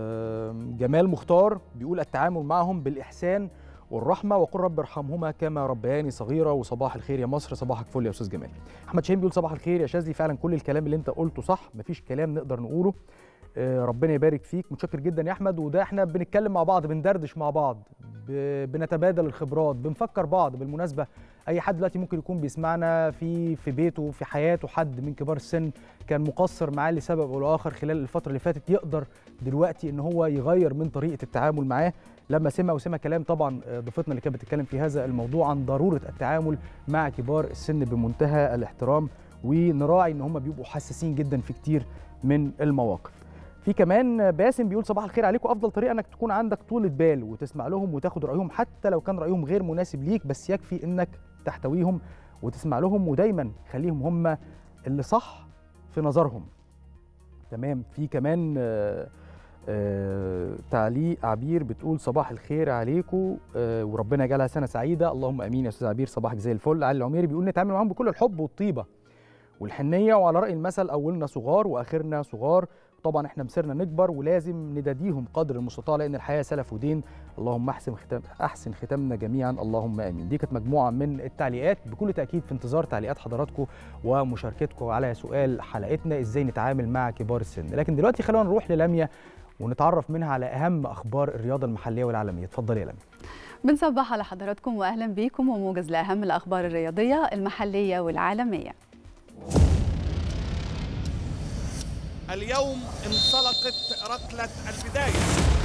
آم، جمال مختار بيقول التعامل معهم بالإحسان والرحمة وقل رب ارحمهما كما ربياني صغيرة وصباح الخير يا مصر صباحك فل يا أستاذ جمال أحمد شاهين بيقول صباح الخير يا شاذلي فعلا كل الكلام اللي أنت قلته صح مفيش كلام نقدر نقوله آه، ربنا يبارك فيك متشكر جدا يا أحمد وده احنا بنتكلم مع بعض بندردش مع بعض ب- بنتبادل الخبرات بنفكر بعض بالمناسبة أي حد دلوقتي ممكن يكون بيسمعنا في في بيته في حياته حد من كبار السن كان مقصر معاه لسبب او لاخر خلال الفتره اللي فاتت يقدر دلوقتي ان هو يغير من طريقه التعامل معاه لما سمع وسمع كلام طبعا آه، ضيفتنا اللي كانت بتتكلم في هذا الموضوع عن ضروره التعامل مع كبار السن بمنتهى الاحترام ونراعي ان هم بيبقوا حساسين جدا في كتير من المواقف في كمان باسم بيقول صباح الخير عليكم افضل طريقه انك تكون عندك طولة بال وتسمع لهم وتاخد رايهم حتى لو كان رايهم غير مناسب ليك بس يكفي انك تحتويهم وتسمع لهم ودايما خليهم هم اللي صح في نظرهم تمام في كمان آه، آه، تعليق عبير بتقول صباح الخير عليكم آه، وربنا يجعلها سنه سعيده اللهم امين يا استاذ عبير صباحك زي الفل علي العميري بيقول نتعامل معاهم بكل الحب والطيبه والحنيه وعلى راي المثل اولنا صغار واخرنا صغار طبعا احنا مسيرنا نكبر ولازم نداديهم قدر المستطاع لان الحياه سلف ودين اللهم احسن ختام احسن ختامنا جميعا اللهم امين دي كانت مجموعه من التعليقات بكل تاكيد في انتظار تعليقات حضراتكم ومشاركتكم على سؤال حلقتنا ازاي نتعامل مع كبار السن لكن دلوقتي خلونا نروح للميا ونتعرف منها على اهم اخبار الرياضه المحليه والعالميه اتفضلي يا لميا بنصبح على حضراتكم واهلا بيكم وموجز لاهم الاخبار الرياضيه المحليه والعالميه اليوم انطلقت ركلة البداية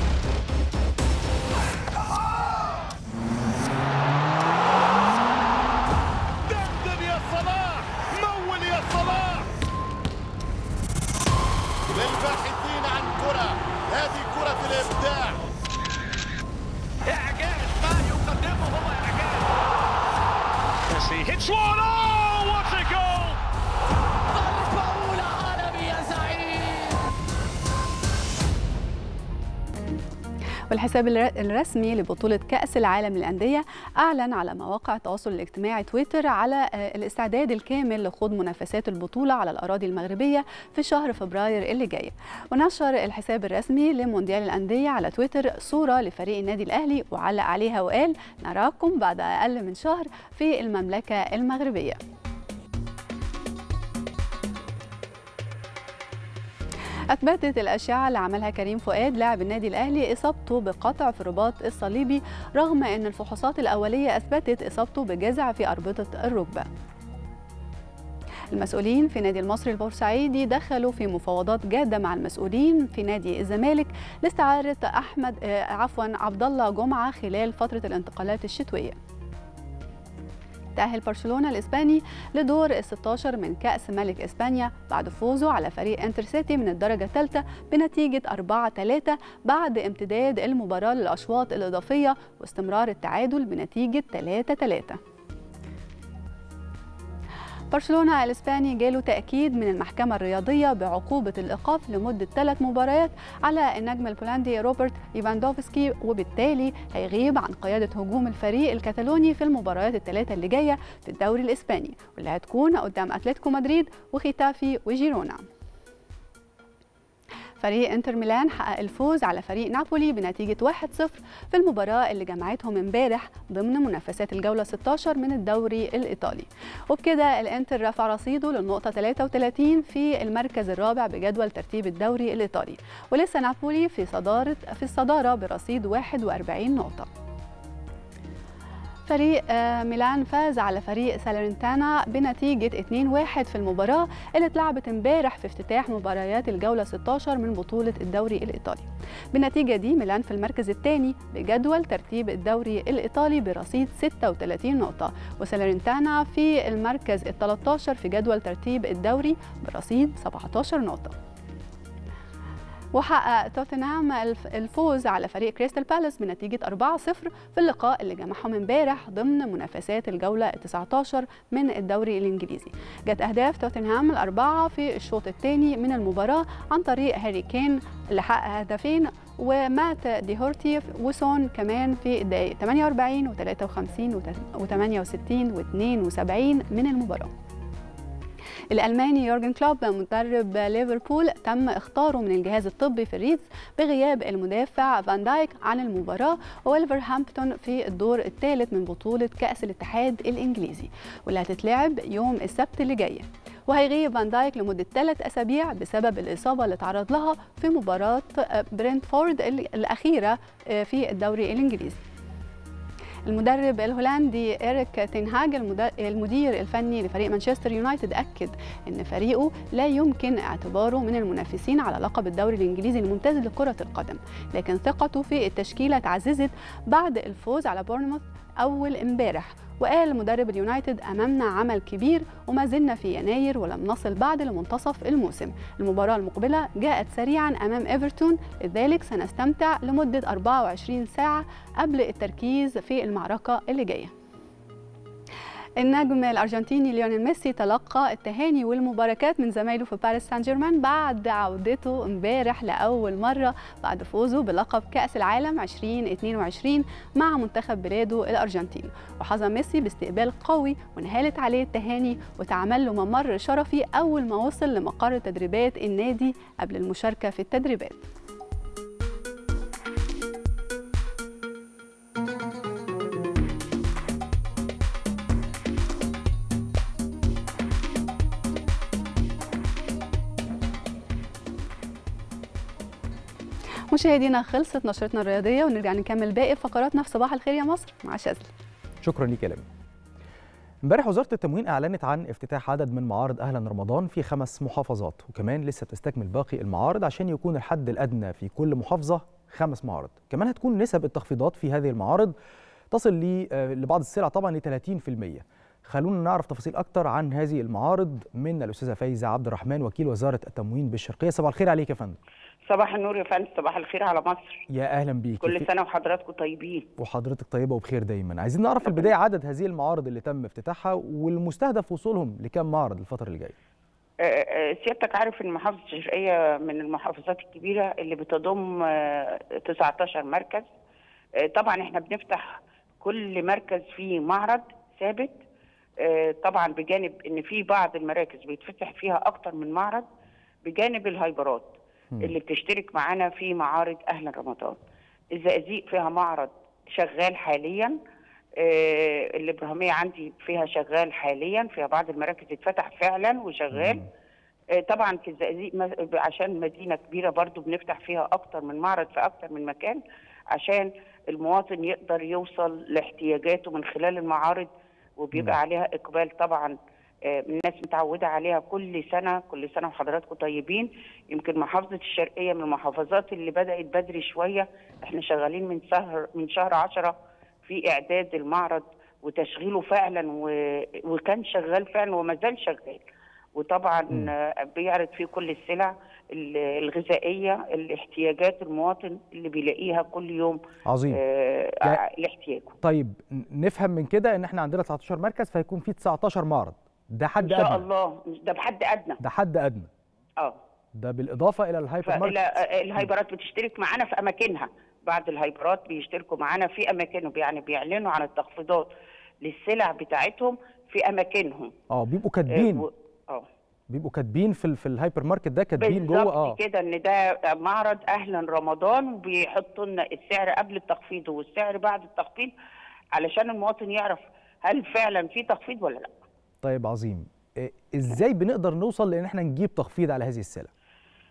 دندن يا صلاح مول يا صلاح للباحثين عن كرة هذه كرة الإبداع إعجاز ما يقدمه هو إعجاز Messi hits one oh what a goal ضربة أولى عالمي يا زعيم والحساب الر- الرسمي لبطولة كأس العالم للأندية أعلن على مواقع التواصل الاجتماعي تويتر على آه، الاستعداد الكامل لخوض منافسات البطولة على الأراضي المغربية في شهر فبراير اللي جاي ونشر الحساب الرسمي لمونديال الأندية على تويتر صورة لفريق النادي الأهلي وعلق عليها وقال نراكم بعد أقل من شهر في المملكة المغربية أثبتت الأشعة اللي عملها كريم فؤاد لاعب النادي الأهلي إصابته بقطع في الرباط الصليبي رغم أن الفحوصات الأولية أثبتت إصابته بجزع في أربطة الركبة المسؤولين في نادي المصري البورسعيدي دخلوا في مفاوضات جاده مع المسؤولين في نادي الزمالك لاستعاره احمد آه، عفوا عبد الله جمعه خلال فتره الانتقالات الشتويه تأهل برشلونة الإسباني لدور ال 16 من كأس ملك إسبانيا بعد فوزه على فريق انتر سيتي من الدرجة الثالثة بنتيجة 4-3 بعد امتداد المباراة للأشواط الإضافية واستمرار التعادل بنتيجة 3-3 برشلونة الإسباني جاله تأكيد من المحكمة الرياضية بعقوبة الإيقاف لمدة ثلاث مباريات على النجم البولندي روبرت إيفاندوفسكي وبالتالي هيغيب عن قيادة هجوم الفريق الكتالوني في المباريات الثلاثة اللي جاية في الدوري الإسباني واللي هتكون قدام أتلتيكو مدريد وختافي وجيرونا فريق انتر ميلان حقق الفوز على فريق نابولي بنتيجة 1-0 في المباراة اللي جمعتهم امبارح ضمن منافسات الجولة 16 من الدوري الإيطالي وبكده الانتر رفع رصيده للنقطة 33 في المركز الرابع بجدول ترتيب الدوري الإيطالي ولسه نابولي في صدارة في الصدارة برصيد 41 نقطة في فريق آه، ميلان فاز على فريق سالرنتانا بنتيجة 2-1 في المباراة اللي اتلعبت امبارح في افتتاح مباريات الجولة 16 من بطولة الدوري الإيطالي بالنتيجة دي ميلان في المركز الثاني بجدول ترتيب الدوري الإيطالي برصيد 36 نقطة وسالرنتانا في المركز ال 13 في جدول ترتيب الدوري برصيد 17 نقطة وحقق توتنهام الف- الفوز على فريق كريستال بالاس بنتيجة 4-0 في اللقاء اللي جمعهم امبارح ضمن منافسات الجولة ال 19 من الدوري الإنجليزي جت أهداف توتنهام الأربعة في الشوط الثاني من المباراة عن طريق هاري كين اللي حقق هدفين ومات ديهورتي وسون كمان في الدقائق 48 و53 و68 و72 من المباراة الألماني يورجن كلوب مدرب ليفربول تم اختاره من الجهاز الطبي في الريدز بغياب المدافع فان دايك عن المباراة وولفرهامبتون في الدور الثالث من بطولة كأس الاتحاد الإنجليزي واللي هتتلعب يوم السبت اللي جاي وهيغيب فان دايك لمدة ثلاث أسابيع بسبب الإصابة اللي تعرض لها في مباراة برنتفورد الأخيرة في الدوري الإنجليزي المدرب الهولندي إيريك تنهاج المد- المدير الفني لفريق مانشستر يونايتد أكد أن فريقه لا يمكن اعتباره من المنافسين على لقب الدوري الإنجليزي الممتاز لكرة القدم لكن ثقته في التشكيلة تعززت بعد الفوز على بورنموث أول امبارح وقال مدرب اليونايتد أمامنا عمل كبير وما زلنا في يناير ولم نصل بعد لمنتصف الموسم المباراة المقبلة جاءت سريعا أمام إيفرتون لذلك سنستمتع لمدة 24 ساعة قبل التركيز في المعركة اللي جاية النجم الارجنتيني ليونيل ميسي تلقى التهاني والمباركات من زمايله في باريس سان جيرمان بعد عودته امبارح لاول مره بعد فوزه بلقب كاس العالم 2022 مع منتخب بلاده الارجنتين وحظى ميسي باستقبال قوي وانهالت عليه التهاني وتعمل له ممر شرفي اول ما وصل لمقر تدريبات النادي قبل المشاركه في التدريبات مشاهدينا خلصت نشرتنا الرياضيه ونرجع نكمل باقي فقراتنا في صباح الخير يا مصر مع شاذلي شكرا ليك يا لمي امبارح وزاره التموين اعلنت عن افتتاح عدد من معارض اهلا رمضان في خمس محافظات وكمان لسه بتستكمل باقي المعارض عشان يكون الحد الادنى في كل محافظه خمس معارض كمان هتكون نسب التخفيضات في هذه المعارض تصل ل- آه، لبعض السلع طبعا ل 30% خلونا نعرف تفاصيل اكتر عن هذه المعارض من الاستاذه فايزه عبد الرحمن وكيل وزاره التموين بالشرقيه صباح الخير عليك يا فندم صباح النور يا فندم صباح الخير على مصر يا اهلا بيك كل سنه وحضراتكم طيبين وحضرتك طيبه وبخير دايما عايزين نعرف في البدايه عدد هذه المعارض اللي تم افتتاحها والمستهدف وصولهم لكام معرض الفتره اللي جايه آه، آه، سيادتك عارف ان محافظه الشرقيه من المحافظات الكبيره اللي بتضم آه، 19 مركز آه، طبعا احنا بنفتح كل مركز فيه معرض ثابت آه، طبعا بجانب ان في بعض المراكز بيتفتح فيها اكتر من معرض بجانب الهايبرات اللي بتشترك معانا في معارض اهلا رمضان الزقازيق فيها معرض شغال حاليا آه، الابراهيميه عندي فيها شغال حاليا فيها بعض المراكز اتفتح فعلا وشغال آه، طبعا في الزقازيق ما- عشان مدينه كبيره برضو بنفتح فيها اكتر من معرض في اكتر من مكان عشان المواطن يقدر يوصل لاحتياجاته من خلال المعارض وبيبقى عليها اقبال طبعا آه، الناس متعوده عليها كل سنه كل سنه وحضراتكم طيبين يمكن محافظه الشرقيه من المحافظات اللي بدات بدري شويه احنا شغالين من شهر من شهر 10 في اعداد المعرض وتشغيله فعلا و... وكان شغال فعلا وما زال شغال وطبعا آه، بيعرض فيه كل السلع ال- الغذائيه الاحتياجات المواطن اللي بيلاقيها كل يوم عظيم آه يعني- لاحتياجه طيب ن- نفهم من كده ان احنا عندنا 19 مركز فيكون في 19 معرض ده حد ان شاء ادنى الله ده بحد ادنى ده حد ادنى اه ده بالاضافه الى الهايبر ماركت فإلى الهايبرات بتشترك معانا في اماكنها بعض الهايبرات بيشتركوا معانا في اماكنهم يعني بيعلنوا عن التخفيضات للسلع بتاعتهم في اماكنهم اه بيبقوا آه، كاتبين و- اه بيبقوا كاتبين في ال- في الهايبر ماركت ده كاتبين جوه بالظبط اه كده ان ده معرض اهلا رمضان وبيحطوا لنا السعر قبل التخفيض والسعر بعد التخفيض علشان المواطن يعرف هل فعلا في تخفيض ولا لا طيب عظيم إيه، ازاي بنقدر نوصل لان احنا نجيب تخفيض على هذه السلع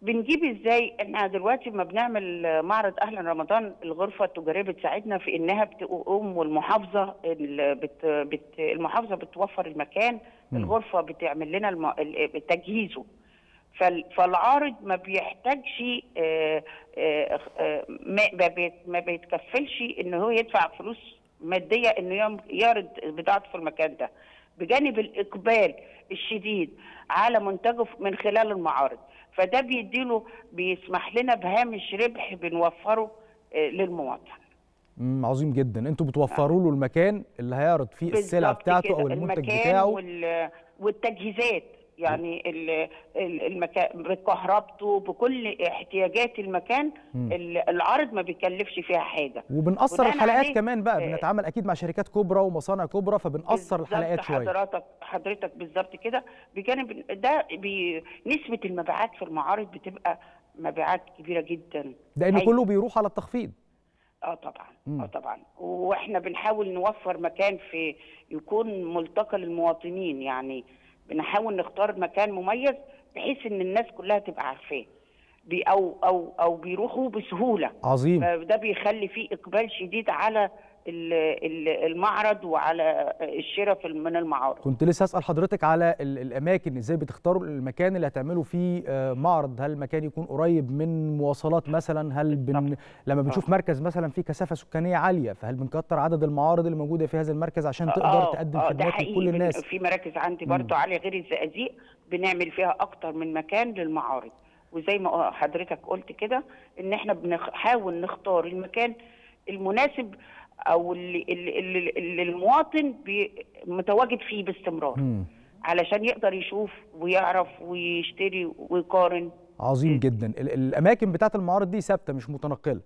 بنجيب ازاي احنا دلوقتي لما بنعمل معرض اهلا رمضان الغرفه التجاريه بتساعدنا في انها بتقوم والمحافظه ال- بت بت المحافظه بتوفر المكان مم. الغرفه بتعمل لنا الم- ال- تجهيزه فال- فالعارض ما بيحتاجش آه، آه، آه، ما ما بيت- ما بيتكفلش ان هو يدفع فلوس ماديه انه يم- يعرض بضاعته في المكان ده بجانب الاقبال الشديد على منتجه من خلال المعارض فده بيديله بيسمح لنا بهامش ربح بنوفره آه، للمواطن مم، عظيم جدا انتوا بتوفروا له المكان اللي هيعرض فيه السلع بالظبط بتاعته كده، او المنتج المكان بتاعه وال- والتجهيزات يعني ال- ال- المكان بكهربته بكل احتياجات المكان مم. ال- العرض ما بيكلفش فيها حاجه وبنقصر وبناء الحلقات عليه- كمان بقى آه، بنتعامل اكيد مع شركات كبرى ومصانع كبرى فبنقصر بالظبط الحلقات شويه حضرتك حضرتك بالظبط كده بجانب ده بي نسبه المبيعات في المعارض بتبقى مبيعات كبيره جدا لان هايلة. كله بيروح على التخفيض اه طبعا مم. اه طبعا واحنا بنحاول نوفر مكان في يكون ملتقى للمواطنين يعني بنحاول نختار مكان مميز بحيث ان الناس كلها تبقى عارفاه بي او او او بيروحوا بسهوله عظيم. فده بيخلي فيه اقبال شديد على ال- ال- المعرض وعلى الشراء في- من المعارض كنت لسه اسال حضرتك على ال- الاماكن ازاي بتختاروا المكان اللي هتعملوا فيه آه، معرض هل المكان يكون قريب من مواصلات مثلا هل بن... لما بنشوف مركز مثلا فيه كثافه سكانيه عاليه فهل بنكتر عدد المعارض اللي موجوده في هذا المركز عشان تقدر آه، تقدم آه، ده خدمات حقيقي لكل بن- الناس في مراكز عندي مم. برضو عاليه غير الزقازيق بنعمل فيها اكتر من مكان للمعارض وزي ما حضرتك قلت كده ان احنا بنحاول نختار المكان المناسب او اللي, اللي, اللي, اللي المواطن بي- متواجد فيه باستمرار مم. علشان يقدر يشوف ويعرف ويشتري ويقارن عظيم جدا ال- الاماكن بتاعت المعارض دي ثابته مش متنقله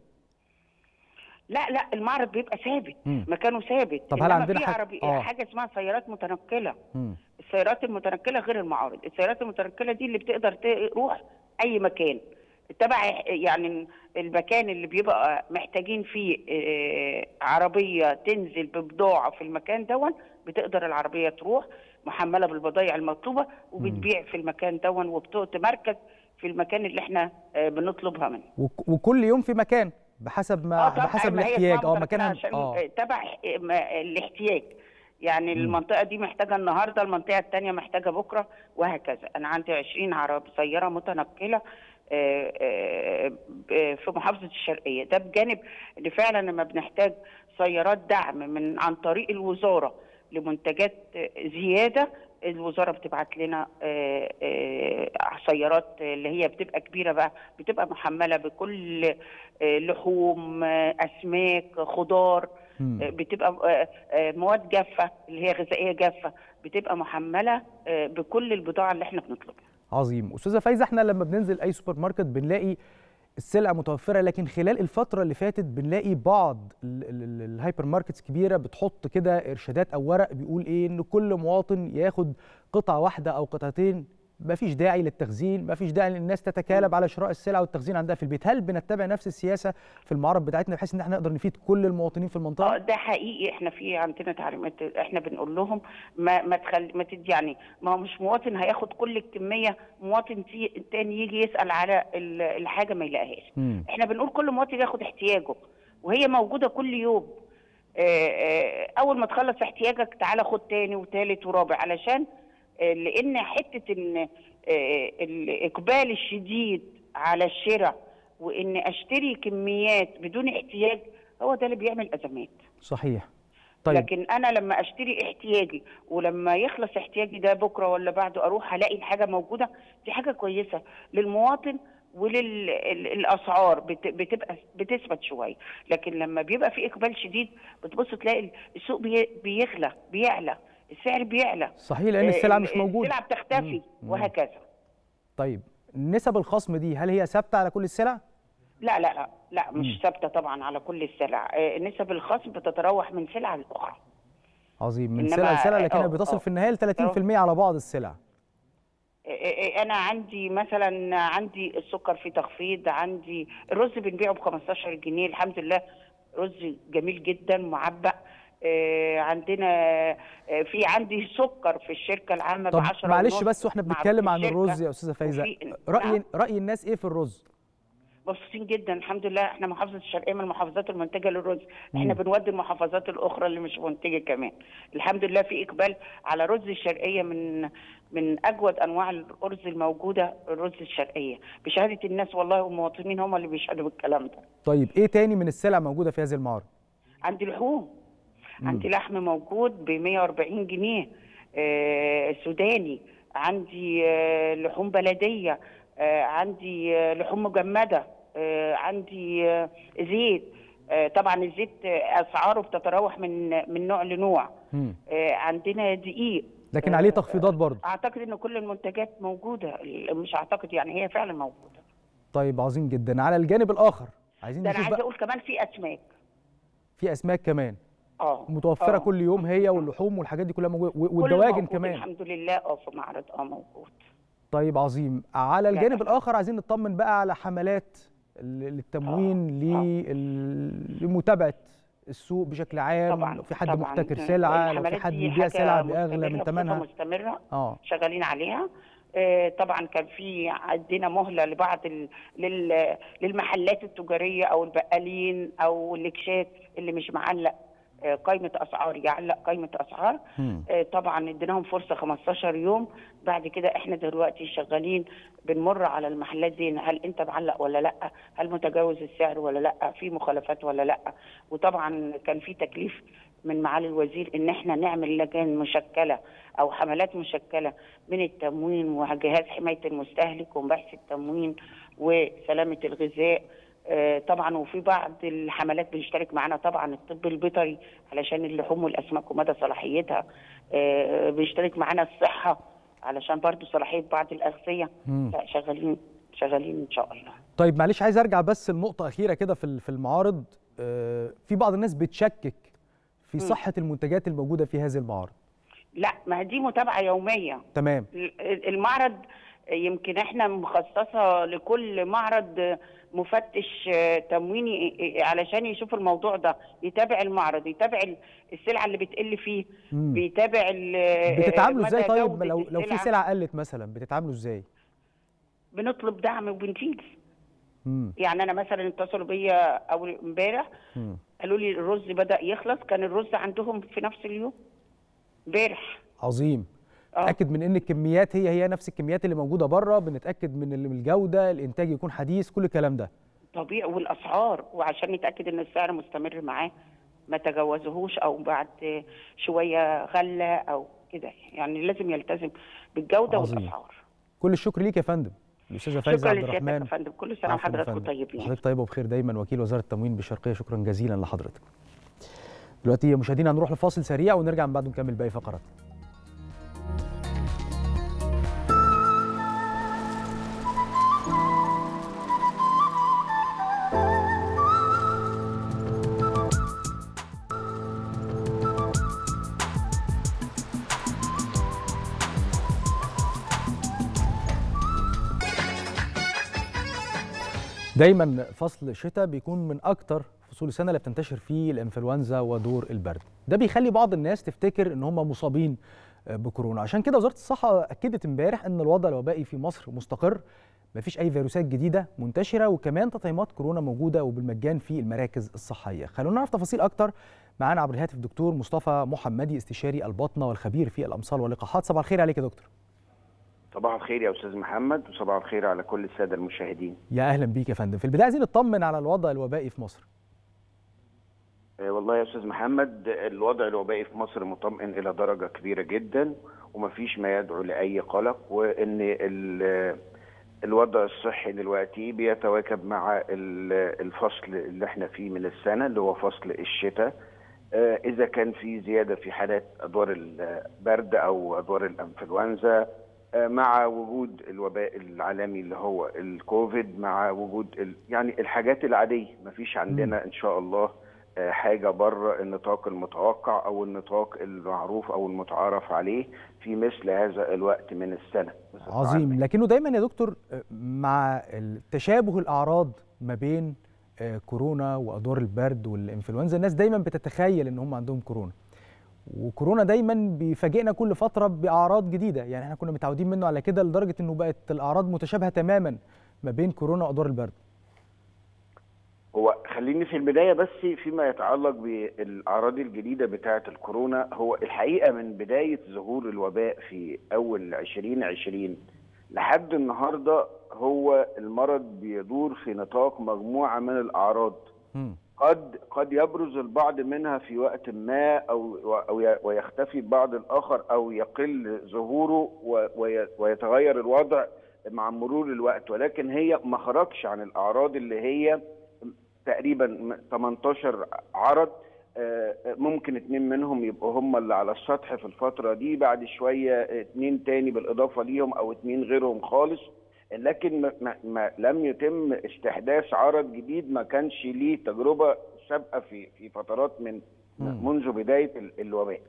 لا لا المعرض بيبقى ثابت مم. مكانه ثابت طب هل إنما عندنا في حاجة- عربي آه. حاجه اسمها سيارات متنقله مم. السيارات المتنقله غير المعارض السيارات المتنقله دي اللي بتقدر تروح اي مكان تبع يعني المكان اللي بيبقى محتاجين فيه آه، عربيه تنزل ببضاعه في المكان دون بتقدر العربيه تروح محمله بالبضائع المطلوبه وبتبيع في المكان دون وبتمركز في المكان اللي احنا آه، بنطلبها منه وك- وكل يوم في مكان بحسب ما اه طبعا بحسب ما هي الاحتياج اسمها اه متنقلة مكانها عشان اه آه. تبع آه، ما- الاحتياج يعني مم. المنطقه دي محتاجه النهارده المنطقه الثانيه محتاجه بكره وهكذا انا عندي 20 عرب سياره متنقله آه، آه، آه، في محافظه الشرقيه ده بجانب ان فعلا لما بنحتاج سيارات دعم من عن طريق الوزاره لمنتجات آه، زياده الوزاره بتبعت لنا آه، آه، سيارات اللي هي بتبقى كبيره بقى بتبقى محمله بكل آه، لحوم آه، اسماك خضار مم. آه، بتبقى آه، آه، مواد جافه اللي هي غذائيه جافه بتبقى محمله آه، بكل البضاعه اللي احنا بنطلبها عظيم استاذه فايزه احنا لما بننزل اي سوبر ماركت بنلاقي السلع متوفره لكن خلال الفتره اللي فاتت بنلاقي بعض ال- ال- ال- الهايبر ماركتس كبيره بتحط كده ارشادات او ورق بيقول ايه ان كل مواطن ياخد قطعه واحده او قطعتين مفيش داعي للتخزين مفيش داعي للناس تتكالب على شراء السلع والتخزين عندها في البيت هل بنتبع نفس السياسه في المعارض بتاعتنا بحيث ان احنا نقدر نفيد كل المواطنين في المنطقه اه ده حقيقي احنا في عندنا تعليمات احنا بنقول لهم ما ما تخلي ما تدي يعني ما هو مش مواطن هياخد كل الكميه مواطن تي- تاني يجي يسال على ال- الحاجه ما يلاقيهاش مم. احنا بنقول كل مواطن ياخد احتياجه وهي موجوده كل يوم آه، آه، اول ما تخلص احتياجك تعالى خد تاني وتالت ورابع علشان آه، لان حته ان آه، الاقبال الشديد على الشراء وان اشتري كميات بدون احتياج هو ده اللي بيعمل ازمات صحيح طيب. طيب لكن انا لما اشتري احتياجي ولما يخلص احتياجي ده بكره ولا بعده اروح الاقي الحاجه موجوده دي حاجه كويسه للمواطن وللاسعار بتبقى بتثبت شويه لكن لما بيبقى في اقبال شديد بتبص تلاقي السوق بي- بيغلى بيعلى السعر بيعلى صحيح لان آه، السلع مش موجوده السلع بتختفي مم. وهكذا طيب نسب الخصم دي هل هي ثابته على كل السلع لا لا لا لا مم. مش ثابته طبعا على كل السلع آه، نسب الخصم بتتراوح من سلعه لاخرى عظيم من إنما- سلع لسلع لكنها آه، بتصل آه. في النهايه ل 30% على بعض السلع انا عندي مثلا عندي السكر فيه تخفيض عندي الرز بنبيعه ب 15 جنيه الحمد لله رز جميل جدا معبأ آه، عندنا آه، في عندي سكر في الشركه العامه ب طب 10 معلش ونص بس واحنا مع بنتكلم عن الشركة. الرز يا استاذه فايزه وفي- راي نعم. راي الناس ايه في الرز مبسوطين جدا الحمد لله احنا محافظه الشرقيه من المحافظات المنتجه للرز احنا مم. بنودي المحافظات الاخرى اللي مش منتجه كمان الحمد لله في اقبال على رز الشرقيه من من اجود انواع الارز الموجوده الرز الشرقيه بشهاده الناس والله والمواطنين هم اللي بيشهدوا بالكلام ده طيب ايه تاني من السلع موجوده في هذه المعارض عندي لحوم مم. عندي لحم موجود ب 140 جنيه آه سوداني عندي آه لحوم بلديه آه عندي آه لحوم مجمده آه عندي آه زيت آه طبعا الزيت آه، اسعاره بتتراوح من من نوع لنوع مم. آه عندنا دقيق لكن عليه تخفيضات برضه اعتقد ان كل المنتجات موجوده مش اعتقد يعني هي فعلا موجوده طيب عظيم جدا على الجانب الاخر عايزين ده انا نشوف عايزه بقى اقول كمان في اسماك في اسماك كمان اه متوفره آه. كل يوم هي واللحوم والحاجات دي كلها موجوده و- كله والدواجن موجود كمان الحمد لله اه في معرض اه موجود طيب عظيم على الجانب لا. الاخر عايزين نطمن بقى على حملات ال- للتموين ل- لمتابعه السوق بشكل عام طبعا في حد طبعا. محتكر سلعه لو في الحملات حد دي بيبيع حاجة سلعه باغلى مستمرة من بصفة ثمنها مستمره اه شغالين عليها آه، طبعا كان في عندنا مهله لبعض ال... لل... للمحلات التجاريه او البقالين او الاكشات اللي مش معلق آه، قائمه اسعار يعلق قائمه اسعار مم. آه، طبعا اديناهم فرصه 15 يوم بعد كده احنا دلوقتي شغالين بنمر على المحلات دي هل انت معلق ولا لا هل متجاوز السعر ولا لا في مخالفات ولا لا وطبعا كان في تكليف من معالي الوزير ان احنا نعمل لجان مشكله او حملات مشكله من التموين وجهاز حمايه المستهلك وبحث التموين وسلامه الغذاء آه، طبعا وفي بعض الحملات بيشترك معانا طبعا الطب البيطري علشان اللحوم والاسماك ومدى صلاحيتها آه، بيشترك معانا الصحه علشان برضو صلاحيه بعض الاغذيه مم. لا شغالين شغالين ان شاء الله طيب معلش عايز ارجع بس لنقطه اخيره كده في ال- في المعارض آه، في بعض الناس بتشكك في مم. صحه المنتجات الموجوده في هذه المعارض لا ما دي متابعه يوميه تمام المعرض يمكن احنا مخصصه لكل معرض مفتش تمويني علشان يشوف الموضوع ده يتابع المعرض يتابع السلعه اللي بتقل فيه مم. بيتابع ال- بتتعاملوا ازاي مدى طيب جودة لو لو في السلعة. سلعه قلت مثلا بتتعاملوا ازاي بنطلب دعم وبنزيد مم. يعني انا مثلا اتصلوا بيا اول امبارح مم. قالوا لي الرز بدا يخلص كان الرز عندهم في نفس اليوم امبارح عظيم آه. نتاكد من ان الكميات هي هي نفس الكميات اللي موجوده بره بنتاكد من ال- من الجوده الانتاج يكون حديث كل الكلام ده طبيعي والاسعار وعشان نتاكد ان السعر مستمر معاه ما تجاوزهوش او بعد شويه غلى او كده يعني لازم يلتزم بالجوده عظيم. والاسعار كل الشكر ليك يا فندم الاستاذه فايزه شكرا عبد لسيادتك يا الرحمن فندم كل سنه عفواً يا وحضراتكم فندم. طيبين وحضرتك طيبه وبخير دايما وكيل وزاره التموين بالشرقيه شكرا جزيلا لحضرتك دلوقتي مشاهدينا هنروح لفاصل سريع ونرجع من بعده نكمل باقي فقرات دايما فصل الشتاء بيكون من اكتر فصول السنه اللي بتنتشر فيه الانفلونزا ودور البرد ده بيخلي بعض الناس تفتكر ان هم مصابين بكورونا عشان كده وزاره الصحه اكدت امبارح ان الوضع الوبائي في مصر مستقر مفيش اي فيروسات جديده منتشره وكمان تطعيمات كورونا موجوده وبالمجان في المراكز الصحيه خلونا نعرف تفاصيل اكتر معانا عبر الهاتف دكتور مصطفى محمدي استشاري الباطنه والخبير في الامصال واللقاحات صباح الخير عليك يا دكتور صباح الخير يا استاذ محمد وصباح الخير على كل الساده المشاهدين يا اهلا بيك يا فندم في البدايه عايزين نطمن على الوضع الوبائي في مصر آه، والله يا استاذ محمد الوضع الوبائي في مصر مطمئن الى درجه كبيره جدا ومفيش ما يدعو لاي قلق وان ال- الوضع الصحي دلوقتي بيتواكب مع ال- الفصل اللي احنا فيه من السنه اللي هو فصل الشتاء آه، اذا كان في زياده في حالات ادوار البرد او ادوار الانفلونزا آه، مع وجود الوباء العالمي اللي هو الكوفيد مع وجود ال... يعني الحاجات العاديه مفيش عندنا ان شاء الله آه، حاجه بره النطاق المتوقع او النطاق المعروف او المتعارف عليه في مثل هذا الوقت من السنه بصفة عامة. عظيم لكنه دايما يا دكتور آه، مع ال- تشابه الاعراض ما بين كورونا وادوار البرد والانفلونزا الناس دايما بتتخيل ان هم عندهم كورونا وكورونا دايما بيفاجئنا كل فتره باعراض جديده يعني احنا كنا متعودين منه على كده لدرجه انه بقت الاعراض متشابهه تماما ما بين كورونا وادوار البرد هو خليني في البدايه بس فيما يتعلق بالاعراض الجديده بتاعه الكورونا هو الحقيقه من بدايه ظهور الوباء في اول 2020 لحد النهارده هو المرض بيدور في نطاق مجموعه من الاعراض قد قد يبرز البعض منها في وقت ما او او ويختفي البعض الاخر او يقل ظهوره ويتغير الوضع مع مرور الوقت ولكن هي ما خرجش عن الاعراض اللي هي تقريبا 18 عرض ممكن اتنين منهم يبقوا هم اللي على السطح في الفترة دي بعد شوية اتنين تاني بالإضافة ليهم أو اتنين غيرهم خالص لكن ما, ما, ما لم يتم استحداث عرض جديد ما كانش ليه تجربة سابقة في في فترات من منذ بداية الوباء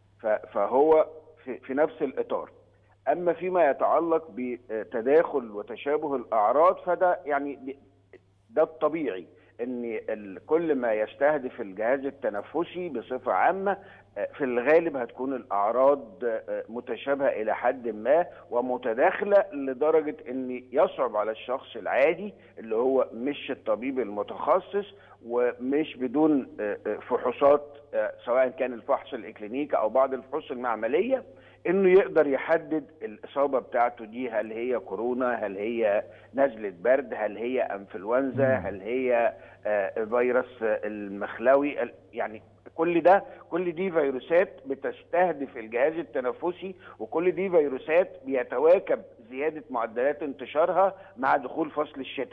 فهو في, في نفس الإطار أما فيما يتعلق بتداخل وتشابه الأعراض فده يعني ده الطبيعي ان كل ما يستهدف الجهاز التنفسي بصفه عامه في الغالب هتكون الاعراض متشابهه الى حد ما ومتداخله لدرجه ان يصعب على الشخص العادي اللي هو مش الطبيب المتخصص ومش بدون فحوصات سواء كان الفحص الاكلينيكي او بعض الفحوص المعمليه انه يقدر يحدد الاصابه بتاعته دي هل هي كورونا هل هي نزله برد هل هي انفلونزا هل هي فيروس المخلوي يعني كل ده كل دي فيروسات بتستهدف الجهاز التنفسي وكل دي فيروسات بيتواكب زياده معدلات انتشارها مع دخول فصل الشتاء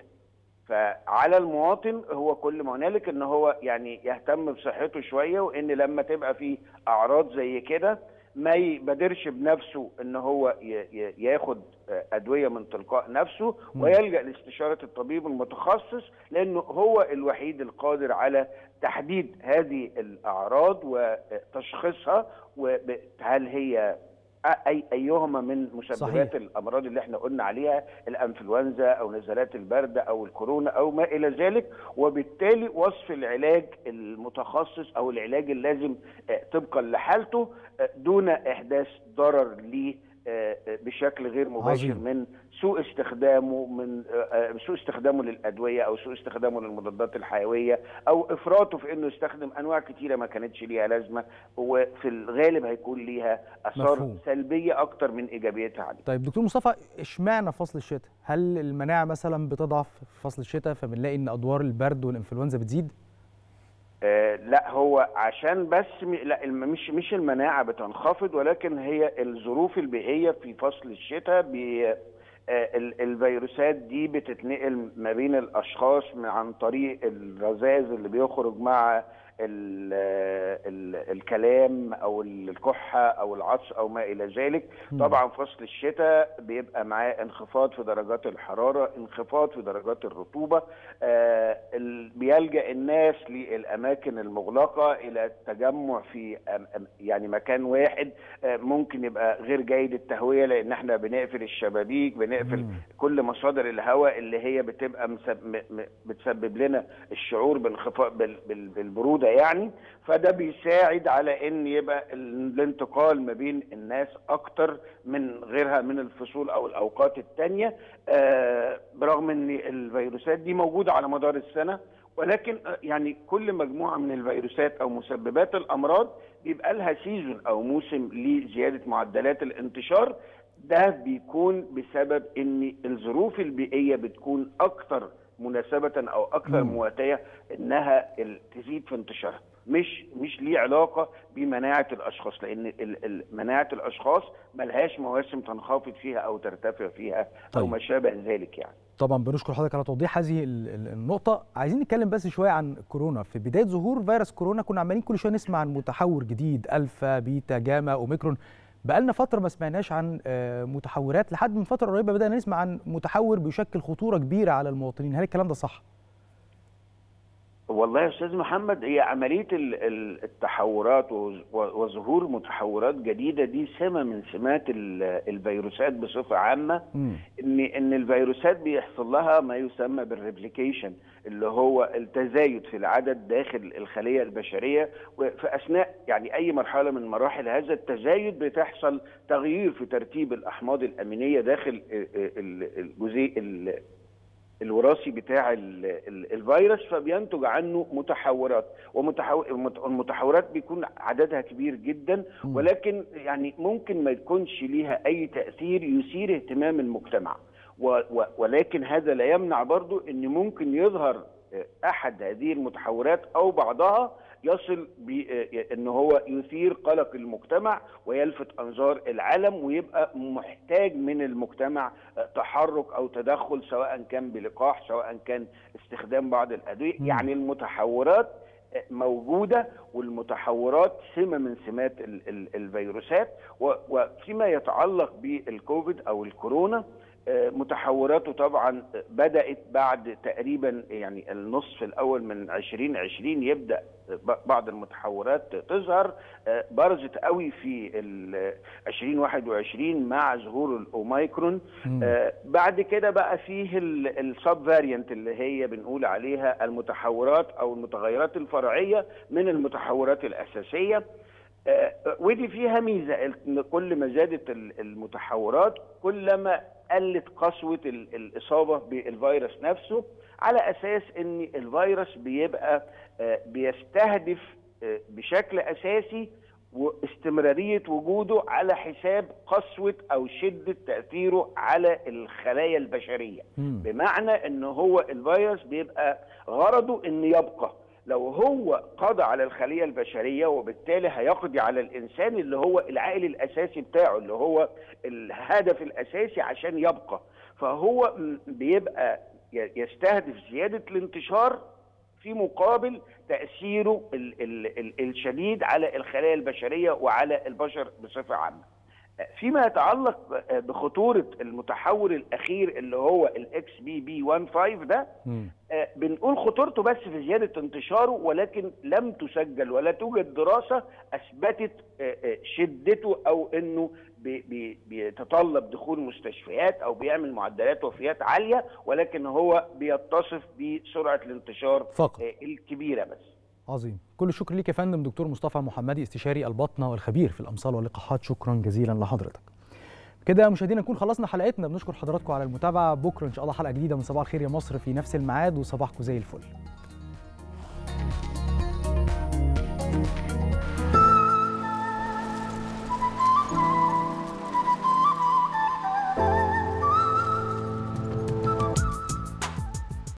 فعلى المواطن هو كل ما هنالك ان هو يعني يهتم بصحته شويه وان لما تبقى في اعراض زي كده ما يبادرش بنفسه ان هو ياخد ادويه من تلقاء نفسه ويلجا لاستشاره الطبيب المتخصص لانه هو الوحيد القادر على تحديد هذه الاعراض وتشخيصها وهل هي اي ايهما من مسببات صحيح. الامراض اللي احنا قلنا عليها الانفلونزا او نزلات البرد او الكورونا او ما الى ذلك وبالتالي وصف العلاج المتخصص او العلاج اللازم طبقا لحالته دون احداث ضرر ليه بشكل غير مباشر عظيم. من سوء استخدامه من سوء استخدامه للادويه او سوء استخدامه للمضادات الحيويه او افراطه في انه يستخدم انواع كتيره ما كانتش ليها لازمه وفي الغالب هيكون ليها اثار مفهوم. سلبيه اكتر من ايجابيتها عليه. طيب دكتور مصطفى اشمعنى فصل الشتاء؟ هل المناعه مثلا بتضعف في فصل الشتاء فبنلاقي ان ادوار البرد والانفلونزا بتزيد؟ آه لا هو عشان بس لا مش مش المناعه بتنخفض ولكن هي الظروف البيئيه في فصل الشتاء بي آه الفيروسات دي بتتنقل ما بين الاشخاص عن طريق الرذاذ اللي بيخرج مع ال ال الكلام او الكحه او العطس او ما الى ذلك طبعا فصل الشتاء بيبقى معاه انخفاض في درجات الحراره انخفاض في درجات الرطوبه آه بيلجا الناس للاماكن المغلقه الى التجمع في يعني مكان واحد آه ممكن يبقى غير جيد التهويه لان احنا بنقفل الشبابيك بنقفل مم. كل مصادر الهواء اللي هي بتبقى مسب بتسبب لنا الشعور بالانخفاض بالبروده يعني فده بيساعد على ان يبقى الانتقال ما بين الناس اكتر من غيرها من الفصول او الاوقات الثانيه آه برغم ان الفيروسات دي موجوده على مدار السنه ولكن يعني كل مجموعه من الفيروسات او مسببات الامراض بيبقى لها سيزون او موسم لزياده معدلات الانتشار ده بيكون بسبب ان الظروف البيئيه بتكون اكتر مناسبة أو أكثر مواتية إنها تزيد في انتشارها مش مش ليه علاقة بمناعة الأشخاص لأن مناعة الأشخاص ملهاش مواسم تنخفض فيها أو ترتفع فيها طيب. أو ما شابه ذلك يعني طبعا بنشكر حضرتك على توضيح هذه النقطة عايزين نتكلم بس شوية عن كورونا في بداية ظهور فيروس كورونا كنا عمالين كل شوية نسمع عن متحور جديد ألفا بيتا جاما أوميكرون بقالنا فتره ما سمعناش عن متحورات لحد من فتره قريبه بدانا نسمع عن متحور بيشكل خطوره كبيره على المواطنين هل الكلام ده صح والله يا استاذ محمد هي عمليه ال- ال- التحورات وز- وظهور متحورات جديده دي سمه من سمات ال- الفيروسات بصفه عامه ان ان الفيروسات بيحصل لها ما يسمى بالريبليكيشن اللي هو التزايد في العدد داخل الخليه البشريه وفي اثناء يعني اي مرحله من مراحل هذا التزايد بتحصل تغيير في ترتيب الاحماض الامينيه داخل ال- ال- الجزيء ال- الوراثي بتاع ال- ال- الفيروس فبينتج عنه متحورات والمتحورات بيكون عددها كبير جدا ولكن يعني ممكن ما يكونش ليها اي تاثير يثير اهتمام المجتمع و- و- ولكن هذا لا يمنع برضو ان ممكن يظهر احد هذه المتحورات او بعضها يصل بان هو يثير قلق المجتمع ويلفت انظار العالم ويبقى محتاج من المجتمع تحرك او تدخل سواء كان بلقاح سواء كان استخدام بعض الادويه يعني المتحورات موجوده والمتحورات سمه من سمات ال- ال- الفيروسات و- وفيما يتعلق بالكوفيد او الكورونا آه، متحوراته طبعا بدات بعد تقريبا يعني النصف الاول من 2020 يبدا ب- بعض المتحورات تظهر آه، برزت قوي في ال 2021 مع ظهور الاوميكرون آه، بعد كده بقى فيه السب فاريانت اللي هي بنقول عليها المتحورات او المتغيرات الفرعيه من المتحورات الاساسيه آه، ودي فيها ميزه ان كل ما زادت ال- المتحورات كلما قلت قسوه ال- الاصابه بالفيروس نفسه على اساس ان الفيروس بيبقى آه، بيستهدف آه، بشكل اساسي واستمراريه وجوده على حساب قسوه او شده تاثيره على الخلايا البشريه بمعنى ان هو الفيروس بيبقى غرضه ان يبقى لو هو قضى على الخليه البشريه وبالتالي هيقضي على الانسان اللي هو العائل الاساسي بتاعه اللي هو الهدف الاساسي عشان يبقى فهو م- بيبقى ي- يستهدف زياده الانتشار في مقابل تاثيره ال ال ال الشديد على الخلايا البشريه وعلى البشر بصفه عامه فيما يتعلق بخطوره المتحور الاخير اللي هو الاكس بي بي 15 ده آه، بنقول خطورته بس في زياده انتشاره ولكن لم تسجل ولا توجد دراسه اثبتت آه، آه، شدته او انه بي- بي- بيتطلب دخول مستشفيات او بيعمل معدلات وفيات عاليه ولكن هو بيتصف بسرعه الانتشار فقط. آه، الكبيره بس عظيم كل الشكر ليك يا فندم دكتور مصطفى محمدي استشاري البطنه والخبير في الامصال واللقاحات شكرا جزيلا لحضرتك كده مشاهدينا نكون خلصنا حلقتنا بنشكر حضراتكم على المتابعه بكره ان شاء الله حلقه جديده من صباح الخير يا مصر في نفس الميعاد وصباحكم زي الفل